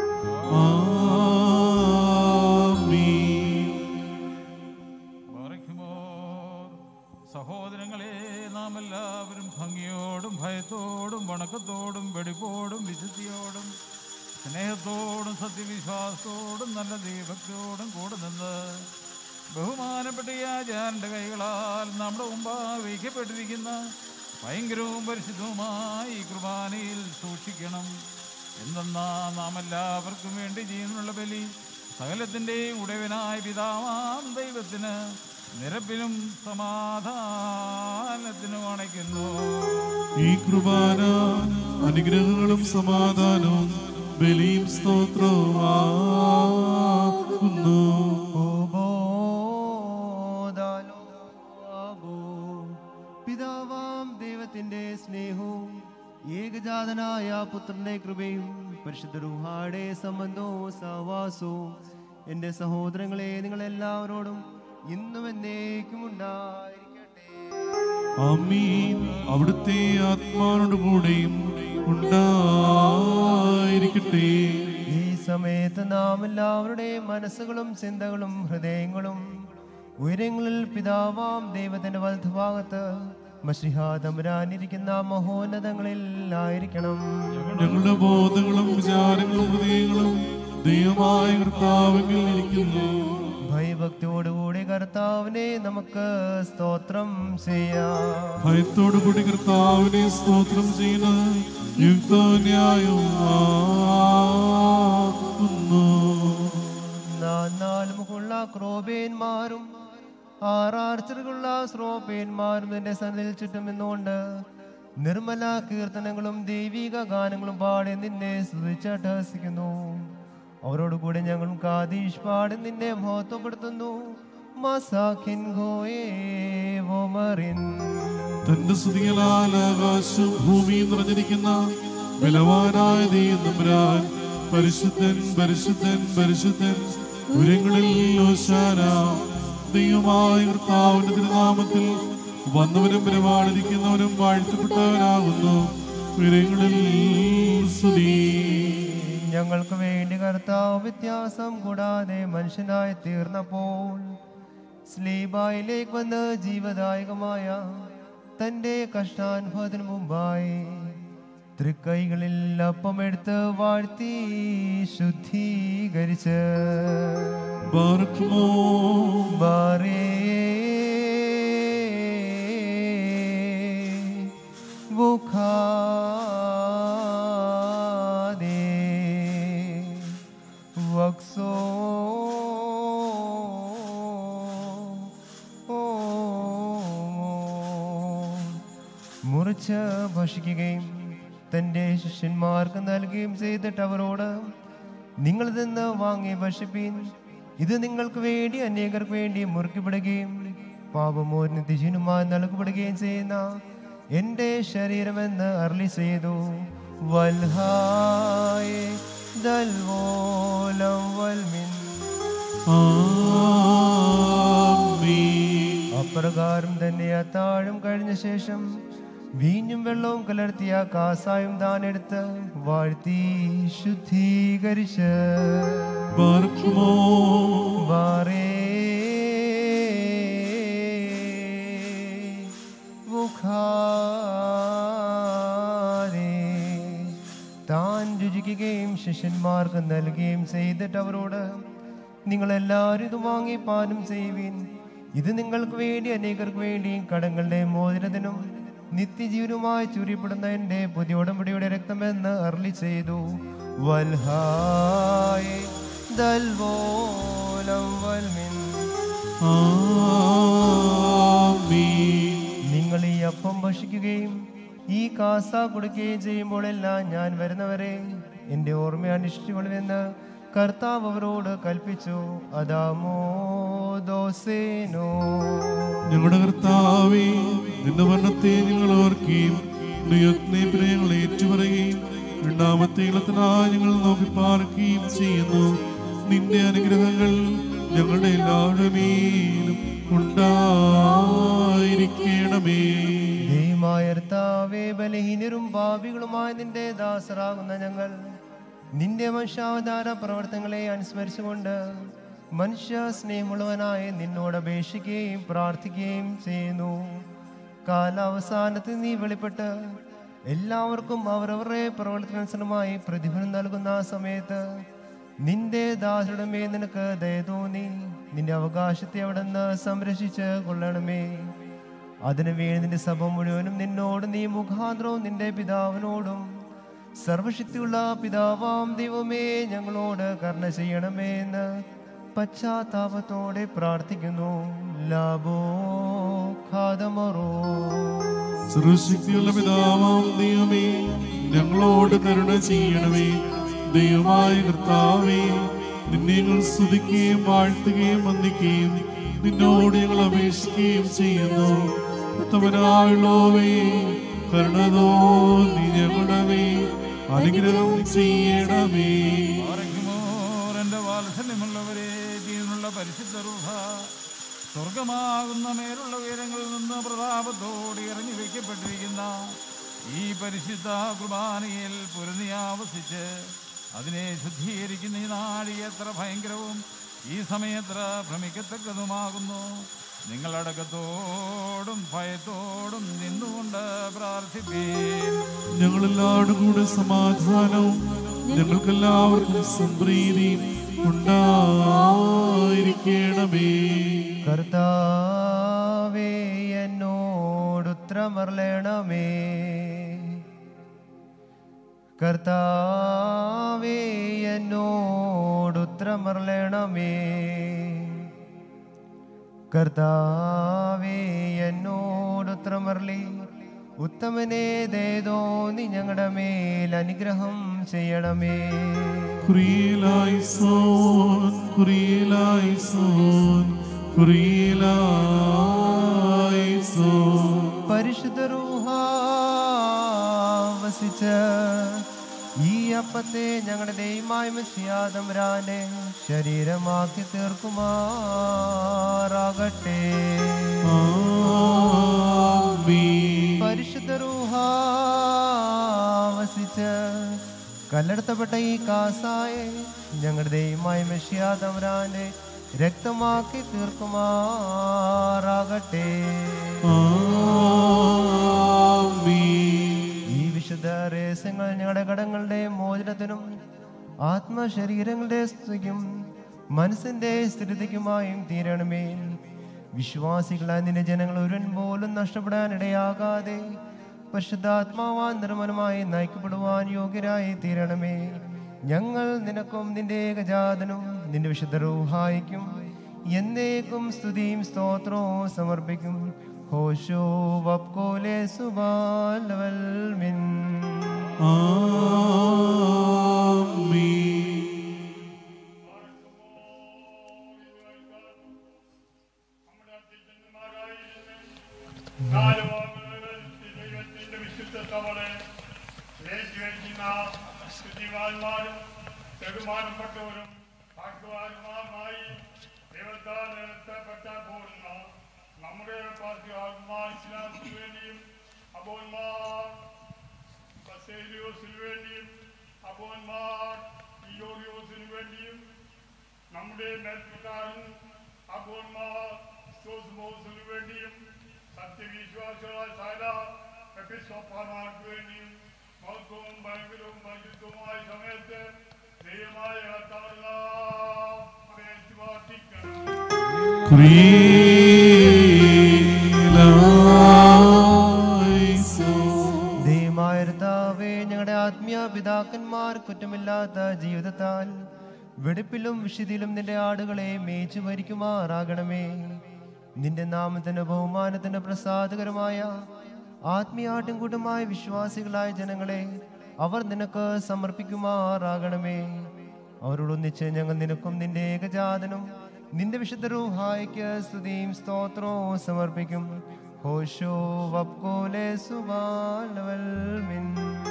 ആമീൻ പാറയ്ക്കുമോർ സഹോദരങ്ങളെ നാം എല്ലാവരും ഭംഗിയോടും ഭയത്തോടും വണക്കത്തോടും വെടിപ്പോടും വിശുദ്ധിയോടും സ്നേഹത്തോടും സത്യവിശ്വാസത്തോടും നല്ല ദൈവത്തോടും കൂടെ നിന്ന് ബഹുമാനപ്പെട്ട ഈ ആചാരൻ്റെ കൈകളാൽ നമ്മുടെ മുമ്പാകെ വയ്ക്കപ്പെട്ടിരിക്കുന്ന ഭയങ്കരവും പരിശുദ്ധവുമായ ഈ കുർബാനയിൽ സൂക്ഷിക്കണം എന്തെന്നാ നാം എല്ലാവർക്കും വേണ്ടി ജീവനുള്ള ബലി സകലത്തിൻ്റെയും ഉടയവനായ പിതാവാം ദൈവത്തിന് നിരപ്പിലും സമാധാനത്തിനും അണയ്ക്കുന്നു ഈ കുർബാന അനുഗ്രഹങ്ങളും സമാധാനവും ബലിയും സ്തോത്രവും ആകുന്നു ഓബോദാലോ ആബോ. പിതാവാം ദൈവത്തിന്റെ സ്നേഹവും ഏകജാതനായ പുത്രന്റെ കൃപയും പരിശുദ്ധ റുഹാടെ സംബന്ധവും സഹവാസവും എന്റെ സഹോദരങ്ങളെ നിങ്ങളെല്ലാവരോടും ഇന്നും എന്നേക്കും ഉണ്ടായിരിക്കട്ടെ അമീൻ അവിടുത്തെ ആത്മാവിനോട് കൂടെയും ഉണ്ടായിരിക്കട്ടെ ഈ സമയത്ത് നാം എല്ലാവരുടെയും മനസ്സുകളും ചിന്തകളും ഹൃദയങ്ങളും ഉയരങ്ങളിൽ പിതാവാം ദൈവത്തിന്റെ വലതുഭാഗത്ത് മഷിഹാതമ്പരാനിരിക്കുന്ന മഹോന്നതങ്ങളിൽ ആയിരിക്കണം ഞങ്ങളുടെ ബോധങ്ങളും വിചാരങ്ങളും ഹൃദയങ്ങളും ദൈവമായ കർത്താവിൽ ഇരിക്കുന്നു ഭയഭക്തിയോടുകൂടി കർത്താവിനെ നമുക്ക് സ്തോത്രം ചെയ്യാം ഭയത്തോടു കൂടി കർത്താവിനെ സ്തോത്രം ചെയ്യുന്ന യുക്തന്യായവും ആകുന്നു നാലുമുഖുള്ള ക്രോബേന്മാരും ആറാർച്ചറുകളുള്ള ശ്രോപേന്മാരും നിന്റെ സന്നിധിയിൽ ചുറ്റും നിന്നുകൊണ്ട് നിർമ്മല കീർത്തനങ്ങളും ദൈവിക ഗാനങ്ങളും പാടി നിന്നെ സ്തുതിച്ചട്ടഹസിക്കുന്നു അവരോട് കൂടെ ഞങ്ങളും കാതീഷ് പാടി നിന്നെ മഹത്വപ്പെടുത്തുന്നു മസാഖിൻ ഗോയേ വോമറിൻ തന്റെ സ്തുതികളാൽ ആകാശവും ഭൂമിയും നിറഞ്ഞിരിക്കുന്ന ബലവാനായ ദൈവം പരിശുദ്ധൻ പരിശുദ്ധൻ പരിശുദ്ധൻ ഉരങ്ങളിൽ ഓശാന ദൈവമായ കർത്താവിന്റെ തിരുനാമത്തിൽ വന്നവനും പരിപാടിക്കുന്നവനും വാഴ്ത്തപ്പെട്ടവനാകുന്നു ഉരങ്ങളിൽ സ്തുതി ഞങ്ങൾക്ക് വേണ്ടി കർത്താവ് വ്യത്യാസം കൂടാതെ മനുഷ്യനായി തീർന്നപ്പോൾ സ്ലീബായിലേക്ക് വന്ന് ജീവദായകമായ തന്റെ കഷ്ടാനുഭവത്തിന് മുമ്പായി തൃക്കൈകളിൽ അപ്പമെടുത്ത് വാഴ്ത്തി ശുദ്ധീകരിച്ച് ബാർക്കുമോ ബാരേ വുഖാദേ വക്സോ മുറിച്ച് ഭക്ഷിക്കുകയും തൻ്റെ ശിഷ്യന്മാർക്ക് നൽകുകയും ചെയ്തിട്ട് അവരോട് നിങ്ങൾ നിന്ന് വാങ്ങി ഭക്ഷിപ്പീൻ ഇത് നിങ്ങൾക്ക് വേണ്ടി അനേകർക്ക് വേണ്ടി മുറുക്കിപ്പെടുകയും പാപമോരിന് തിശിനുമായി നൽകപ്പെടുകയും ചെയ്യുന്ന എൻ്റെ ശരീരമെന്ന് അർലി ചെയ്തു വൽഹായ് ദൽവോലം വൽമിൻ ആമീൻ അപ്രകാരം തന്നെ അത്താഴം കഴിഞ്ഞ ശേഷം വീഞ്ഞും വെള്ളവും കലർത്തിയ കാസായും താൻ എടുത്ത് വാഴ്ത്തി ശുദ്ധീകരിച്ച് ബാർക്കുമോ വാറേ മുഖാരേ താൻ രുചിക്കുകയും ശിഷ്യന്മാർക്ക് നൽകുകയും ചെയ്തിട്ട് അവരോട് നിങ്ങളെല്ലാവരും ഇത് വാങ്ങി പാനം ചെയ്യുവീൻ ഇത് നിങ്ങൾക്ക് വേണ്ടി അനേകർക്ക് വേണ്ടിയും കടങ്ങളുടെ മോചനത്തിനും നിത്യജീവനുമായി ചുരിപ്പെടുന്ന എൻ്റെ പുതിയ ഉടമ്പടിയുടെ രക്തമെന്ന് അർലി ചെയ്തു വൽഹായ് ദൽവോലം വൽമിൻ ആമീൻ നിങ്ങൾ ഈ അപ്പം ഭക്ഷിക്കുകയും ഈ കാസ കൊടുക്കുകയും ചെയ്യുമ്പോഴെല്ലാം ഞാൻ വരുന്നവരെ എൻ്റെ ഓർമ്മ അനുഷ്ഠിച്ചുകൊള്ളുമെന്ന് കർത്താവ് അവരോട് കൽപ്പിച്ചു അതാമോ ദോസേനോ ഞങ്ങളുടെ കർത്താവേ നിന്റെ വർണ്ണത്തെ ഞങ്ങൾ ഓർക്കുകയും നിയത്നെ ഞങ്ങൾ ഏറ്റുപറയുകയും രണ്ടാമത്തെ ഇളത്തിനായി ഞങ്ങൾ നോക്കി പാർക്കുകയും ചെയ്യുന്നു നിന്റെ അനുഗ്രഹങ്ങൾ ഞങ്ങളുടെ എല്ലാവരുടെ മേലും ഉണ്ടായിരിക്കണമേ ദൈവമായ കർത്താവേ ബലഹീനരും പാപികളുമായ നിന്റെ ദാസരാകുന്ന ഞങ്ങൾ നിന്റെ വംശാവതാര പ്രവർത്തനങ്ങളെ അനുസ്മരിച്ചുകൊണ്ട് മനുഷ്യ സ്നേഹമുള്ളവനായ നിന്നോട് അപേക്ഷിക്കുകയും പ്രാർത്ഥിക്കുകയും ചെയ്യുന്നു കാലാവസാനത്ത് നീ വെളിപ്പെട്ട് എല്ലാവർക്കും അവരവരുടെ പ്രവർത്തനാനുസരണമായി പ്രതിഫലം നൽകുന്ന ആ സമയത്ത് നിന്റെ ദാസരുടെ മേൽ നിനക്ക് ദയ തോന്നി നിന്റെ അവകാശത്തെ അവിടെ നിന്ന് സംരക്ഷിച്ച് കൊള്ളണമേ അതിനു വേണ്ടി നിന്റെ സഭ മുഴുവനും നിന്നോട് നീ മുഖാന്തരവും നിന്റെ പിതാവിനോടും സർവശക്തിയുള്ള പിതാവാം ദൈവമേ ഞങ്ങളോട് കർണ ചെയ്യണമേ എന്ന് പശ്ചാത്താപത്തോടെ പ്രാർത്ഥിക്കുന്നു ലാഭോ ഖാദമറോ സർവശക്തിയുള്ള പിതാവാം ദൈവമേ ഞങ്ങളോട് കരുണ ചെയ്യണമേ ദൈവമായ കർത്താവേ നിന്നെ ഞങ്ങൾ സ്തുതിക്കുകയും വാഴ്ത്തുകയും വന്ദിക്കുകയും നിന്നോട് ഞങ്ങൾ അപേക്ഷിക്കുകയും ചെയ്യുന്നു ഉത്തമനായുള്ളവേ കരുണതോ നീ ഞങ്ങളുടെ മേൽ അനുഗ്രഹം ചെയ്യണമേ പാറയ്ക്കുമോർ എൻ്റെ വാത്സല്യമുള്ളവരെ ജീവനുള്ള പരിശുദ്ധ റൂഹ സ്വർഗമാകുന്ന മേലുള്ള ഉയരങ്ങളിൽ നിന്ന് പ്രതാപത്തോടെ ഇറങ്ങി വയ്ക്കപ്പെട്ടിരിക്കുന്ന ഈ പരിശുദ്ധ കുർബാനയിൽ പൊരുതി ആവസിച്ച് അതിനെ ശുദ്ധീകരിക്കുന്ന ഈ നാഴി എത്ര ഭയങ്കരവും ഈ സമയത്ര ഭ്രമിക്കത്തക്കതുമാകുന്നു നിങ്ങളടക്കത്തോടും ഭയത്തോടും നിന്നുകൊണ്ട് പ്രാർത്ഥിപ്പീൻ ഞങ്ങളെല്ലാവരും കൂടെ സമാധാനവും ഞങ്ങൾക്കെല്ലാവർക്കും സംപ്രീതിയും ഉണ്ടായിരിക്കണമേ കർത്താവേ എന്നോടുത്തരമറളണമേ കർത്താവേ എന്നോടുത്തരമറളണമേ കർത്താവേ എന്നോടുത്തരമറളി ഉത്തമനെ ദേതോ നീ ഞങ്ങളുടെ മേൽ അനുഗ്രഹം ചെയ്യണമേ കുറിയലായി സോൻ കുറിയലായി സോൻ കുറിയിലായിസോ പരിശുദ്ധ റൂഹ വസിച്ച് ഈ അപ്പത്തെ ഞങ്ങളുടെ ദൈവമായ മസിയാതമ്പരാനെ ശരീരമാക്കി തീർക്കുമാറാകട്ടെ ആമീൻ. പരിശുദ്ധ റൂഹ വസിച്ച് കല്ലെടുത്തപ്പെട്ട ഈ കാസായെ ഞങ്ങളുടെ ദൈവമായ മഷിയാതമ്പരാനെ രക്തമാക്കി തീർക്കുമാറാകട്ടെ ആമീൻ. ഈ വിശുദ്ധ രഹസ്യങ്ങൾ ഞങ്ങളുടെ കടങ്ങളുടെ മോചനത്തിനും ആത്മശരീരങ്ങളുടെ സ്തുതിക്കും മനസ്സിന്റെ സ്ഥിരതയ്ക്കുമായും തീരണമേ വിശ്വാസികളായ നിന്റെ ജനങ്ങൾ ഒരുവൻ പോലും നഷ്ടപ്പെടാനിടയാകാതെ പരിശുദ്ധാത്മാവാൻ നിർമ്മലമായി നയിക്കപ്പെടുവാൻ യോഗ്യരായി തീരണമേ ഞങ്ങൾ നിനക്കും നിന്റെ ഏകജാതനും നിന്റെ വിശുദ്ധ റൂഹായിക്കും എന്നേക്കും സ്തുതിയും സ്തോത്രവും സമർപ്പിക്കും ഹോഷോ വപ്കോലെ സുബാലവൽ മിൻ ആമീൻ. ദൈവത്തിന്റെ വിശുദ്ധ സഭകളെ യേശുവെക്കുന്ന സ്ഥിതിവാന്മാരും ബഹുമാനപ്പെട്ടവരും ഭാഗ്യവാന്മാരുമായി ദൈവത്താൽ നിർത്തപ്പെട്ട പോകുന്ന നമ്മുടെ ഭാഗ്യവാന്മാർ ഇസ്ലാമിന് വേണ്ടിയും അബോന്മാർ ബസേലിയോസിന് വേണ്ടിയും അബോന്മാർ ഇയോറിയോസിന് വേണ്ടിയും നമ്മുടെ മേൽപ്രകാരം അബോന്മാർ ക്രിസ്തോസ്മോസിന് വേണ്ടിയും സത്യവിശ്വാസികളായ സകല എപ്പിസ്കോപ്പമാർക്ക് വേണ്ടിയും മഹത്വവും ഭയങ്കരവും പരിശുദ്ധവുമായ സമയത്ത് ദൈവമായ കർത്താവെല്ലാം അപേക്ഷിച്ച് പ്രാർത്ഥിക്കണം കുറിയിലായിസോ ദൈവമായ കർത്താവേ ഞങ്ങളുടെ ആത്മീയ പിതാക്കന്മാർ കുറ്റമില്ലാത്ത ജീവിതത്താൽ വെടിപ്പിലും വിശുദ്ധിയിലും നിന്റെ ആടുകളെ മേച്ചു ഭരിക്കുമാറാകണമേ നിന്റെ നാമത്തിന് ബഹുമാനത്തിന് പ്രസാദകരമായ ആത്മീയ ആട്ടിൻകൂട്ടമായ വിശ്വാസികളായ ജനങ്ങളെ അവർ നിനക്ക് സമർപ്പിക്കുമാറാകണമേ അവരോടൊന്നിച്ച് ഞങ്ങൾ നിനക്കും നിന്റെ ഏകജാതനും നിന്റെ വിശുദ്ധ റൂഹായിക്ക് സ്തുതിയും സ്തോത്രവും സമർപ്പിക്കും ഹോഷോ വപ്കോലെ സുബാലവൽ മിൻ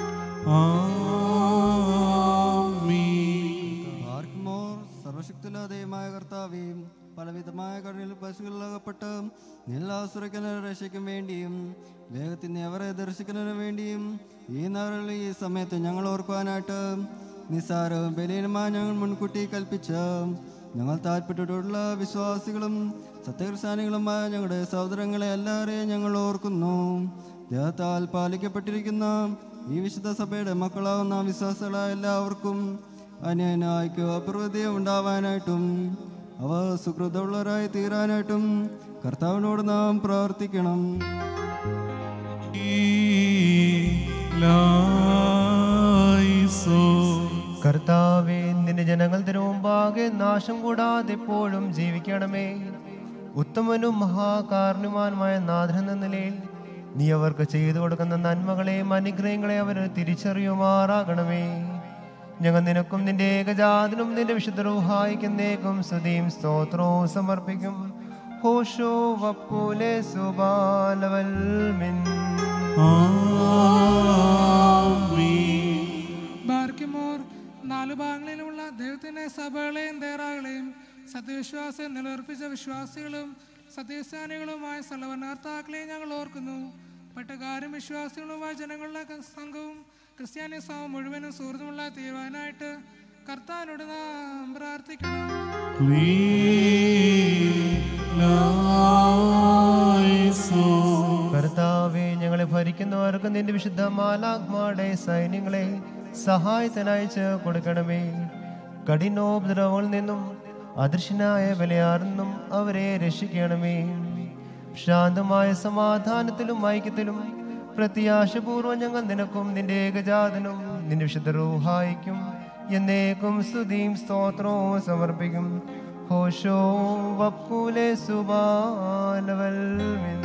ആമീൻ. ആർക്കുമോർ സർവശക്തിലാതയുമായ കർത്താവേയും പലവിധമായ കടലിൽ പശുകളിലകപ്പെട്ട് നില്ലാസുരക്കുന്ന രക്ഷയ്ക്കും വേണ്ടിയും വേഗത്തിൽ അവരെ ദർശിക്കുന്നതിന് വേണ്ടിയും ഈ നഗറിൽ ഈ സമയത്ത് ഞങ്ങൾ ഓർക്കുവാനായിട്ട് നിസ്സാരവും ബലീനമായ ഞങ്ങൾ മുൻകൂട്ടി കൽപ്പിച്ച് ഞങ്ങൾ താല്പര്യത്തോടുള്ള വിശ്വാസികളും സത്യക്രിസ്ത്യാനികളുമായ ഞങ്ങളുടെ സഹോദരങ്ങളെ എല്ലാവരെയും ഞങ്ങൾ ഓർക്കുന്നു ദേഹത്താൽ പാലിക്കപ്പെട്ടിരിക്കുന്ന ഈ വിശുദ്ധ സഭയുടെ മക്കളാവുന്ന വിശ്വാസികളായ എല്ലാവർക്കും അന്യനായിക്കോ അപ്രവൃത്തിയും ഉണ്ടാവാനായിട്ടും അവ സുഹൃതമുള്ളവരായി തീരാനായിട്ടും കർത്താവിനോട് നാം പ്രാർത്ഥിക്കണം ലായിസോ കർത്താവേ നിന്റെ ജനങ്ങൾ തിരുമുമ്പാകെ നാശം കൂടാതെ എപ്പോഴും ജീവിക്കണമേ ഉത്തമനും മഹാകാരുണ്യവാനുമായ നാഥൻ എന്ന നിലയിൽ നീ അവർക്ക് ചെയ്തു കൊടുക്കുന്ന നന്മകളെയും അനുഗ്രഹങ്ങളെയും അവർ തിരിച്ചറിയുമാറാകണമേ ഞങ്ങൾ നിനക്കും നിന്റെ ഏകജാതനും നിന്റെ വിശുദ്ധ റൂഹായിക്കുന്നേക്കും സ്തുതിയും സ്തോത്രവും സമർപ്പിക്കും ഹോഷോ വപ്പൂലെ സുബാലവൽ മിൻ ബാർക്കിമോർ നാലു ഭാഗങ്ങളിലുമുള്ള ദൈവത്തിന്റെ സഭകളെയും ദേറാകളെയും സത്യവിശ്വാസം നിലനിർപ്പിച്ച വിശ്വാസികളും സത്യസ്ഥാനികളുമായ സലവനാർത്ഥാക്കളെയും ഞങ്ങൾ ഓർക്കുന്നു പട്ടക്കാരും വിശ്വാസികളുമായ ജനങ്ങളുടെ ക- സംഘവും ക്രിസ്ത്യാനി സമൂഹം മുഴുവനും സുഹൃത്തുമുള്ള തീരുവാനായിട്ട് കർത്താവിനോട് നാം പ്രാർത്ഥിക്കണം ലായിസോ കർത്താവെ ഞങ്ങളെ ഭരിക്കുന്നവർക്ക് നിന്റെ വിശുദ്ധ മാലാഗ്മാടെ സൈന്യങ്ങളെ സഹായത്തിനയച്ച് കൊടുക്കണമേ കഠിനോപദ്രവങ്ങളിൽ നിന്നും അദൃശ്യനായ വിലയാർന്നും അവരെ രക്ഷിക്കണമേ ശാന്തമായ സമാധാനത്തിലും ഐക്യത്തിലും പ്രത്യാശപൂർവ്വം ഞങ്ങൾ നിനക്കും നിന്റെ ഏകജാതനും നിന്റെ വിശുദ്ധ റൂഹായിക്കും എന്നേക്കും സ്തുതിയും സ്തോത്രവും സമർപ്പിക്കും ഹോഷോ വപ്പൂലെ സുബാലവൽ മിൻ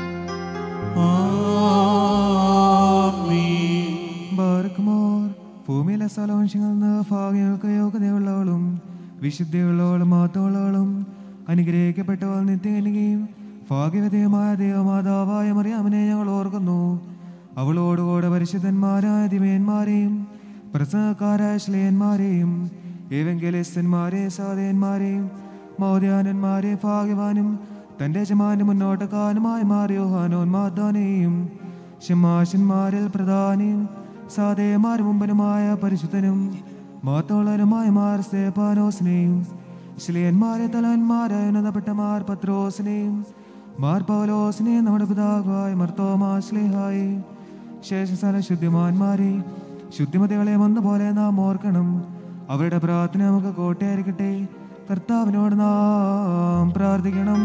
ബാർക്കുമോർ ഭൂമിയിലെ സ്ഥലവംശങ്ങളിൽ നിന്ന് ഭാഗ്യങ്ങൾക്ക് യോഗ്യതയുള്ളവളും വിശുദ്ധിയുള്ളവളും മാത്രമുള്ളവളും അനുഗ്രഹിക്കപ്പെട്ടവൾ നിത്യകനികയും ഭാഗ്യവതയുമായ ദേവമാതാവായ മറിയാമനെ ഞങ്ങൾ ഓർക്കുന്നു അവളോടുകൂടെ പരിശുദ്ധന്മാരായ ദിവ്യന്മാരെയും പ്രസംഗക്കാരായ ശ്ലേയന്മാരെയും ഏവെങ്കലിസ്തന്മാരെ സാധയന്മാരെയും മൗദ്യാനന്മാരെ ഭാഗ്യവാനും തന്റെ യജമാന്റെ മുന്നോട്ടക്കാരനുമായി മാറിയോ ഹാനോന്മാദാനെയും ഷിമാഷന്മാരിൽ പ്രധാനിയും സാധേയമാരും മുമ്പനുമായ പരിശുദ്ധനും മാത്തോളനുമായ മാർ സ്തേപാനോസിനെയും ശ്ലിയന്മാരെ തലവന്മാരായ ഉന്നതപ്പെട്ടമാർ പത്രോസിനെയും മാർ പൗലോസിനെയും നമ്മുടെ പിതാവായ മർത്തോമാശ്ലേഹായി ശേഷസ്ഥല ശുദ്ധിമാന്മാരെ ശുദ്ധിമതികളെ വന്ന പോലെ നാം ഓർക്കണം അവരുടെ പ്രാർത്ഥന നമുക്ക് കോട്ടയായിരിക്കട്ടെ കർത്താവിനോട് നാം പ്രാർത്ഥിക്കണം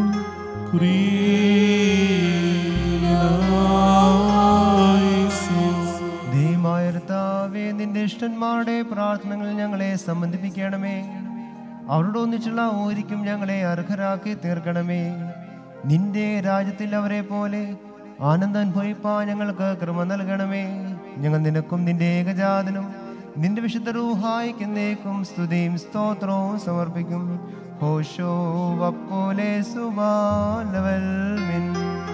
ദൈവമായ കർത്താവേ നിന്റെ ഇഷ്ടന്മാരുടെ പ്രാർത്ഥനകൾ ഞങ്ങളെ സംബന്ധിപ്പിക്കണമേ അവരുടെ ഒന്നിച്ചുള്ള ഓരിക്കും ഞങ്ങളെ അർഹരാക്കി തീർക്കണമേ നിന്റെ രാജ്യത്തിൽ അവരെ പോലെ ആനന്ദം അനുഭവിപ്പാൻ ഞങ്ങൾക്ക് കൃപ നൽകണമേ ഞങ്ങൾ നിനക്കും നിന്റെ ഏകജാതനും നിന്റെ വിശുദ്ധ റൂഹായിക്കുന്നേക്കും സ്തുതിയും സ്തോത്രവും സമർപ്പിക്കും ഹോഷോ വപ്പോലെ സുബാലവൽ മിൻ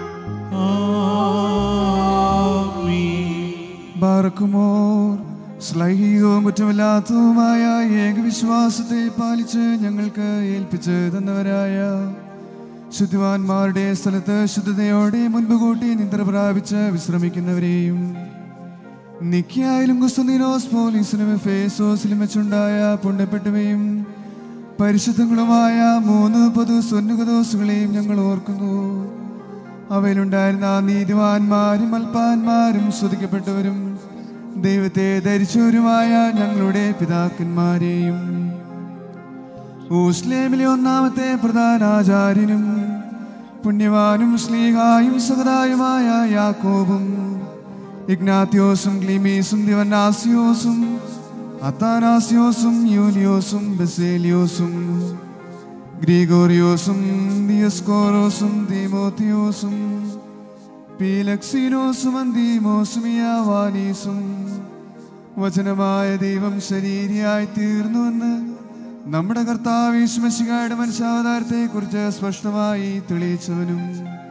ബാർക്കുമോർ ശ്ലൈഹികവും കുറ്റമില്ലാത്തതുമായ ഏകവിശ്വാസത്തെ പാലിച്ച് ഞങ്ങൾക്ക് ഏൽപ്പിച്ച് തന്നവരായ ശുദ്ധിവാന്മാരുടെ സ്ഥലത്ത് ശുദ്ധതയോടെ മുൻപ് കൂട്ടി നിദ്ര പ്രാപിച്ച് വിശ്രമിക്കുന്നവരെയും നിക്കിയായാലും കുസ്തുനീനോസ് പോലീസിലും ഫേസോസിലും വെച്ചുണ്ടായ പുണ്യപ്പെട്ടവയും പരിശുദ്ധങ്ങളുമായ മൂന്ന് പൊതു സ്വർണ്ണകദോസുകളെയും ഞങ്ങൾ ഓർക്കുന്നു അവയിലുണ്ടായിരുന്ന നീതിവാന്മാരും അൽപ്പാന്മാരും സ്തുതിക്കപ്പെട്ടവരും ദൈവത്തെ ധരിച്ചവരുമായ ഞങ്ങളുടെ പിതാക്കന്മാരെയും ഊസ്ലേമിലെ ഒന്നാമത്തെ പ്രധാനാചാര്യനും പുണ്യവാനും സ്ലീഹായും സഹതായുമായ യാക്കോബും ഇഗ്നാത്യോസും ക്ലീമീസും ദിവനാസിയോസും അത്താനാസിയോസും യൂലിയോസും ബസേലിയോസും ഗ്രിഗോറിയോസും ദിയസ്കോറോസും തീമോത്തിയോസും പീലക്സീനോസും അന്തീമോസും യാവാനീസും വചനമായ ദൈവം ശരീരിയായി തീർന്നുവെന്ന് നമ്മുടെ കർത്താവ് ഈശ്മശികായുടെ മനുഷ്യാവതാരത്തെ കുറിച്ച് സ്പഷ്ടമായി തെളിയിച്ചവനും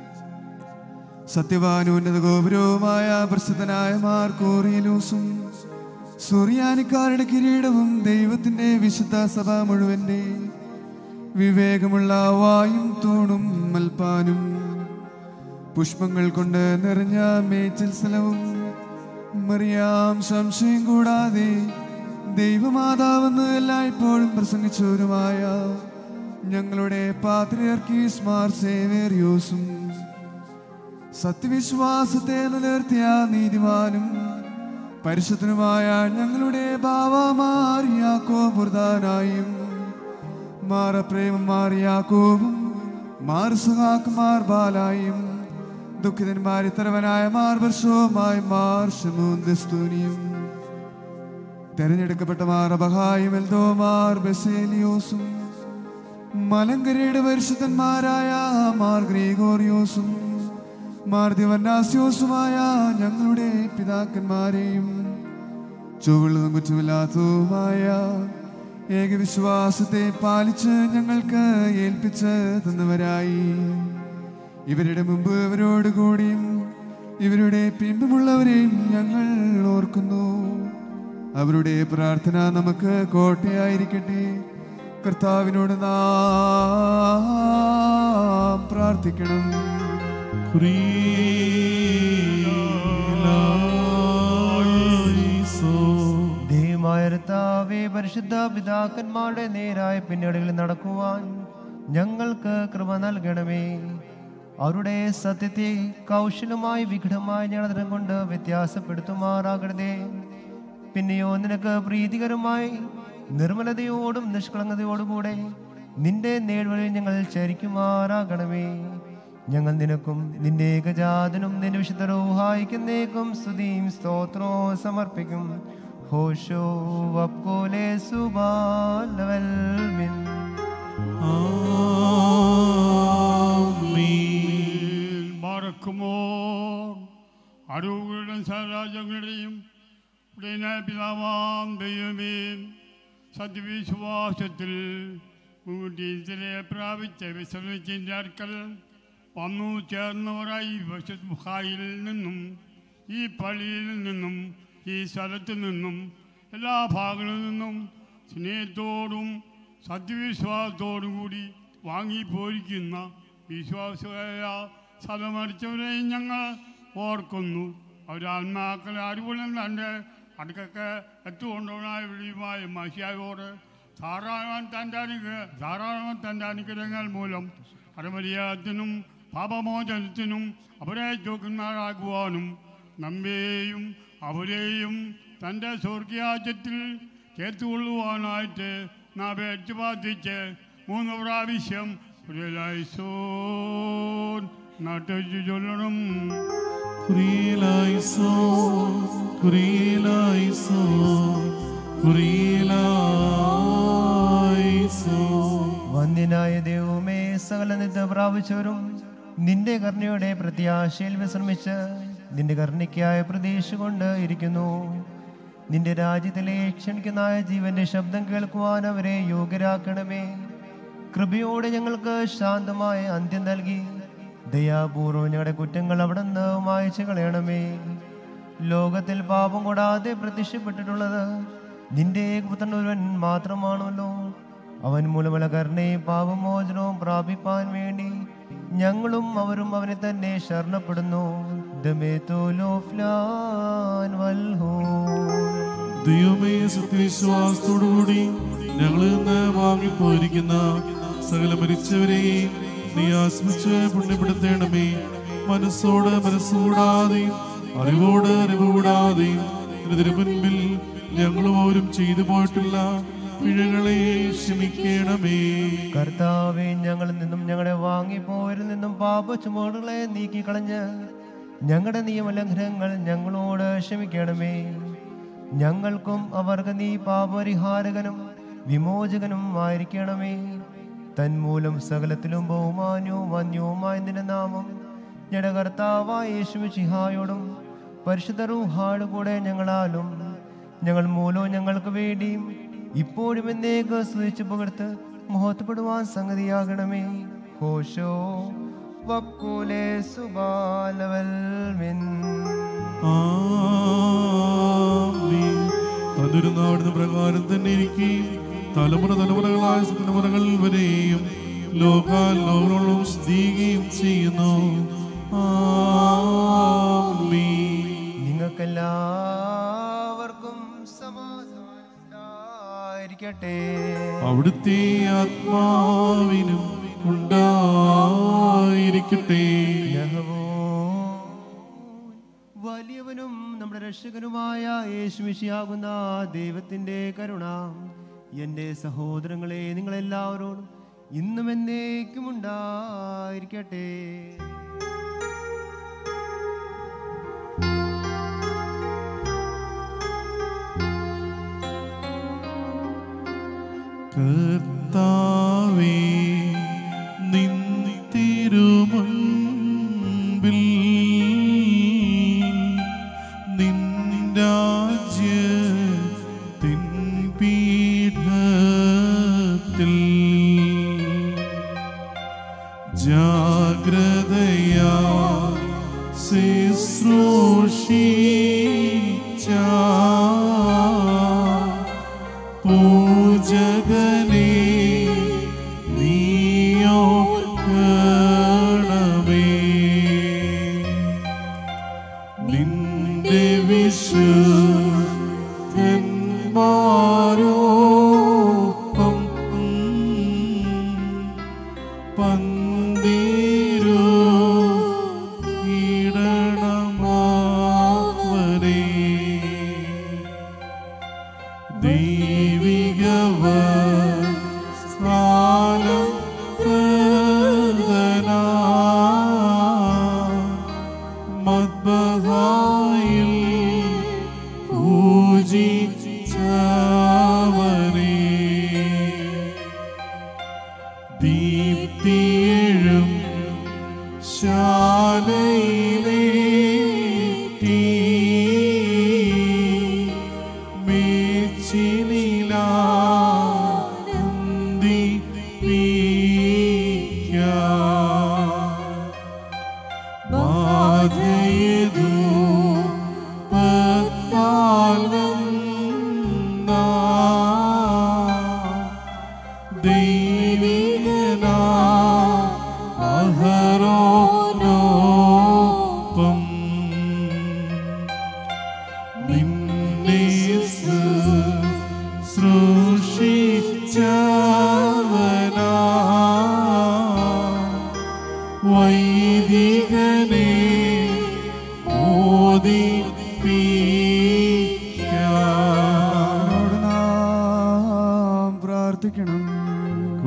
സത്യവാനുന്നത ഗോപുരവുമായ പ്രസിദ്ധനായ മാർക്കോറിയലൂസും സൂര്യാനിക്കാരുടെ കിരീടവും ദൈവത്തിന്റെ വിശുദ്ധ സഭ മുഴുവന്റെ വിവേകമുള്ള വായും തൂണും മൽപ്പാനും പുഷ്പങ്ങൾ കൊണ്ട് നിറഞ്ഞ മേച്ചിൽ സ്ഥലവും മറിയാം സംശയം കൂടാതെ ദൈവമാതാവെന്ന് എല്ലായ്പ്പോഴും പ്രസംഗിച്ചവരുമായ ഞങ്ങളുടെ പാത്രിയർക്കീസ് മാർ സേവേറിയോസും സത്യവിശ്വാസത്തെ നിലനിർത്തിയ നീതിമാനും പരിശുദ്ധനുമായ ഞങ്ങളുടെ ബാവമാറിയാക്കോ പ്രധാനായും മാറപ്രേമം മാറിയാക്കോവും മാർ സഹാക്കുമാർ ബാലായും ദുഃഖിതന്മാരി തരവനായ മാർ വർഷവുമായി മാർ ഷമൂന്ദസ്തൂനിയും തെരഞ്ഞെടുക്കപ്പെട്ട മാർ അബഹായും എൽദോമാർ ബസേലിയോസും മലങ്കരയുടെ പരിശുദ്ധന്മാരായ മാർ ഗ്രീഗോറിയോസും മാർ ദിവന്നാസ്യോസുമായ ഞങ്ങളുടെ പിതാക്കന്മാരെയും ചുവള്ളതും കുറ്റമില്ലാത്തതുമായ ഏകവിശ്വാസത്തെ പാലിച്ച് ഞങ്ങൾക്ക് ഏൽപ്പിച്ച് തന്നവരായി ഇവരുടെ മുമ്പ് ഇവരോട് കൂടിയും ഇവരുടെ പിമ്പുമുള്ളവരെയും ഞങ്ങൾ ഓർക്കുന്നു അവരുടെ പ്രാർത്ഥന നമുക്ക് കോട്ടയായിരിക്കട്ടെ കർത്താവിനോട് നാം പ്രാർത്ഥിക്കണം ദൈവമായ കർത്താവേ പരിശുദ്ധ പിതാക്കന്മാരുടെ നേരായ പിന്നണികളിൽ നടക്കുവാൻ ഞങ്ങൾക്ക് കൃപ നൽകണമേ അവരുടെ സത്യത്തെ കൗശലമായി വിഘടമായ ഞങ്ങളതരം കൊണ്ട് വ്യത്യാസപ്പെടുത്തുമാറാകരുതേ പിന്നെയോ നിനക്ക് പ്രീതികരമായി നിർമ്മലതയോടും നിഷ്കളങ്കതയോടുകൂടെ നിന്റെ നേടുവഴിൽ ഞങ്ങൾ ചരിക്കുമാറാകണമേ ഞങ്ങൾ നിനക്കും നിന്റെ ഏകജാതനും നിന്റെ വിശുദ്ധ റൂഹായിക്കുന്നേക്കും സ്തുതിയും സ്തോത്രവും സമർപ്പിക്കും ഹോഷോ വപ്കോലെ സുബാലവൽ മിൻ മറക്കുമോ അറിവുകളുടെയും സാരാജ്യങ്ങളുടെയും ഉടനെ പിതാവാം ദൈവമേ സത്യവിശ്വാസത്തിൽ കൂട്ടീസിലെ പ്രാപിച്ച് വിശ്രമിച്ചിൻ്റെ അടുക്കൽ വന്നു ചേർന്നവരായി ബുഹായിൽ നിന്നും ഈ പള്ളിയിൽ നിന്നും ഈ സ്ഥലത്തു നിന്നും എല്ലാ ഭാഗങ്ങളിൽ നിന്നും സ്നേഹത്തോടും സത്യവിശ്വാസത്തോടും കൂടി വാങ്ങിപ്പോയിരിക്കുന്ന വിശ്വാസികളായ സ്ഥലമടിച്ചവരെയും ഞങ്ങൾ ഓർക്കുന്നു അവരാത്മാക്കളെ അറിവുള്ളം തൻ്റെ അടുക്കൊക്കെ എത്തുകൊണ്ടുള്ള വിളിയുമായ മഹിയായോട് ധാരാളം തൻ്റെ അനുഗ്രഹ ധാരാളം തൻ്റെ അനുഗ്രഹങ്ങൾ മൂലം കടമര്യാദത്തിനും പാപമോചനത്തിനും അവരെ ചോക്കുന്നവരാകുവാനും നമ്മെയും അവരെയും തൻ്റെ സ്വർഗീയാജ്യത്തിൽ ചേർത്തുകൊള്ളുവാനായിട്ട് നാം അപേക്ഷിച്ച് പ്രാർത്ഥിച്ച് മൂന്ന് പ്രാവശ്യം സോൻ നാട്ടു ചൊല്ലണം Kurielaiso, Kurielaiso, Kurielaiso. വന്യനായ ദൈവമേ സകല നിത്യ പ്രാപിച്ചവരും നിന്റെ കരുണയുടെ പ്രത്യാശയിൽ വിശ്രമിച്ച് നിന്റെ കരുണയ്ക്കായ പ്രതീക്ഷ കൊണ്ട് ഇരിക്കുന്നു നിന്റെ രാജ്യത്തിലെ ക്ഷണിക്കുന്നതായ ജീവന്റെ ശബ്ദം കേൾക്കുവാൻ അവരെ യോഗ്യരാക്കണമേ കൃപയോടെ ഞങ്ങൾക്ക് ശാന്തമായ അന്ത്യം നൽകി ദയാപൂർവം ഞങ്ങളുടെ കുറ്റങ്ങൾ അവിടെ നിന്ന് മായച്ചു കളയണമേ ലോകത്തിൽ പാപം കൂടാതെ പ്രത്യക്ഷപ്പെട്ടിട്ടുള്ളത് നിന്റെ പുത്രൻ ഒരുവൻ മാത്രമാണല്ലോ അവൻ മൂലമുള്ള കരുണയും പാപമോചനവും പ്രാപിപ്പാൻ വേണ്ടി ഞങ്ങളും അവരും അവനെ തന്നെ ശരണപ്പെടുന്നു ദമേത്തോലോഫ്ലാൻ വൽഹോ ദൈവമേ സത്യവിശ്വാസത്തോടുകൂടി ഞങ്ങളിൽ നിന്ന് വാങ്ങിപ്പോയിരിക്കുന്ന സകല മരിച്ചവരെയും നീ ആസ്മിച്ച് പുണ്യപ്പെടുത്തേണമേ മനസ്സോട് മനസ്സുകൂടാതെയും അറിവോട് അറിവ് കൂടാതെയും ഇതിനു മുൻപിൽ ഞങ്ങളും അവരും ചെയ്തു പോയിട്ടുള്ള പിഴകളെ ക്ഷമിക്കണമേ കർത്താവെ ഞങ്ങളിൽ നിന്നും ഞങ്ങളുടെ വാങ്ങിപ്പോരിൽ നിന്നും പാപ ചുമടുകളെ നീക്കിക്കളഞ്ഞ് ഞങ്ങളുടെ നിയമലംഘനങ്ങൾ ഞങ്ങളോട് ക്ഷമിക്കണമേ ഞങ്ങൾക്കും അവർക്ക് നീ പാപപരിഹാരകനും വിമോചകനും ആയിരിക്കണമേ തന്മൂലം സകലത്തിലും ബഹുമാന്യവും വന്യവുമായ നിന്റെ നാമം ഞങ്ങളുടെ കർത്താവായ യേശു ചിഹായോടും പരിശുദ്ധ റൂഹാട് കൂടെ ഞങ്ങളാലും ഞങ്ങൾ മൂലവും ഞങ്ങൾക്ക് വേണ്ടിയും ഇപ്പോഴും എന്നേക്ക് സ്തുതിച്ചു പകർത്ത് മഹത്വപ്പെടുവാൻ സംഗതിയാകണമേ ഹോഷോ വക്കൂലെ സുബാലവൽ മിൻ ആമേൻ. തന്നിരുന്ന അവിടുന്ന് പ്രകാരം തന്നെ ഇരിക്കുകയും തലമുറ തലമുറകളായ തലമുറകൾ വരെയും ലോകാലോകങ്ങളും സ്ഥിതിക്കുകയും ചെയ്യുന്നു ആമേൻ. നിങ്ങൾക്കെല്ലാവർക്കും സമാധാനം ഉണ്ടായിരിക്കട്ടെ അവിടുത്തെ ആത്മാവിനും ഉണ്ടായിരിക്കട്ടെ യഹോവോ, വലിയവനും നമ്മുടെ രക്ഷകനുമായ യേശുമിശിയാകുന്ന ദൈവത്തിന്റെ കരുണ എൻ്റെ സഹോദരങ്ങളെ നിങ്ങളെല്ലാവരോടും ഇന്നും എന്നേക്കും ഉണ്ടായിരിക്കട്ടെ കർത്താവേ നിൻ തിരുമുൻപിൽ നിൻ രാജ്യത്തിൻ പീഠത്തിൽ ജാഗ്രതയാ ശുശ്രൂഷിച്ച പൂജകനെ നീയോർക്കണമേ നിന്റെ വിശുദ്ധന്മാരോപ്പം പന്തിരു ഇടണമാവരേ ദൈവികവ സ്നാനം പ്രദന മദ്ബഹായിൽ പൂജിച്ചവരേ ദീപ്തിയേഴും ശാലയിലേ മേച്ചിനിലാ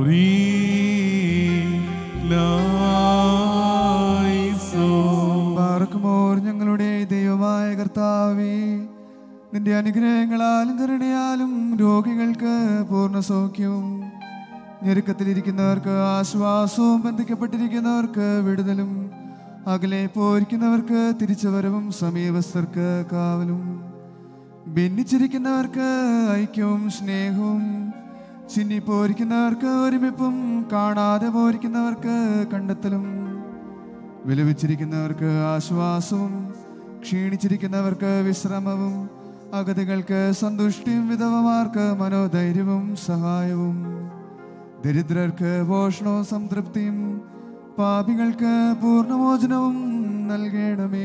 പാർക്കുമോർ ഞങ്ങളുടെ ദൈവമായ കർത്താവേ നിന്റെ അനുഗ്രഹങ്ങളാലും കരുണയാലും രോഗികൾക്ക് പൂർണ്ണ സൗഖ്യവും ഞെരുക്കത്തിലിരിക്കുന്നവർക്ക് ആശ്വാസവും ബന്ധിക്കപ്പെട്ടിരിക്കുന്നവർക്ക് വിടുതലും അകലെ പോയിരിക്കുന്നവർക്ക് തിരിച്ചുവരവും സമീപസ്ഥർക്ക് കാവലും ഭിന്നിച്ചിരിക്കുന്നവർക്ക് ഐക്യവും സ്നേഹവും ചിന്നിപ്പോരിക്കുന്നവർക്ക് ഒരുമിപ്പും കാണാതെ പോരിക്കുന്നവർക്ക് കണ്ടെത്തലും വിലപിച്ചിരിക്കുന്നവർക്ക് ആശ്വാസവും ക്ഷീണിച്ചിരിക്കുന്നവർക്ക് വിശ്രമവും അഗതികൾക്ക് സന്തുഷ്ടിയും വിധവമാർക്ക് മനോധൈര്യവും സഹായവും ദരിദ്രർക്ക് പോഷണവും സംതൃപ്തിയും പാപികൾക്ക് പൂർണ്ണമോചനവും നൽകണമേ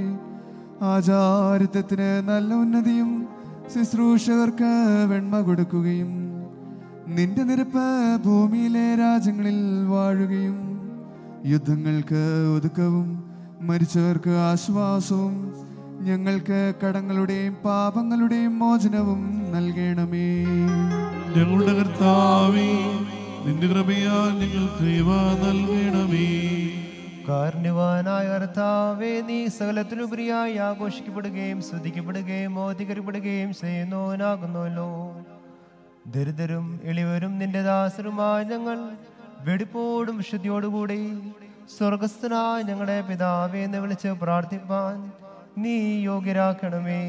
ആചാരിത്വത്തിന് നല്ല ഉന്നതിയും ശുശ്രൂഷകർക്ക് വെണ്മ കൊടുക്കുകയും നിന്റെ നിരപ്പ് ഭൂമിയിലെ രാജ്യങ്ങളിൽ വാഴുകയും യുദ്ധങ്ങൾക്ക് ഒതുക്കവും മരിച്ചവർക്ക് ആശ്വാസവും ഞങ്ങൾക്ക് കടങ്ങളുടെയും പാപങ്ങളുടെയും മോചനവും നൽകണമേ ഞങ്ങളുടെ കർത്താവേ നിന്റെ കൃപയാൽ ഞങ്ങൾക്ക് ഇവ നൽകണമേ കാരുണ്യവാനായ കർത്താവേ നീ സകലത്തിനുപരിയായി ആഘോഷിക്കപ്പെടുകയും സ്തുതിക്കപ്പെടുകയും മോദിക്കപ്പെടുകയും ചെയ്യുന്നവനാകുന്നുവല്ലോ ദരിദ്രരും എളിവരും നിന്റെ ദാസരുമായ ഞങ്ങൾ വെടിപ്പോടും ശുദ്ധിയോടുകൂടി സ്വർഗസ്ഥനായ ഞങ്ങളുടെ പിതാവേ എന്ന് വിളിച്ച് പ്രാർത്ഥിപ്പാൻ നീ യോഗ്യരാക്കണമേ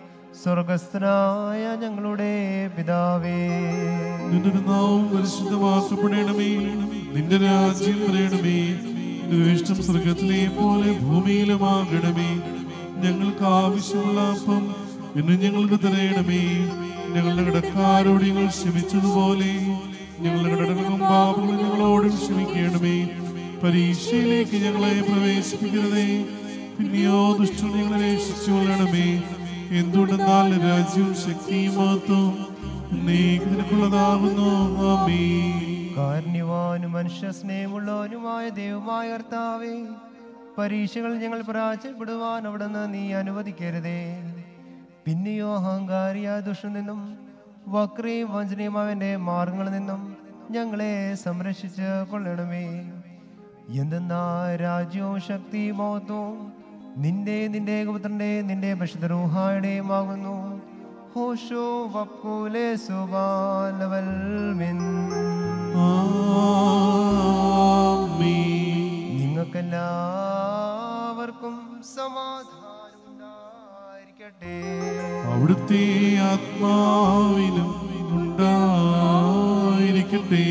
സ്വർഗസ്ഥനായ ഞങ്ങളുടെ പിതാവേ നിന്റെ നാമം പരിശുദ്ധമാക്കപ്പെടണമേ നിന്റെ രാജ്യം വരണമേ നിന്റെ ഇഷ്ടം സ്വർഗത്തിലെ പോലെ ഭൂമിയിലുമാകണമേ ഞങ്ങൾക്ക് ആവശ്യമുള്ള അപ്പം ഇന്ന് ഞങ്ങൾക്ക് തരയണമേ ഞങ്ങളുടെ കടക്കാരോട് ഞങ്ങൾ ക്ഷമിച്ചതുപോലെ ഞങ്ങളുടെ കടകളും പാപങ്ങളും ഞങ്ങളോടും ക്ഷമിക്കണമേ പരീക്ഷയിലേക്ക് ഞങ്ങളെ പ്രവേശിപ്പിക്കരുതേ പിന്നെയോ ദുഷ്ടം ഞങ്ങളെ രക്ഷിച്ചു കൊള്ളണമേ എന്തുകൊണ്ടെന്നാൽ രാജ്യവും ശക്തിയും മാത്രം നീക്കുള്ളതാകുന്നു ആമേ കാരുണ്യവാനും മനുഷ്യ സ്നേഹമുള്ളവനുമായ ദൈവമായ കർത്താവേ പരീക്ഷകൾ ഞങ്ങൾ പരാജയപ്പെടുവാൻ അവിടുന്ന് നീ അനുവദിക്കരുതേ പിന്നെയോ അഹങ്കാരിയായ ദുഷ്ടനിൽ നിന്നും വക്രയും വഞ്ചനയുമാവന്റെ മാർഗങ്ങളിൽ നിന്നും ഞങ്ങളെ സംരക്ഷിച്ച് കൊള്ളണമേ എന്തെന്നാ രാജ്യവും ശക്തിയും മഹത്വവും നിന്റെ നിന്റെ പുത്രന്റെ നിന്റെ പരിശുദ്ധരൂഹായുടെയും ആകുന്നു ഹോഷോ വക്കൂലെ സുബാലവൽ മിൻ നിങ്ങൾക്കെല്ലാവർക്കും സമാധാനം ഉണ്ടായിരിക്കട്ടെ അവിടുത്തെ ആത്മാവിനും ഉണ്ടായിരിക്കട്ടെ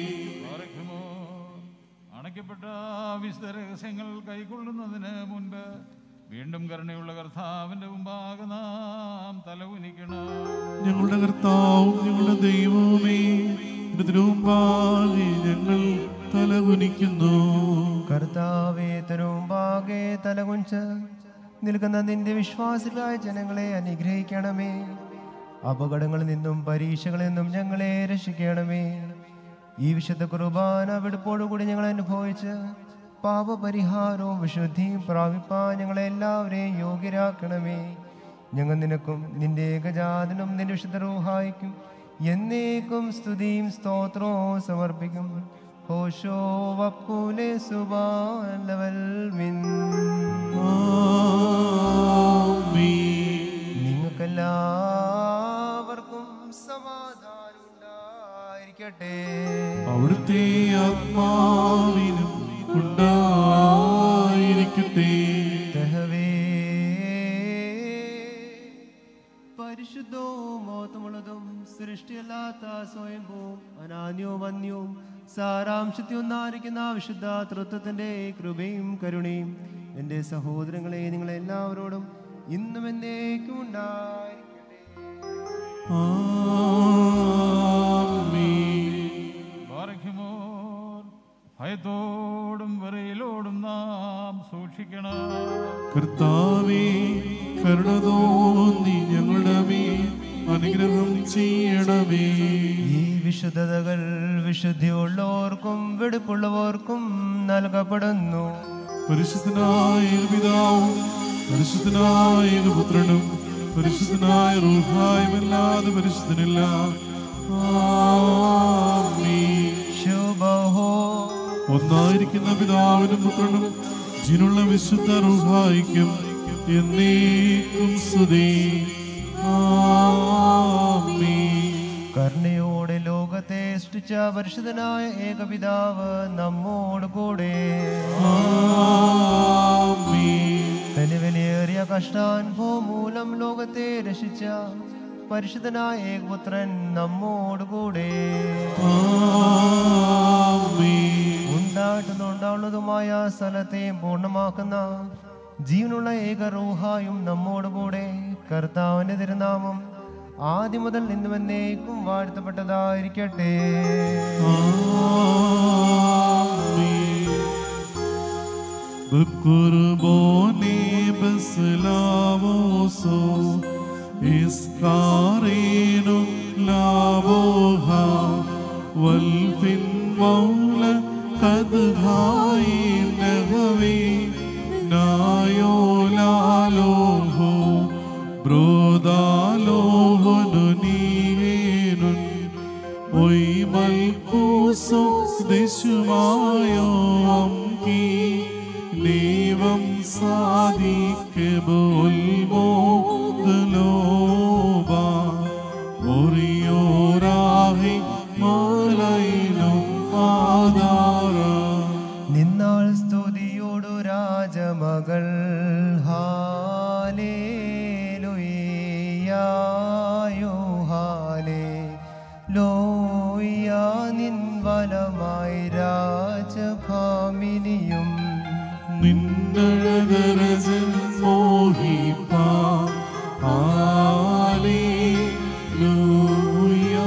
അണയ്ക്കപ്പെട്ട വിശുദ്ധ രഹസ്യങ്ങൾ കൈക്കൊള്ളുന്നതിന് മുൻപ് വീണ്ടും കരുണയുള്ള കർത്താവിന്റെ മുമ്പാകെ നാം തലകുനിക്കണം ഞങ്ങളുടെ കർത്താവും ഞങ്ങളുടെ ദൈവവുമേ ഇതിനു മുമ്പാകെ ഞങ്ങൾ തലകുനിക്കുന്നു കർത്താവേ തരുമ്പാകെ തലകുഞ്ച് നിൽക്കുന്ന നിന്റെ വിശ്വാസികളായ ജനങ്ങളെ അനുഗ്രഹിക്കണമേ അപകടങ്ങളിൽ നിന്നും പരീക്ഷകളിൽ നിന്നും ഞങ്ങളെ രക്ഷിക്കണമേ ഈ വിശുദ്ധ കുർബാന വെടുപ്പോടുകൂടി ഞങ്ങൾ അനുഭവിച്ച് പാപപരിഹാരവും വിശുദ്ധിയും പ്രാപിപ്പാൻ ഞങ്ങളെ എല്ലാവരെയും യോഗ്യരാക്കണമേ ഞങ്ങൾ നിനക്കും നിന്റെ ഏകജാതനും നിന്റെ വിശുദ്ധ റൂഹായിക്കും എന്നേക്കും സ്തുതിയും സ്തോത്രവും സമർപ്പിക്കും ഹോഷോ വപ്പൂലെ സുബാലവൽ മിൻ നിങ്ങൾക്കെല്ലാവർക്കും സമാധാനം ഉണ്ടായിരിക്കട്ടെ അവിടുത്തെ ആത്മാവിനും ഉണ്ടായിരിക്കട്ടെ ദഹവേ പരിശുദ്ധവും മോത്തമുള്ളതും സൃഷ്ടിയല്ലാത്ത സ്വയംഭൂവും അനാന്യവും അന്യവും സാരാംശത്യൊന്നായിരിക്കുന്ന വിശുദ്ധ തൃത്വത്തിന്റെ കൃപയും കരുണയും എൻ്റെ സഹോദരങ്ങളെ നിങ്ങളെല്ലാവരോടും ഇന്നും എന്നേക്കും ഉണ്ടായിരിക്കട്ടെ ബാറയ്ക്കുമോർ ഭയത്തോടും വിറയിലോടും നാം സൂക്ഷിക്കണം കർത്താവേ കരുണ തോന്നി ഞങ്ങളുടെ മേൽ അനുഗ്രഹം ചെയ്യണമേ ഈ വിശുദ്ധതകൾ വിശുദ്ധിയുള്ളവർക്കും വെടുപ്പുള്ളവർക്കും നൽകപ്പെടുന്നു പരിശുദ്ധനായ പിതാവും പരിശുദ്ധനായ പുത്രനും പരിശുദ്ധനായ റൂഹായുമല്ലാതെ പരിശുദ്ധനില്ല ആമേൻ. ഒന്നായിരിക്കുന്ന പിതാവിനും പുത്രനും ജീനുള്ള വിശുദ്ധ റുഹായിക്കും എന്നേക്കും സ്തുതി ആമേൻ കരുണയോടെ ലോകത്തെ സൃഷ്ടിച്ച പരിശുദ്ധനായ ഏകപിതാവ് നമ്മോട് കൂടെ തന്നെ വിലയേറിയ കഷ്ടാനുഭവം മൂലം ലോകത്തെ രക്ഷിച്ച പരിശുദ്ധനായ ഏകപുത്രൻ നമ്മോട് കൂടെ ഉണ്ടായിട്ടുണ്ടാവുന്നതുമായ സ്ഥലത്തെയും പൂർണ്ണമാക്കുന്ന ജീവനുള്ള ഏകറൂഹായും നമ്മോട് കൂടെ കർത്താവിന്റെ തിരുനാമം ആദ്യം മുതൽ ഇന്നും എന്നേക്കും വാഴ്ത്തപ്പെട്ടതായിരിക്കട്ടെ بقرباني بسلاوسو إسكارين لابوها والفن مولى قد هاي نغوي نايو لالوهو برودالوهو ننينن ഒയ് മൽക്കൂസോ ദിശുമായോ അംകി ദൈവം സാധിക്കുമ്പോൾ മോദലോബ ഒറിയോരാഹി മാലയിലും ആധാര നിന്നാൾ സ്തുതിയോടു രാജമകൾ ഹാലേലുയ്യായോ ഹാലേ ലോയ്യ നിൻ വലമായി രാജഭാമിനിയും നിന്നഴകരജൻ മോഹിപ്പാ ഹാലേ ലൂയാ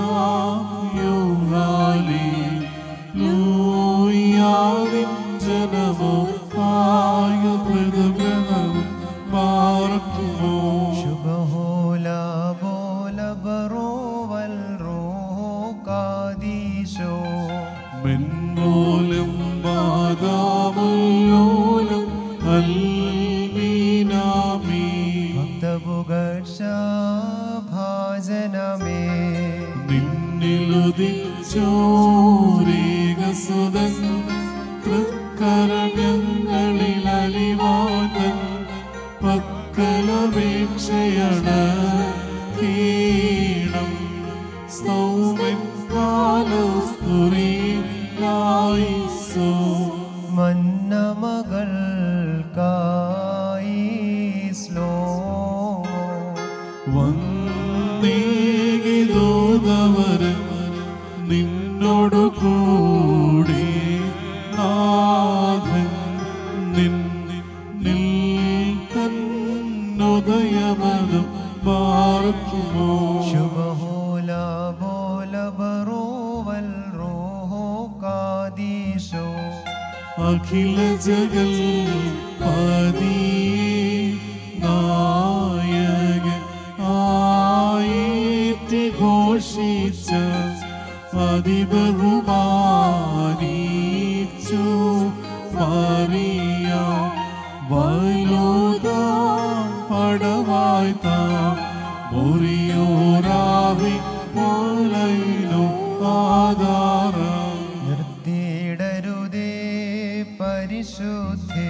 ഹാലേ ലൂയാവിൻ ജനമോ ആയ പ്രതിഗ്രഹം പാർക്കുമോ ശുഭഹോല ബോല ബറോവൽ റോ കാദീശോ മെൻമൂലം ബാദാമുല്ലോലം അൽമീനാമീ ഭക്തപുകക്ഷ ഭാജനമേ നിന്നിലുദിച്ചോരേകസുതൻ തൃക്കരങ്ങളിൽ അലിവാതൻ പക്കലപേക്ഷയാണ് കീണം സൗമൻ കാലസ്തുരീലായിസോ മന്നമകൾക്കായി ശ്ലോമോ വന്നേകിതോതവരൻ നിന്നോടു കൂടി നാഥൻ നിൻ നിൽ തന്നുദയമതും പാർക്കുമോ ശുഭഹോല ബോല ബറോവൽ റോഹോ കാദീശോ അഖില ജഗൽ പതിയേ നായകൻ ആയേറ്റി ഘോഷിച്ച അതിബഹുമാനിച്ചു മറിയ വൈലോദ പടവായി താം മുറിയോരാവി പോലയിലോ ആധാര നിർത്തിയിടരുതേ പരിശുദ്ധേ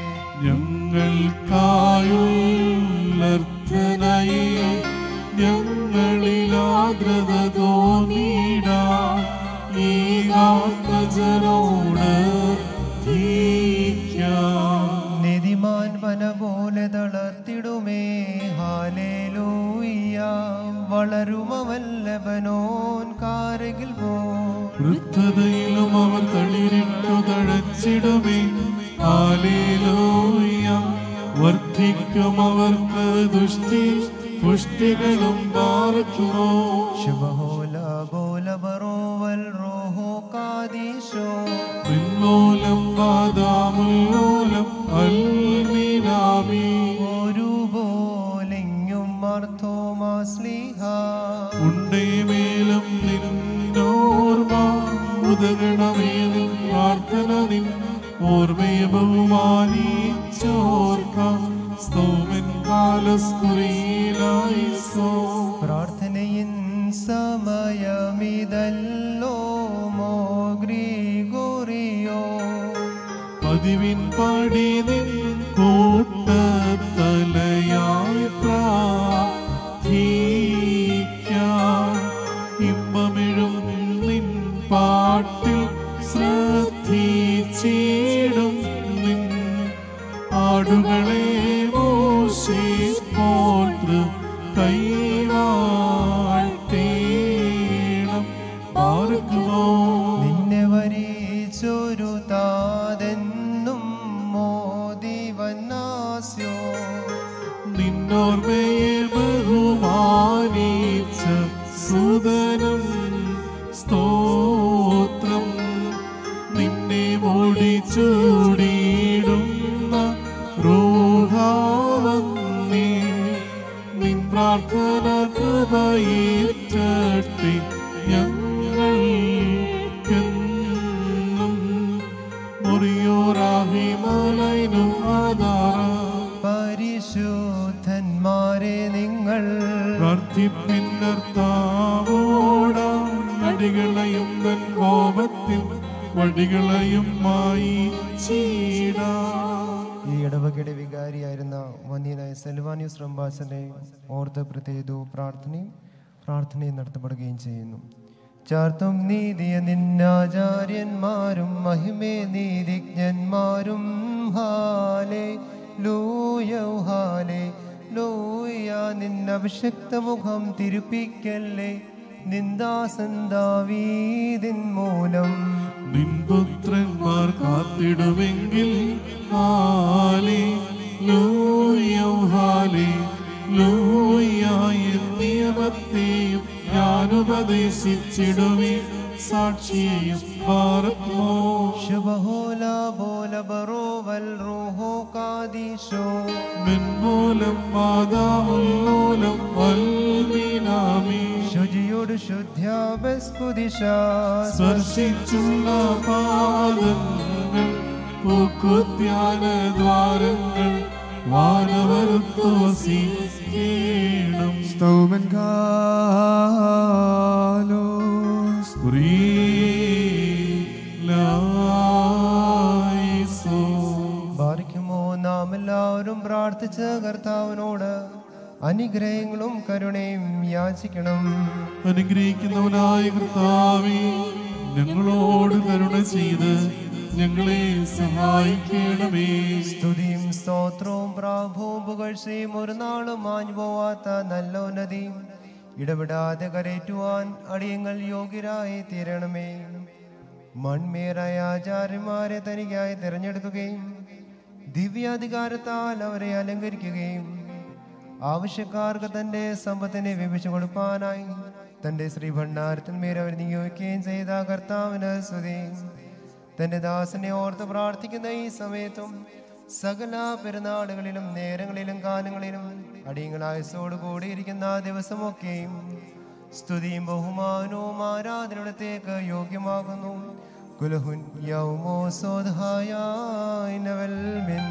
ഞങ്ങൾക്കായുള്ളർത്ഥനയെ ഞങ്ങളിലാദ്രത തോന്നിടാ ഈ ആത്മജനോട് നിധിമാൻ വന പോലെ തളർത്തിടുമേ ഹാലേലൂയ്യ വളരുമവല്ലഭനോൻ കാരകിൽ പോ വൃദ്ധതയിലും അവർ തളിരിട്ടു തഴച്ചിടുമേ ഹാലേലൂയ വർദ്ധിക്കും അവർക്ക് ദുഷ്ടി പുഷ്ടികളും പാർക്കുമോ ശുഭഹോല ബോല ബറോവൽ റോഹോ കാദീശോ പിന്നോലം വാദാമുല്ലോലം അൽമീനാമീ ഒരു പോലിങ്ങും മർത്തോമാസ്ലിഹ ഉണ്ടേമേലും നിന്നോർമ്മ ഉദകണമേ നിൻ പ്രാർത്ഥന നിൻ ഓർമ്മയെ ബഹുമാനിച്ചോർക്കാം സ്തോമൻ കാലസ്കുറിയിലായി സോ പ്രാർത്ഥനയിൻ സമയമിതല്ലോ മോ ഗ്രിഗോറിയോ പതിവിൻ പടി നിൻ കൂട്ടത്തലയായി പ്രാർത്ഥിക്കാം ഇമ്പമിഴും നിൻ പാട്ടിൽ ശ്രദ്ധിച്ചിടും നിൻ ആടുകളെ മോശി പോത്ര കൈവാട്ടേണം പാർക്കുമോ നിന്നെ വരിച്ചൊരു താതെന്നും മോദിവന്നാസ്യോ നിന്നോർമ്മയെ ബഹുമാനിച്ച സുതനം സ്തോത്രം നിന്നെ മോടി ചൂടിയിടുന്ന റൂഹാവന്നേ നിൻ പ്രാർത്ഥന കൃപയേറ്റട്ടെ ഞങ്ങൾക്കെന്നും മുറിയോറാഹി മലൈനും ആധാര പരിശുദ്ധന്മാരെ നിങ്ങൾ പ്രാർത്ഥിപ്പിന്നർത്താവോടാം അടികളെയും തൻ കോപത്തിൽ വടികളെയും മായി ചീടാ ഈ ഇടവകയുടെ വികാരിയായിരുന്ന വന്യനായ സെൽവാനിയസ് റംബാസനെ ഓർത്ത് പ്രത്യേക പ്രാർത്ഥനയും പ്രാർത്ഥനയും നടത്തപ്പെടുകയും ചെയ്യുന്നു ചാർത്തും നീതിയ നിന്നാചാര്യന്മാരും മഹിമേ നീതിജ്ഞന്മാരും ഹാലേ ലൂയ ഹാലേ ലൂയ നിന്നഭിഷക്ത മുഖം തിരുപ്പിക്കല്ലേ നിന്ദാസന്താവീതിൻ മൂലം നിൻപുത്രന്മാർ കാത്തിടുമെങ്കിൽ ഹാലേ ലൂയോ ഹാലേ ലൂയായ നിയമത്തെയും ഞാൻ ഉപദേശിച്ചിടുമേ സാക്ഷിയെയും പാർക്കുമോ ശുഭഹോല ബോല ബറോവൽ റൂഹോ കാദീശോ മെൻമൂലം മാതാമുല്ലൂലം വൽമീനാമി ശുചിയോട് ശുദ്ധ്യാപസ്കുദിശ സ്പർശിച്ചുള്ള പാദങ്ങൾ പൂക്കുത്യാന ദ്വാരങ്ങൾ വാനവരുത്തോസിക്കണം സ്തൗമൻ കാലോസ് ലായിസോ ബാധിക്കുമോ നാം എല്ലാവരും പ്രാർത്ഥിച്ച കർത്താവിനോട് അനുഗ്രഹങ്ങളും കരുണയും യാചിക്കണം അനുഗ്രഹിക്കുന്നവനായ കർത്താവേ ഞങ്ങളോട് കരുണ ചെയ്ത് ഞങ്ങളെ സഹായിക്കണമേ സ്തുതിയും സ്തോത്രവും പ്രാഭവും പുകഴ്ചയും ഒരു നാളും മാഞ്ഞു പോവാത്ത നല്ലോന്നതിയും ഇടപെടാതെ കരയറ്റുവാൻ അടിയങ്ങൾ യോഗ്യരായി തീരണമേ മൺമേറായ ആചാര്യന്മാരെ തനിക്കായി തിരഞ്ഞെടുക്കുകയും ദിവ്യാധികാരത്താൽ അവരെ അലങ്കരിക്കുകയും ആവശ്യക്കാർക്ക് തന്റെ സമ്പത്തിനെ വിഭജിച്ചു കൊടുപ്പാനായി തന്റെ ശ്രീഭണ്ഡാരത്തിന്മേൽ അവർ നിയോഗിക്കുകയും ചെയ്ത കർത്താവിന് സ്തുതി തന്റെ ദാസനെ ഓർത്ത് പ്രാർത്ഥിക്കുന്ന ഈ സമയത്തും സകല പെരുന്നാളുകളിലും നേരങ്ങളിലും കാലങ്ങളിലും അടിയങ്ങളായസോട് കൂടിയിരിക്കുന്ന ആ ദിവസമൊക്കെയും സ്തുതിയും ബഹുമാനവും ആരാധനയിടത്തേക്ക് യോഗ്യമാകുന്നു കുലഹുൻ യൗമോ സോധായ നവൽമിൻ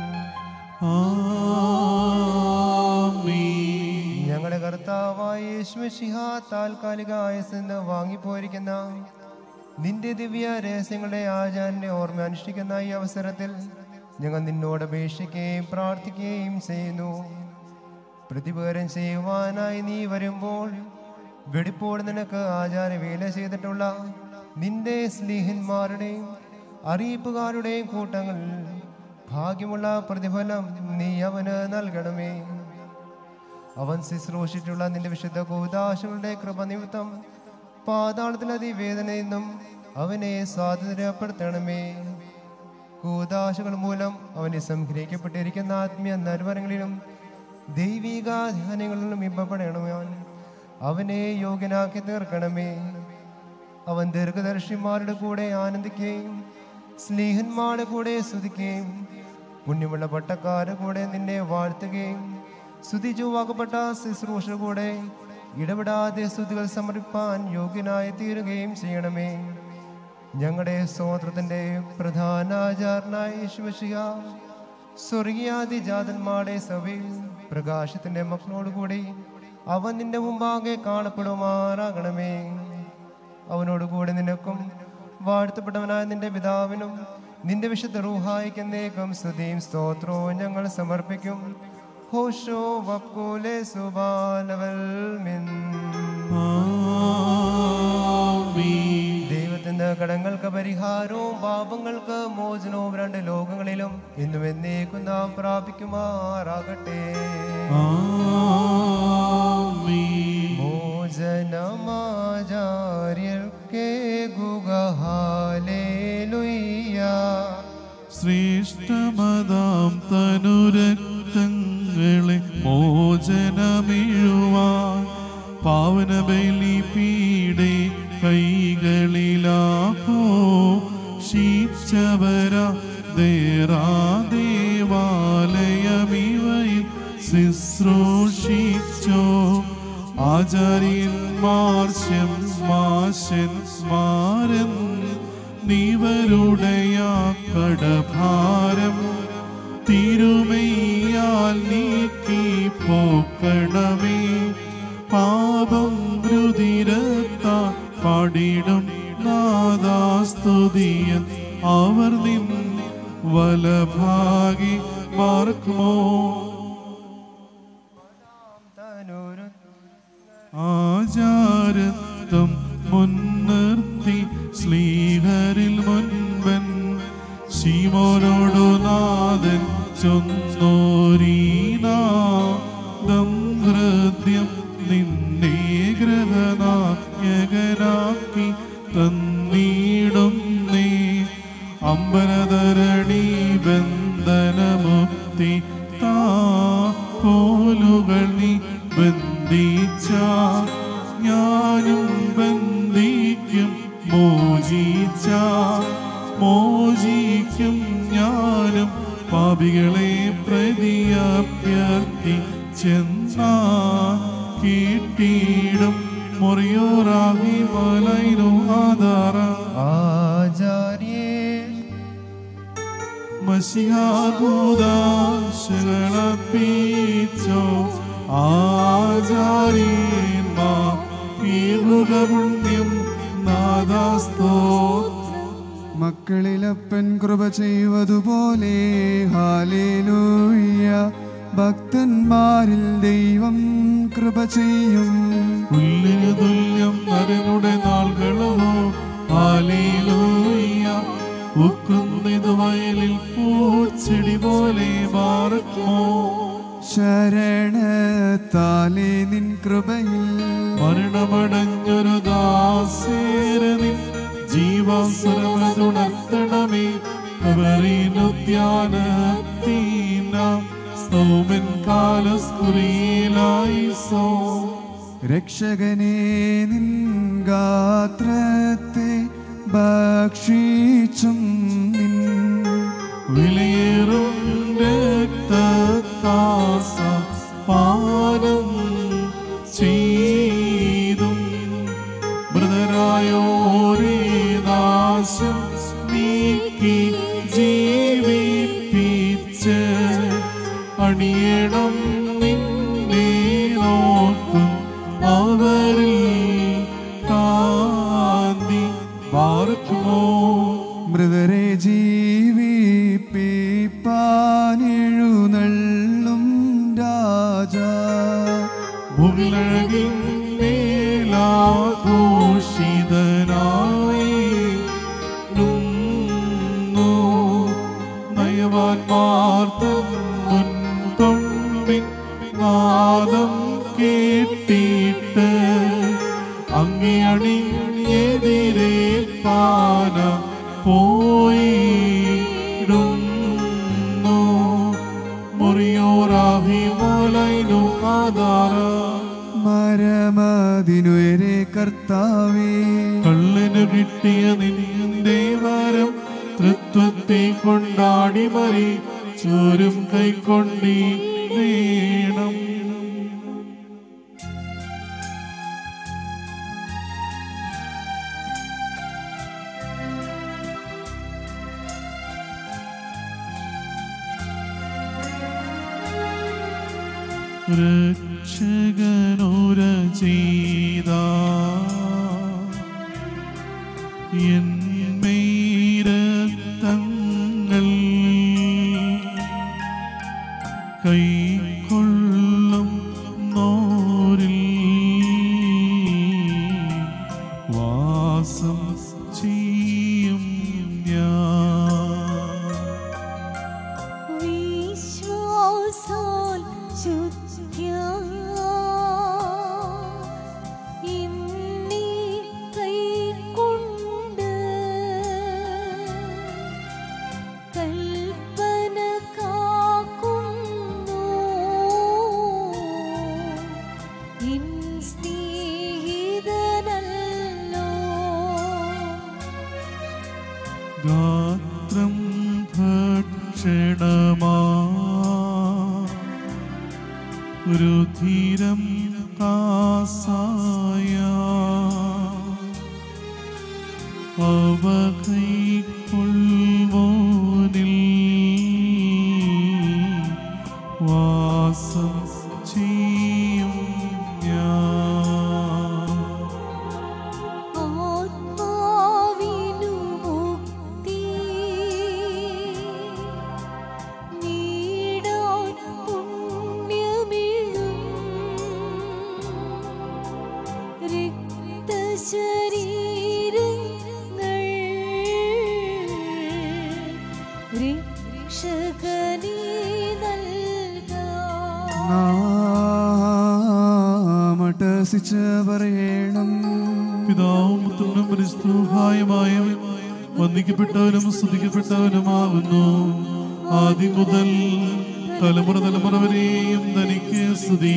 ആമീൻ ഞങ്ങളുടെ കർത്താവായ യേശുമിശിഹ താൽക്കാലിക ആയസെന്ന് വാങ്ങിപ്പോയിരിക്കുന്ന നിന്റെ ദിവ്യ രഹസ്യങ്ങളുടെ ആചാരന്റെ ഓർമ്മ അനുഷ്ഠിക്കുന്ന ഈ അവസരത്തിൽ ഞങ്ങൾ നിന്നോട് അപേക്ഷിക്കുകയും പ്രാർത്ഥിക്കുകയും ചെയ്യുന്നു പ്രതിപകരം ചെയ്യുവാനായി നീ വരുമ്പോൾ വെടിപ്പോട് നിനക്ക് ആചാരവേല ചെയ്തിട്ടുള്ള നിന്റെ സ്നേഹന്മാരുടെയും അറിയിപ്പുകാരുടെയും കൂട്ടങ്ങൾ ഭാഗ്യമുള്ള പ്രതിഫലം നീ അവന് നൽകണമേ അവൻ ശുശ്രൂഷിച്ചിട്ടുള്ള നിന്റെ വിശുദ്ധ കൂതാശകളുടെ കൃപ നിമിത്തം പാതാളത്തിലതി വേദനയിൽ നിന്നും അവനെ സ്വാതന്ത്ര്യപ്പെടുത്തണമേ കൂതാശകൾ മൂലം അവനെ സംഗ്രഹിക്കപ്പെട്ടിരിക്കുന്ന ആത്മീയ നർവരങ്ങളിലും ദൈവിക ധ്യാനങ്ങളിലും ഇമ്പപ്പെടണമേ അവനെ യോഗ്യനാക്കി തീർക്കണമേ അവൻ ദീർഘദർശിമാരുടെ കൂടെ ആനന്ദിക്കുകയും സ്നേഹന്മാരുടെ കൂടെ സ്തുതിക്കുകയും പുണ്യമുള്ള പട്ടക്കാരുടെ കൂടെ നിന്നെ വാഴ്ത്തുകയും സ്തുതിച്ചു വാക്കപ്പെട്ട ശുശ്രൂഷ കൂടെ ഇടപെടാതെ സ്തുതികൾ സമർപ്പിപ്പാൻ യോഗ്യനായി തീരുകയും ചെയ്യണമേ ഞങ്ങളുടെ സ്തോത്രത്തിന്റെ പ്രധാന ആചാരനായ യേശുമശിഹ സ്വർഗീയാദിജാതന്മാരുടെ സഭയിൽ പ്രകാശത്തിന്റെ മക്കളോടുകൂടി അവൻ നിന്റെ മുമ്പാകെ കാണപ്പെടുമാറാകണമേ അവനോടുകൂടി നിനക്കും വാഴ്ത്തപ്പെട്ടവനായ നിന്റെ പിതാവിനും നിന്റെ വിശുദ്ധ റൂഹായിക്ക് എന്നേക്കും സ്തുതിയും സ്തോത്രവും ഞങ്ങൾ സമർപ്പിക്കും ഹോഷോ വക്കൂലെ സുബാലവൽ മിൻ ദൈവത്തിന്റെ കടങ്ങൾക്ക് പരിഹാരവും പാപങ്ങൾക്ക് മോചനവും രണ്ട് ലോകങ്ങളിലും ഇന്നും എന്നേക്കും നാം പ്രാപിക്കുമാറാകട്ടെ മോചനമാചാര്യർക്കേ ഗുഗഹാലേലുയ്യ ശ്രേഷ്ഠമതാം തനുരക്തങ്ങളെ മോചനമിഴുവാൻ പാവന ബലി പീഡെ കൈകളിലാഹോ ശീച്ചവര ദേറാ ദേവാലയമിവയിൽ ശുശ്രൂഷിച്ചോ ആചാര്യന്മാർ ശന്മാശന്മാരൻ നീവരുടയ കടഭാരം തിരുമയ്യാൽ നീക്കി പോക്കണമേ പാപം രുതിരത്താ പാടിടും നാദാസ്തുതിയൻ അവർ നിൻ വലഭാഗി മാർക്കുമോ ആചാരത്വം മുൻനിർത്തി ശ്ലീഹരിൽ മുൻപൻ ശീമോനോടു നാഥൻ ചൊന്നോരീനാദം ഹൃദ്യം നിന്നെ ഗ്രഹനായകനാക്കി തന്നീടും നീ അമ്പരധരണി ബന്ധനമുക്തി താ കോലുകൾ നീ ബന്ധിച്ച ഞാനും ബന്ധിക്കും മോചിച്ച മോചിക്കും ഞാനും പാപികളെ പ്രതിയഭ്യർത്ഥി ചെന്നാ കിട്ടിയിടും മുറിയോറാഹി മലൈനു ആധാര ആചാര്യേ മസിഹാകൂദാശകളപ്പിച്ചോ ആചാര്യന്മാ ഈ മൃഗപുണ്യം നാദാസ്തോ മക്കളിലപ്പൻ കൃപ ചെയ്യുവതുപോലെ ഹാലേലൂയ ഭക്തന്മാരിൽ ദൈവം കൃപ ചെയ്യും പുല്ലിനു തുല്യം നരനുടെ നാളുകളോ ഹാലേലൂയ ഉക്കുന്നത് വയലിൽ പൂച്ചെടി പോലെ മാറുമോ ശരണത്താലേ നിൻ കൃപയിൽ മരണമടഞ്ഞൊരു ദാസേരനിൻ ജീവാസുരമതുണർത്തണമേ അവരീനുദ്യാനത്തീന സ്തോമൻ കാലസ്കുറിയിലായി സോ രക്ഷകനെ നിൻ ഗാത്രത്തെ ഭക്ഷിച്ചും നിൻ വിലയേറും രക്തത്താസ പാനം ചെയ്തും മൃതരായോരേ നാശം നീക്കി ജീവിപ്പിച്ച് അണിയണം നിന്നെ നോക്കും അവരിൽ കാന്തി പാർക്കുമോ മൃതരെ ജീവിപ്പിപ്പാനെഴുന്നള്ളും രാജാ ഭൂമിലഴകിൻ മേലാഘോഷിതനായി നുന്നു നയവാൻമാർത്തൻ മുൻകൊമ്പിൻ നാദം കേട്ടിട്ട് അങ്ങേ അണിഞ്ഞെതിരേൽപ്പാന പോയിടുന്നു മുറിയോറാഹി മോലൈനു ആധാര മരമതിനുയരെ കർത്താവേ കള്ളിനു കിട്ടിയ നിന്റെ വരം തൃത്വത്തെ കൊണ്ടാടി മറി ചോരും കൈക്കൊണ്ടീ വേണം രക്ഷകനോര ചെയ്ത എന്മേരത്തങ്ങൾ വാസം ചെയ്യും ഞാൻ വിശ്വാസാൽ ശുദ്ധ്യാ ഇന്നീ കൈക്കൊണ്ട് കൽപ്പന കാക്കുന്നു ഇൻ സ്നേഹിതനല്ലോ ഗാത്രം ഭക്ഷണമാ ഒരു ധീരം കാസായ അവ കൈക്കൊള്ളുവോനിൽ വാസം ചെയ്യും ഞാൻ ആത്മാവിനു മുക്തി നീടാൻ പുണ്യമിഴും രക്തശരീരങ്ങൾ രക്ഷകനീ നൽകാം നാമട്ടസിച്ച് പറയണം പിതാവും പുത്രനും പരിസ്ഥൂഹായമായവൻ വന്ദിക്കപ്പെട്ടവനും സ്തുതിക്കപ്പെട്ടവനുമാകുന്നു ആദ്യം മുതൽ തലമുറ തലമുറ വരെയും തനിക്ക് സ്തുതി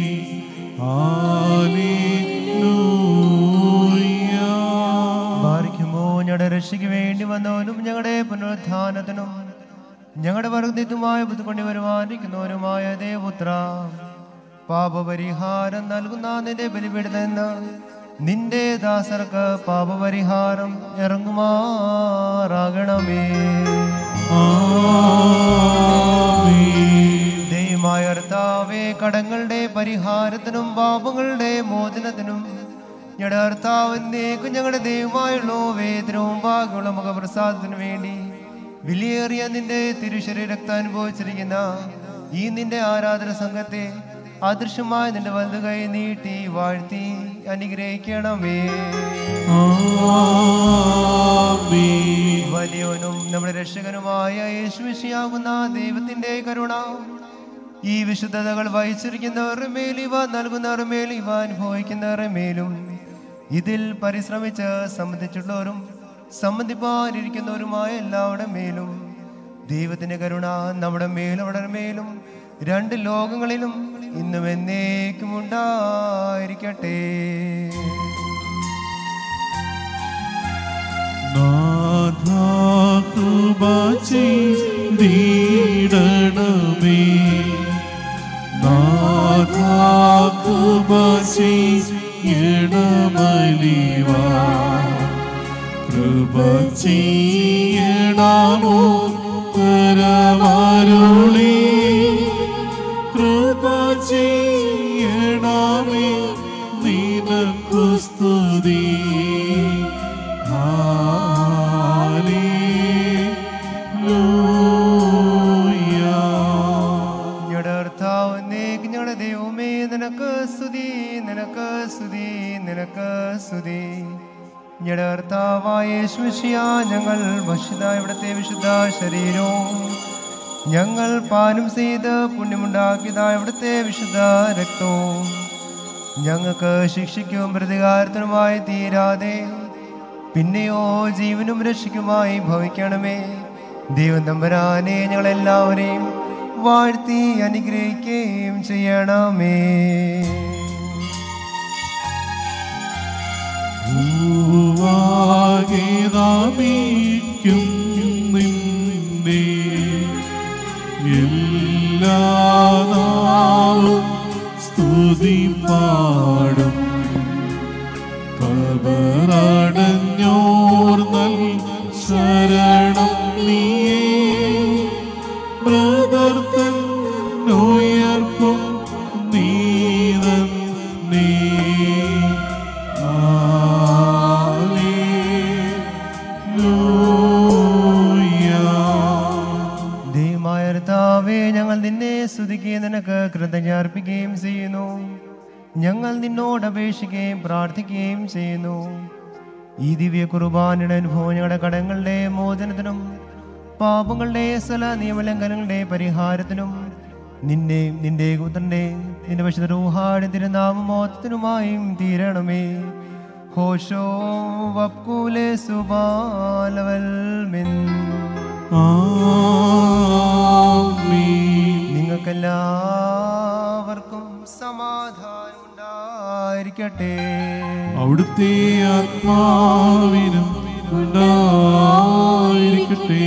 ഹല്ലേലൂയ. ബാധിക്കുമോ ഞങ്ങളുടെ രക്ഷയ്ക്ക് വേണ്ടി വന്നവനും ഞങ്ങളുടെ പുനരുത്ഥാനത്തിനും ഞങ്ങളുടെ വർദ്ധിതുമായ ബുദ്ധിക്കൊണ്ടി വരുമാനിക്കുന്നവനുമായ ദേവപുത്ര പാപപരിഹാരം നൽകുന്ന നിന്റെ ബലിപീഠമെന്ന് നിന്റെ ദാസർക്ക് പാപപരിഹാരം ഇറങ്ങുമാറാകണമേ ദൈവമായ കർത്താവേ കടങ്ങളുടെ പരിഹാരത്തിനും പാപങ്ങളുടെ മോചനത്തിനും ഞങ്ങളുടെ കർത്താവിനേക്കും ഞങ്ങളുടെ ദൈവമായുള്ള വേദനവും ഭാഗ്യമുള്ള മുഖപ്രസാദത്തിനു വേണ്ടി വിലയേറിയ നിന്റെ തിരുശരീര രക്തം അനുഭവിച്ചിരിക്കുന്ന ഈ നിന്റെ ആരാധന സംഘത്തെ അദൃശ്യമായ നിന്റെ വലതു കൈ നീട്ടി വാഴ്ത്തി അനുഗ്രഹിക്കണമേ വലിയവനും നമ്മുടെ രക്ഷകനുമായ യേശുവിശിയാകുന്ന ദൈവത്തിന്റെ കരുണ ഈ വിശുദ്ധതകൾ വഹിച്ചിരിക്കുന്നവരുടെ മേൽ ഇവ നൽകുന്നവരുടെ മേൽ ഇവ അനുഭവിക്കുന്നവരുടെ മേലും ഇതിൽ പരിശ്രമിച്ച് സംബന്ധിച്ചുള്ളവരും സംബന്ധിപ്പാനിരിക്കുന്നവരുമായ എല്ലാവരുടെ മേലും ദൈവത്തിന്റെ കരുണ നമ്മുടെ മേലും അവിടെ മേലും രണ്ട് ലോകങ്ങളിലും ഇന്നും എന്നേക്കും ഉണ്ടായിരിക്കട്ടെ നാഥാകൃപചീടണമേ നാഥാകൃപചീയണമലിവാ കൃപ ചെയ്യണമോ പരമരുളി കൃപ ചെയ്യണമേ നിനക്കു സ്തുതി ഞങ്ങളുടെ കർത്താവ് എന്നേക്കും ഞങ്ങളുടെ ദൈവമേ നിനക്ക് സ്തുതി നിനക്ക് സ്തുതി നിനക്ക് സ്തുതി ഞങ്ങളുടെ കർത്താവായ യേശുമിശിയ ഞങ്ങൾ ഭക്ഷിത ഇവിടുത്തെ വിശുദ്ധ ശരീരവും ഞങ്ങൾ പാനം ചെയ്ത് പുണ്യമുണ്ടാക്കിയതായ ഇവിടുത്തെ വിശുദ്ധ രക്തവും ഞങ്ങൾക്ക് ശിക്ഷയ്ക്കും പ്രതികാരത്തിനുമായി തീരാതെ പിന്നെയോ ജീവനും രക്ഷയ്ക്കുമായി ഭവിക്കണമേ ദൈവം തമ്പരാനെ ഞങ്ങളെല്ലാവരെയും വാഴ്ത്തി അനുഗ്രഹിക്കുകയും ചെയ്യണമേ ഭൂവാകെ നാമിക്കും നിന്നെ എല്ലാ നാളും സ്തുതി പാടും കബറടഞ്ഞോർ നൽ ശരണം നീയേ ബ്രദർത്തൻ ഉയർപ്പും നീതൻ നീ ദൈവമായ കർത്താവേ ഞങ്ങൾ നിന്നെ സ്തുതിക്കുകയും നിനക്ക് കൃതജ്ഞ അർപ്പിക്കുകയും ചെയ്യുന്നു ഞങ്ങൾ നിന്നോട് അപേക്ഷിക്കുകയും പ്രാർത്ഥിക്കുകയും ചെയ്യുന്നു ഈ ദിവ്യ കുർബാനയുടെ അനുഭവം ഞങ്ങളുടെ കടങ്ങളുടെ മോചനത്തിനും പാപങ്ങളുടെ സ്ഥല നിയമലംഘനങ്ങളുടെ പരിഹാരത്തിനും നിന്റെയും നിന്റെ പുത്രന്റെയും നിന്റെ വിശുദ്ധ റൂഹാടെ തിരുനാമമോത്തത്തിനുമായും തീരണമേ ഹോഷോ വക്കൂലെ സുബാലവൽ മിൻ നിങ്ങൾക്കെല്ലാവർക്കും സമാധാനം ഉണ്ടായിരിക്കട്ടെ അവിടുത്തെ ആത്മാവിനും ഉണ്ടായിരിക്കട്ടെ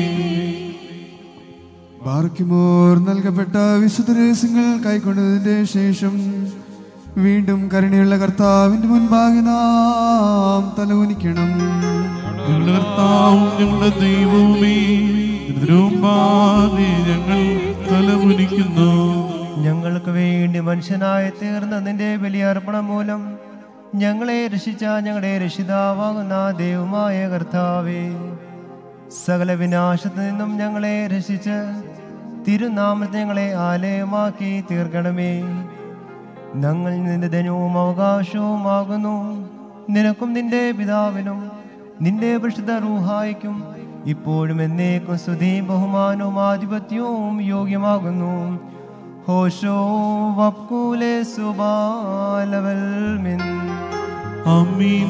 ബാർക്കിമോർ നൽകപ്പെട്ട വിശുദ്ധ രഹസ്യങ്ങൾ കൈക്കൊണ്ടതിന്റെ ശേഷം വീണ്ടും കരുണയുള്ള കർത്താവിന്റെ മുൻപാകെ നാം തലകുനിക്കണം ഞങ്ങളുടെ കർത്താവും ഞങ്ങളുടെ ദൈവവുമേ ഇതിനുമ്പാകെ ഞങ്ങൾ തലമുനിക്കുന്നു ഞങ്ങൾക്ക് വേണ്ടി മനുഷ്യനായി തീർന്ന നിന്റെ ബലിയർപ്പണം മൂലം ഞങ്ങളെ രക്ഷിച്ച ഞങ്ങളുടെ രക്ഷിതാവാകുന്ന ദൈവമായ കർത്താവേ സകല വിനാശത്തിൽ നിന്നും ഞങ്ങളെ രക്ഷിച്ച് തിരുനാമത്തെ ഞങ്ങളെ ആലയമാക്കി തീർക്കണമേ ഞങ്ങൾ നിന്റെ ധനവും അവകാശവുമാകുന്നു നിനക്കും നിന്റെ പിതാവിനും നിന്റെ പരിശുദ്ധ റൂഹായിക്കും ഇപ്പോഴും എന്നേക്കും സ്തുതിയും ബഹുമാനവും ആധിപത്യവും യോഗ്യമാകുന്നു ഹോഷോ വക്കൂലെ സുബാലവൽ മിൻ അമീൻ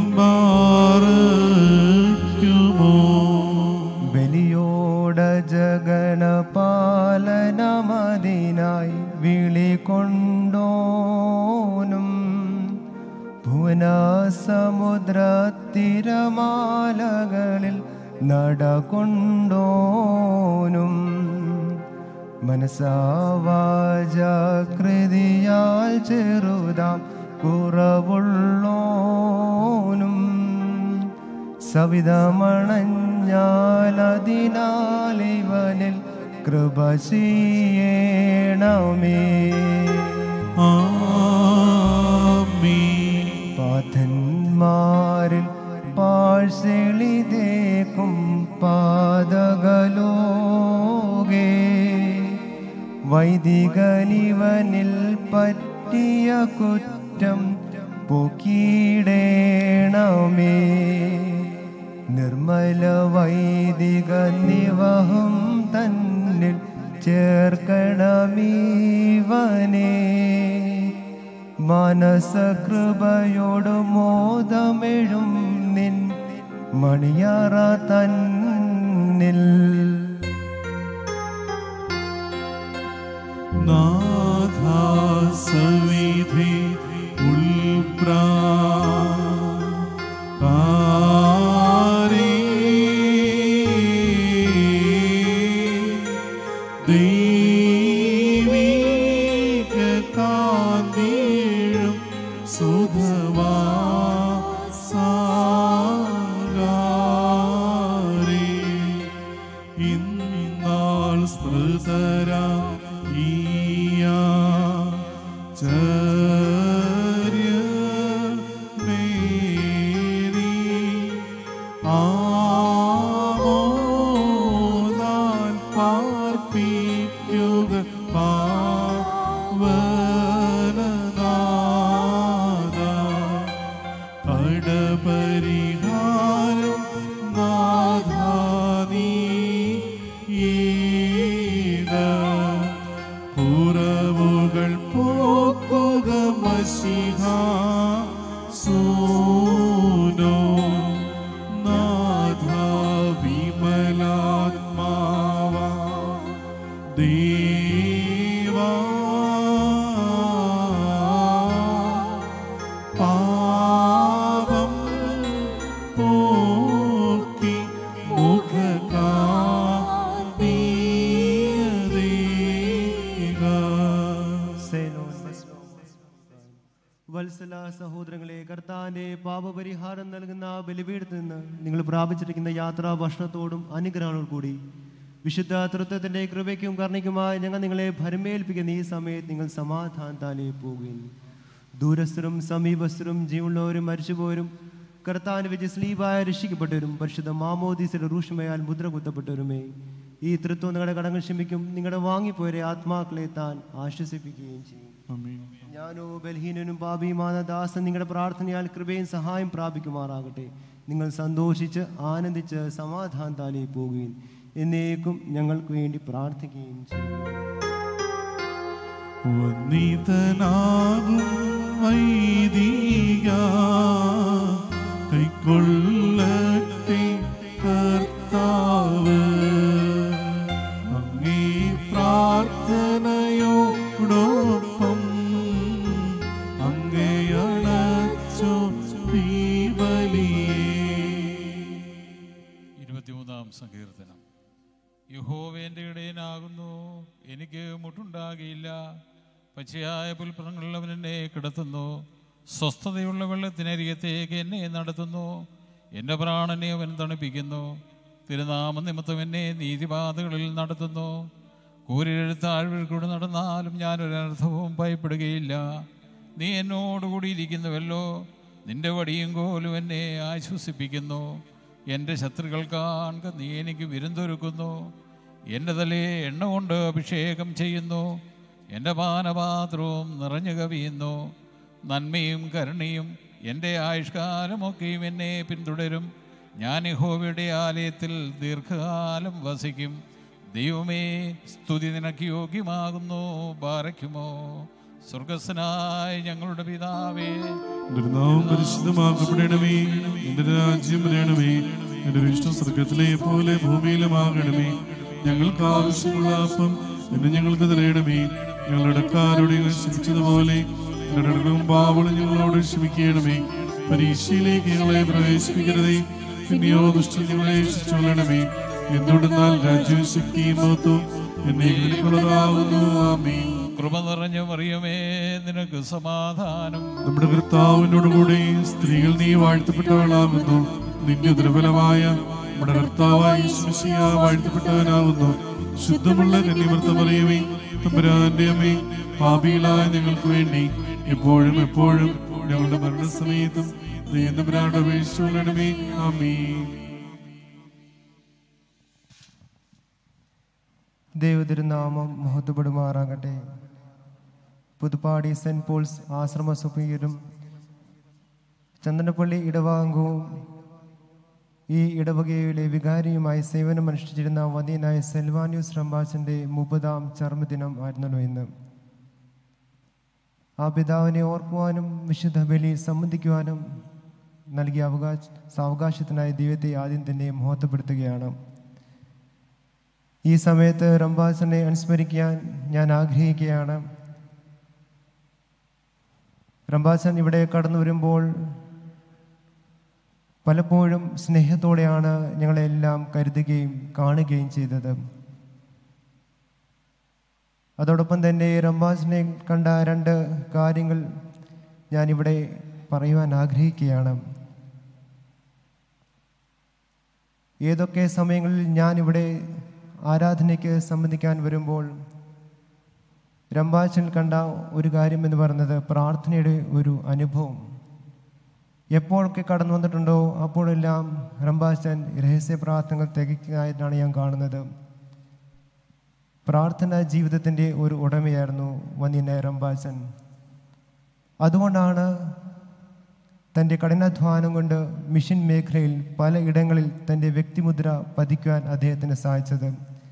ബാറയ്ക്കുമോ ബലിയോട ജഗണപാലനമതിനായി വിളികൊണ്ടോനും ഭുവന സമുദ്ര തിരമാലകളിൽ നടകൊണ്ടോനും മനസാവാചകൃതിയാൽ ചെറുതാം കുറവുള്ളോനും സവിതമണഞ്ഞാലതിനാൽ ഇവനിൽ കൃപ ചെയ്യണമേ പാഥന്മാരിൽ പാഴ്സെളിതേക്കും പാതകലോകേ വൈദികനിവനിൽ പറ്റിയ കുറ്റം പൊക്കിടേണമേ നിർമ്മല വൈദിക നിവഹം തന്നിൽ ചേർക്കണമീവനെ മനസകൃപയോട് മോദമെഴും നിൻ മണിയറ തന്നിൽ നാഥാസവിധി ഉൾപ്രാ ദൈവീക കാന്തീഴും സുധവാ സാഗാരേ ഇന്നാൾ സ്മൃതരാ ഈയാ ചര്യ മേരി ആമോദാൻ പാർപ്പിക്കുക പാവനനാഥ കടപരിഹാരം നാഥാനീ ഈക കുറവുകൾ പോക്കുക മഷിഹ സൂനോ നാഥ വിമലാത്മാവ ദേവാ പാപം പോക്കി വത്സല സഹോദരങ്ങളെ കർത്താന്റെ പാപപരിഹാരം നൽകുന്ന ബലിപീഠത്തിൽ നിന്ന് നിങ്ങൾ പ്രാപിച്ചിരിക്കുന്ന യാത്രാ ഭക്ഷണത്തോടും അനുഗ്രഹങ്ങളോടും കൂടി വിശുദ്ധ തൃത്വത്തിന്റെ കൃപയ്ക്കും കർണിക്കുമായി ഞങ്ങൾ നിങ്ങളെ ഭരമേൽപ്പിക്കുന്ന ഈ സമയത്ത് നിങ്ങൾ സമാധാനത്താലേ പോകുകയും ദൂരസ്ഥരും സമീപസ്ഥരും ജീവനുള്ളവരും മരിച്ചുപോയവരും കർത്താൻ വെച്ച് സ്ലീപായ രക്ഷിക്കപ്പെട്ടവരും പരിശുദ്ധ മാമോദീസിന്റെ രൂക്ഷമയാൽ മുദ്ര കുത്തപ്പെട്ടവരുമേ ഈ തൃത്വം നിങ്ങളുടെ കടങ്ങൾ ക്ഷമിക്കും നിങ്ങളുടെ വാങ്ങിപ്പോയവരെ ആത്മാക്കളെ താൻ ആശ്വസിപ്പിക്കുകയും ചെയ്യും ഞാനോ ബലഹീനനും പാപിയുமான ദാസൻ നിങ്ങളുടെ പ്രാർത്ഥനയാൽ കൃപയും സഹായം പ്രാപിക്കുമാറാകട്ടെ നിങ്ങൾ സന്തോഷിച്ച് ആനന്ദിച്ച് സമാധാനത്താലേ പോകുകയും എന്നേക്കും ഞങ്ങൾക്ക് വേണ്ടി പ്രാർത്ഥിക്കുകയും ചെയ്യും വന്നിതനാകും വൈദിക കൈക്കൊള്ളട്ടെ കർത്താവ് അങ്ങേ പ്രാർത്ഥനയോടൊപ്പം അങ്ങേ അണച്ചോ ദീപലിയേ ഇരുപത്തിമൂന്നാം സങ്കീർത്തനം യഹോവേന്റെ ഇടയനാകുന്നു എനിക്ക് മുട്ടുണ്ടാകിയില്ല പച്ചയായ പുൽപ്പുറങ്ങളിൽ അവൻ എന്നെ കിടത്തുന്നു സ്വസ്ഥതയുള്ള വെള്ളത്തിനരികത്തേക്ക് എന്നെ നടത്തുന്നു എൻ്റെ പ്രാണനെ അവൻ തണുപ്പിക്കുന്നു തിരുനാമ നിമിത്തം എന്നെ നീതിപാതകളിൽ നടത്തുന്നു കൂരിഴത്താഴ്വഴിക്കൂടെ നടന്നാലും ഞാനൊരർത്ഥവും ഭയപ്പെടുകയില്ല നീ എന്നോടുകൂടി ഇരിക്കുന്നുവല്ലോ നിന്റെ വടിയും കോലും എന്നെ ആശ്വസിപ്പിക്കുന്നു എൻ്റെ ശത്രുക്കൾ കാണുക നീ എനിക്ക് വിരുന്നൊരുക്കുന്നു എൻ്റെ തലയെ എണ്ണ കൊണ്ട് അഭിഷേകം ചെയ്യുന്നു എൻ്റെ പാനപാത്രവും നിറഞ്ഞു കവിയുന്നു നന്മയും കരുണയും എൻ്റെ ആയുഷ്കാലമൊക്കെയും എന്നെ പിന്തുടരും ഞാൻ യഹോവയുടെ ആലയത്തിൽ ദീർഘകാലം വസിക്കും ദൈവമേ സ്തുതി നിനക്ക് യോഗ്യമാകുന്നു ബാരയ്ക്കുമോ സ്വർഗസ്വനായ ഞങ്ങളുടെ പിതാവേ നിന്റെ നാമം പരിശുദ്ധമാക്കപ്പെടണമേ നിന്റെ രാജ്യം വരണമേ നിന്റെ വിഷ്ണു സ്വർഗത്തിലെ പോലെ ഭൂമിയിലുമാകണമേ ഞങ്ങൾക്ക് ആവശ്യമുള്ള അപ്പം എന്നെ ഞങ്ങൾക്ക് തരയണമേ ഞങ്ങളുടെ കാരോട് ഞങ്ങൾ ക്ഷമിച്ചതുപോലെ ഞങ്ങളുടെ പാവളും ഞങ്ങളോട് ക്ഷമിക്കണമേ പരീക്ഷയിലേക്ക് ഞങ്ങളെ പ്രവേശിപ്പിക്കരുതേ പിന്നെയോ ദുഷ്ടം ഞങ്ങളെ ശിച്ചുകൊള്ളണമേ എന്തുകൊണ്ടെന്നാൽ രാജ്യവും ശക്തിയും മഹത്വം എന്നെ വിളിക്കുള്ളതാകുന്നു ആമേ കൃപ നിറഞ്ഞ മറിയമേ നിനക്ക് സമാധാനം നമ്മുടെ കർത്താവിനോട് കൂടെ സ്ത്രീകൾ നീ വാഴ്ത്തപ്പെട്ടവളാകുന്നു നിന്റെ ദുർബലമായ നമ്മുടെ കർത്താവായ യേശുമിശിഹ വാഴ്ത്തപ്പെട്ടവനാകുന്നു ശുദ്ധമുള്ള കന്യമർത്ത പറയുമേ തമ്പുരാന്റെ അമ്മേ പാപികളായ ഞങ്ങൾക്ക് വേണ്ടി എപ്പോഴും എപ്പോഴും ഞങ്ങളുടെ മരണസമയത്തും ദൈവത്തമ്പുരാന്റെ അപേക്ഷിച്ചുകൊള്ളണമേ ആമേ ദൈവതിരുനാമം മഹത്വപ്പെടുമാറാകട്ടെ പുതുപ്പാടി സെൻറ് പോൾസ് ആശ്രമ സുപ്പീയരും ചന്ദനപ്പള്ളി ഇടവാംഗവും ഈ ഇടവകയിലെ വികാരിയുമായി സേവനമനുഷ്ഠിച്ചിരുന്ന വതിയനായ സെൽവാന്യൂസ് റംബാസിൻ്റെ മുപ്പതാം ചർമ്മദിനം ആയിരുന്നല്ലോ ഇന്ന് ആ പിതാവിനെ ഓർക്കുവാനും വിശുദ്ധ ബലി സംബന്ധിക്കുവാനും നൽകിയ അവകാശ സാവകാശത്തിനായി ദൈവത്തെ ആദ്യം തന്നെ മഹത്വപ്പെടുത്തുകയാണ് ഈ സമയത്ത് റംബാസിനെ അനുസ്മരിക്കാൻ ഞാൻ ആഗ്രഹിക്കുകയാണ് റംബാസൻ ഇവിടെ കടന്നു വരുമ്പോൾ പലപ്പോഴും സ്നേഹത്തോടെയാണ് ഞങ്ങളെല്ലാം കരുതുകയും കാണുകയും ചെയ്തത് അതോടൊപ്പം തന്നെ റംബാസിനെ കണ്ട രണ്ട് കാര്യങ്ങൾ ഞാനിവിടെ പറയുവാൻ ആഗ്രഹിക്കുകയാണ് ഏതൊക്കെ സമയങ്ങളിൽ ഞാനിവിടെ ആരാധനയ്ക്ക് സംബന്ധിക്കാൻ വരുമ്പോൾ രംബാച്ചൻ കണ്ട ഒരു കാര്യം എന്ന് പറയുന്നത് പ്രാർത്ഥനയുടെ ഒരു അനുഭവം എപ്പോഴൊക്കെ കടന്നു വന്നിട്ടുണ്ടോ അപ്പോഴെല്ലാം റംബാച്ചൻ രഹസ്യ പ്രാർത്ഥനകൾ തികയ്ക്കുന്നതായിട്ടാണ് ഞാൻ കാണുന്നത് പ്രാർത്ഥന ജീവിതത്തിൻ്റെ ഒരു ഉടമയായിരുന്നു വന്യനായ റംബാച്ചൻ അതുകൊണ്ടാണ് തൻ്റെ കഠിനാധ്വാനം കൊണ്ട് മിഷൻ മേഖലയിൽ പലയിടങ്ങളിൽ തൻ്റെ വ്യക്തിമുദ്ര പതിക്കുവാൻ അദ്ദേഹത്തിന് സാധിച്ചത്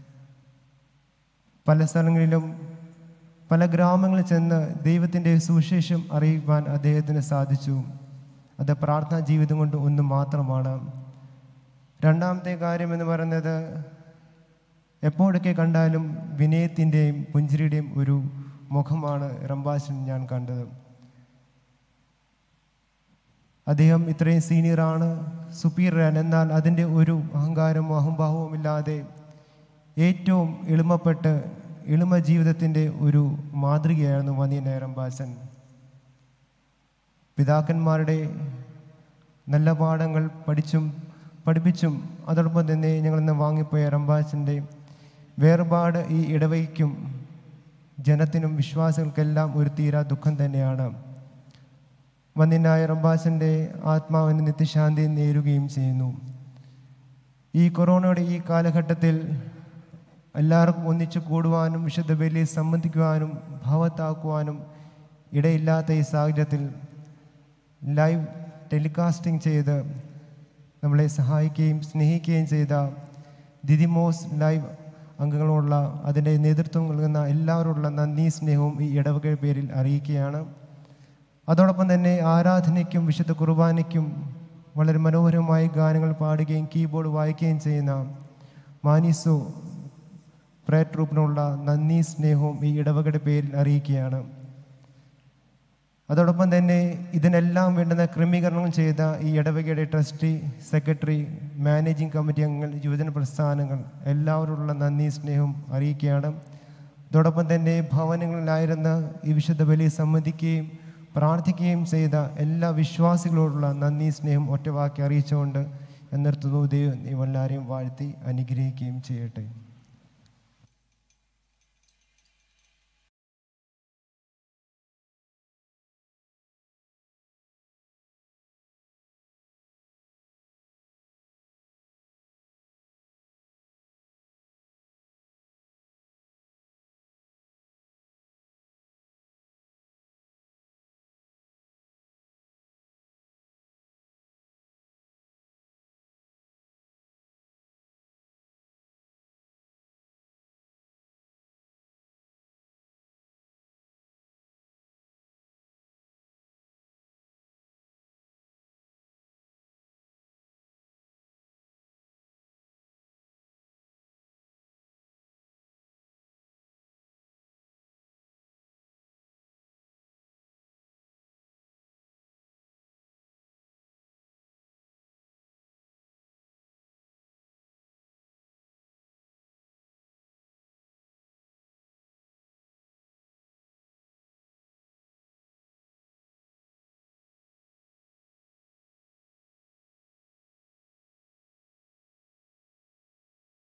പല സ്ഥലങ്ങളിലും പല ഗ്രാമങ്ങളിൽ ചെന്ന് ദൈവത്തിൻ്റെ സുവിശേഷം അറിയിക്കുവാൻ അദ്ദേഹത്തിന് സാധിച്ചു അത് പ്രാർത്ഥനാ ജീവിതം കൊണ്ട് ഒന്ന് മാത്രമാണ് രണ്ടാമത്തെ കാര്യം എന്ന് പറയുന്നത് എപ്പോഴൊക്കെ കണ്ടാലും വിനയത്തിൻ്റെയും പുഞ്ചിരിയുടെയും ഒരു മുഖമാണ് റംബാശൻ ഞാൻ കണ്ടത് അദ്ദേഹം ഇത്രയും സീനിയറാണ് സുപ്പീരിയറാണ് എന്നാൽ അതിൻ്റെ ഒരു അഹങ്കാരമോ അഹംഭാവവും ഇല്ലാതെ ഏറ്റവും എളിമപ്പെട്ട് എളിമ ജീവിതത്തിൻ്റെ ഒരു മാതൃകയായിരുന്നു വന്യ റംബാസൻ പിതാക്കന്മാരുടെ നല്ല പാഠങ്ങൾ പഠിച്ചും പഠിപ്പിച്ചും അതോടൊപ്പം തന്നെ ഞങ്ങളിന്ന് വാങ്ങിപ്പോയ റംബാസിൻ്റെ വേർപാട് ഈ ഇടവയ്ക്കും ജനത്തിനും വിശ്വാസികൾക്കെല്ലാം ഒരു തീരാ ദുഃഖം തന്നെയാണ് വന്യനായ റംബാസിൻ്റെ ആത്മാവിന് നിത്യശാന്തി നേരുകയും ചെയ്യുന്നു ഈ കൊറോണയുടെ ഈ കാലഘട്ടത്തിൽ എല്ലാവർക്കും ഒന്നിച്ചു കൂടുവാനും വിശുദ്ധ ബലിയിൽ സംബന്ധിക്കുവാനും ഭാവത്താക്കുവാനും ഇടയില്ലാത്ത ഈ സാഹചര്യത്തിൽ ലൈവ് ടെലികാസ്റ്റിംഗ് ചെയ്ത് നമ്മളെ സഹായിക്കുകയും സ്നേഹിക്കുകയും ചെയ്ത ദിദിമോസ് ലൈവ് അംഗങ്ങളോടുള്ള അതിൻ്റെ നേതൃത്വം നൽകുന്ന എല്ലാവരോടുള്ള നന്ദി സ്നേഹവും ഈ ഇടവക പേരിൽ അറിയിക്കുകയാണ് അതോടൊപ്പം തന്നെ ആരാധനയ്ക്കും വിശുദ്ധ കുർബാനയ്ക്കും വളരെ മനോഹരമായി ഗാനങ്ങൾ പാടുകയും കീബോർഡ് വായിക്കുകയും ചെയ്യുന്ന മാനിസോ പ്രയർ ട്രൂപ്പിനുള്ള നന്ദി സ്നേഹവും ഈ ഇടവകയുടെ പേരിൽ അറിയിക്കുകയാണ് അതോടൊപ്പം തന്നെ ഇതിനെല്ലാം വേണ്ടുന്ന ക്രമീകരണം ചെയ്ത ഈ ഇടവകയുടെ ട്രസ്റ്റി സെക്രട്ടറി മാനേജിംഗ് കമ്മിറ്റി അംഗങ്ങൾ യുവജന പ്രസ്ഥാനങ്ങൾ എല്ലാവരോടുള്ള നന്ദി സ്നേഹവും അറിയിക്കുകയാണ് അതോടൊപ്പം തന്നെ ഭവനങ്ങളിലായിരുന്ന ഈ വിശുദ്ധ ബലി സംബന്ധിക്കുകയും പ്രാർത്ഥിക്കുകയും ചെയ്ത എല്ലാ വിശ്വാസികളോടുള്ള നന്ദി സ്നേഹം ഒറ്റവാക്കി അറിയിച്ചുകൊണ്ട് നിർത്തുന്നു ദൈവം എല്ലാവരെയും വാഴ്ത്തി അനുഗ്രഹിക്കുകയും ചെയ്യട്ടെ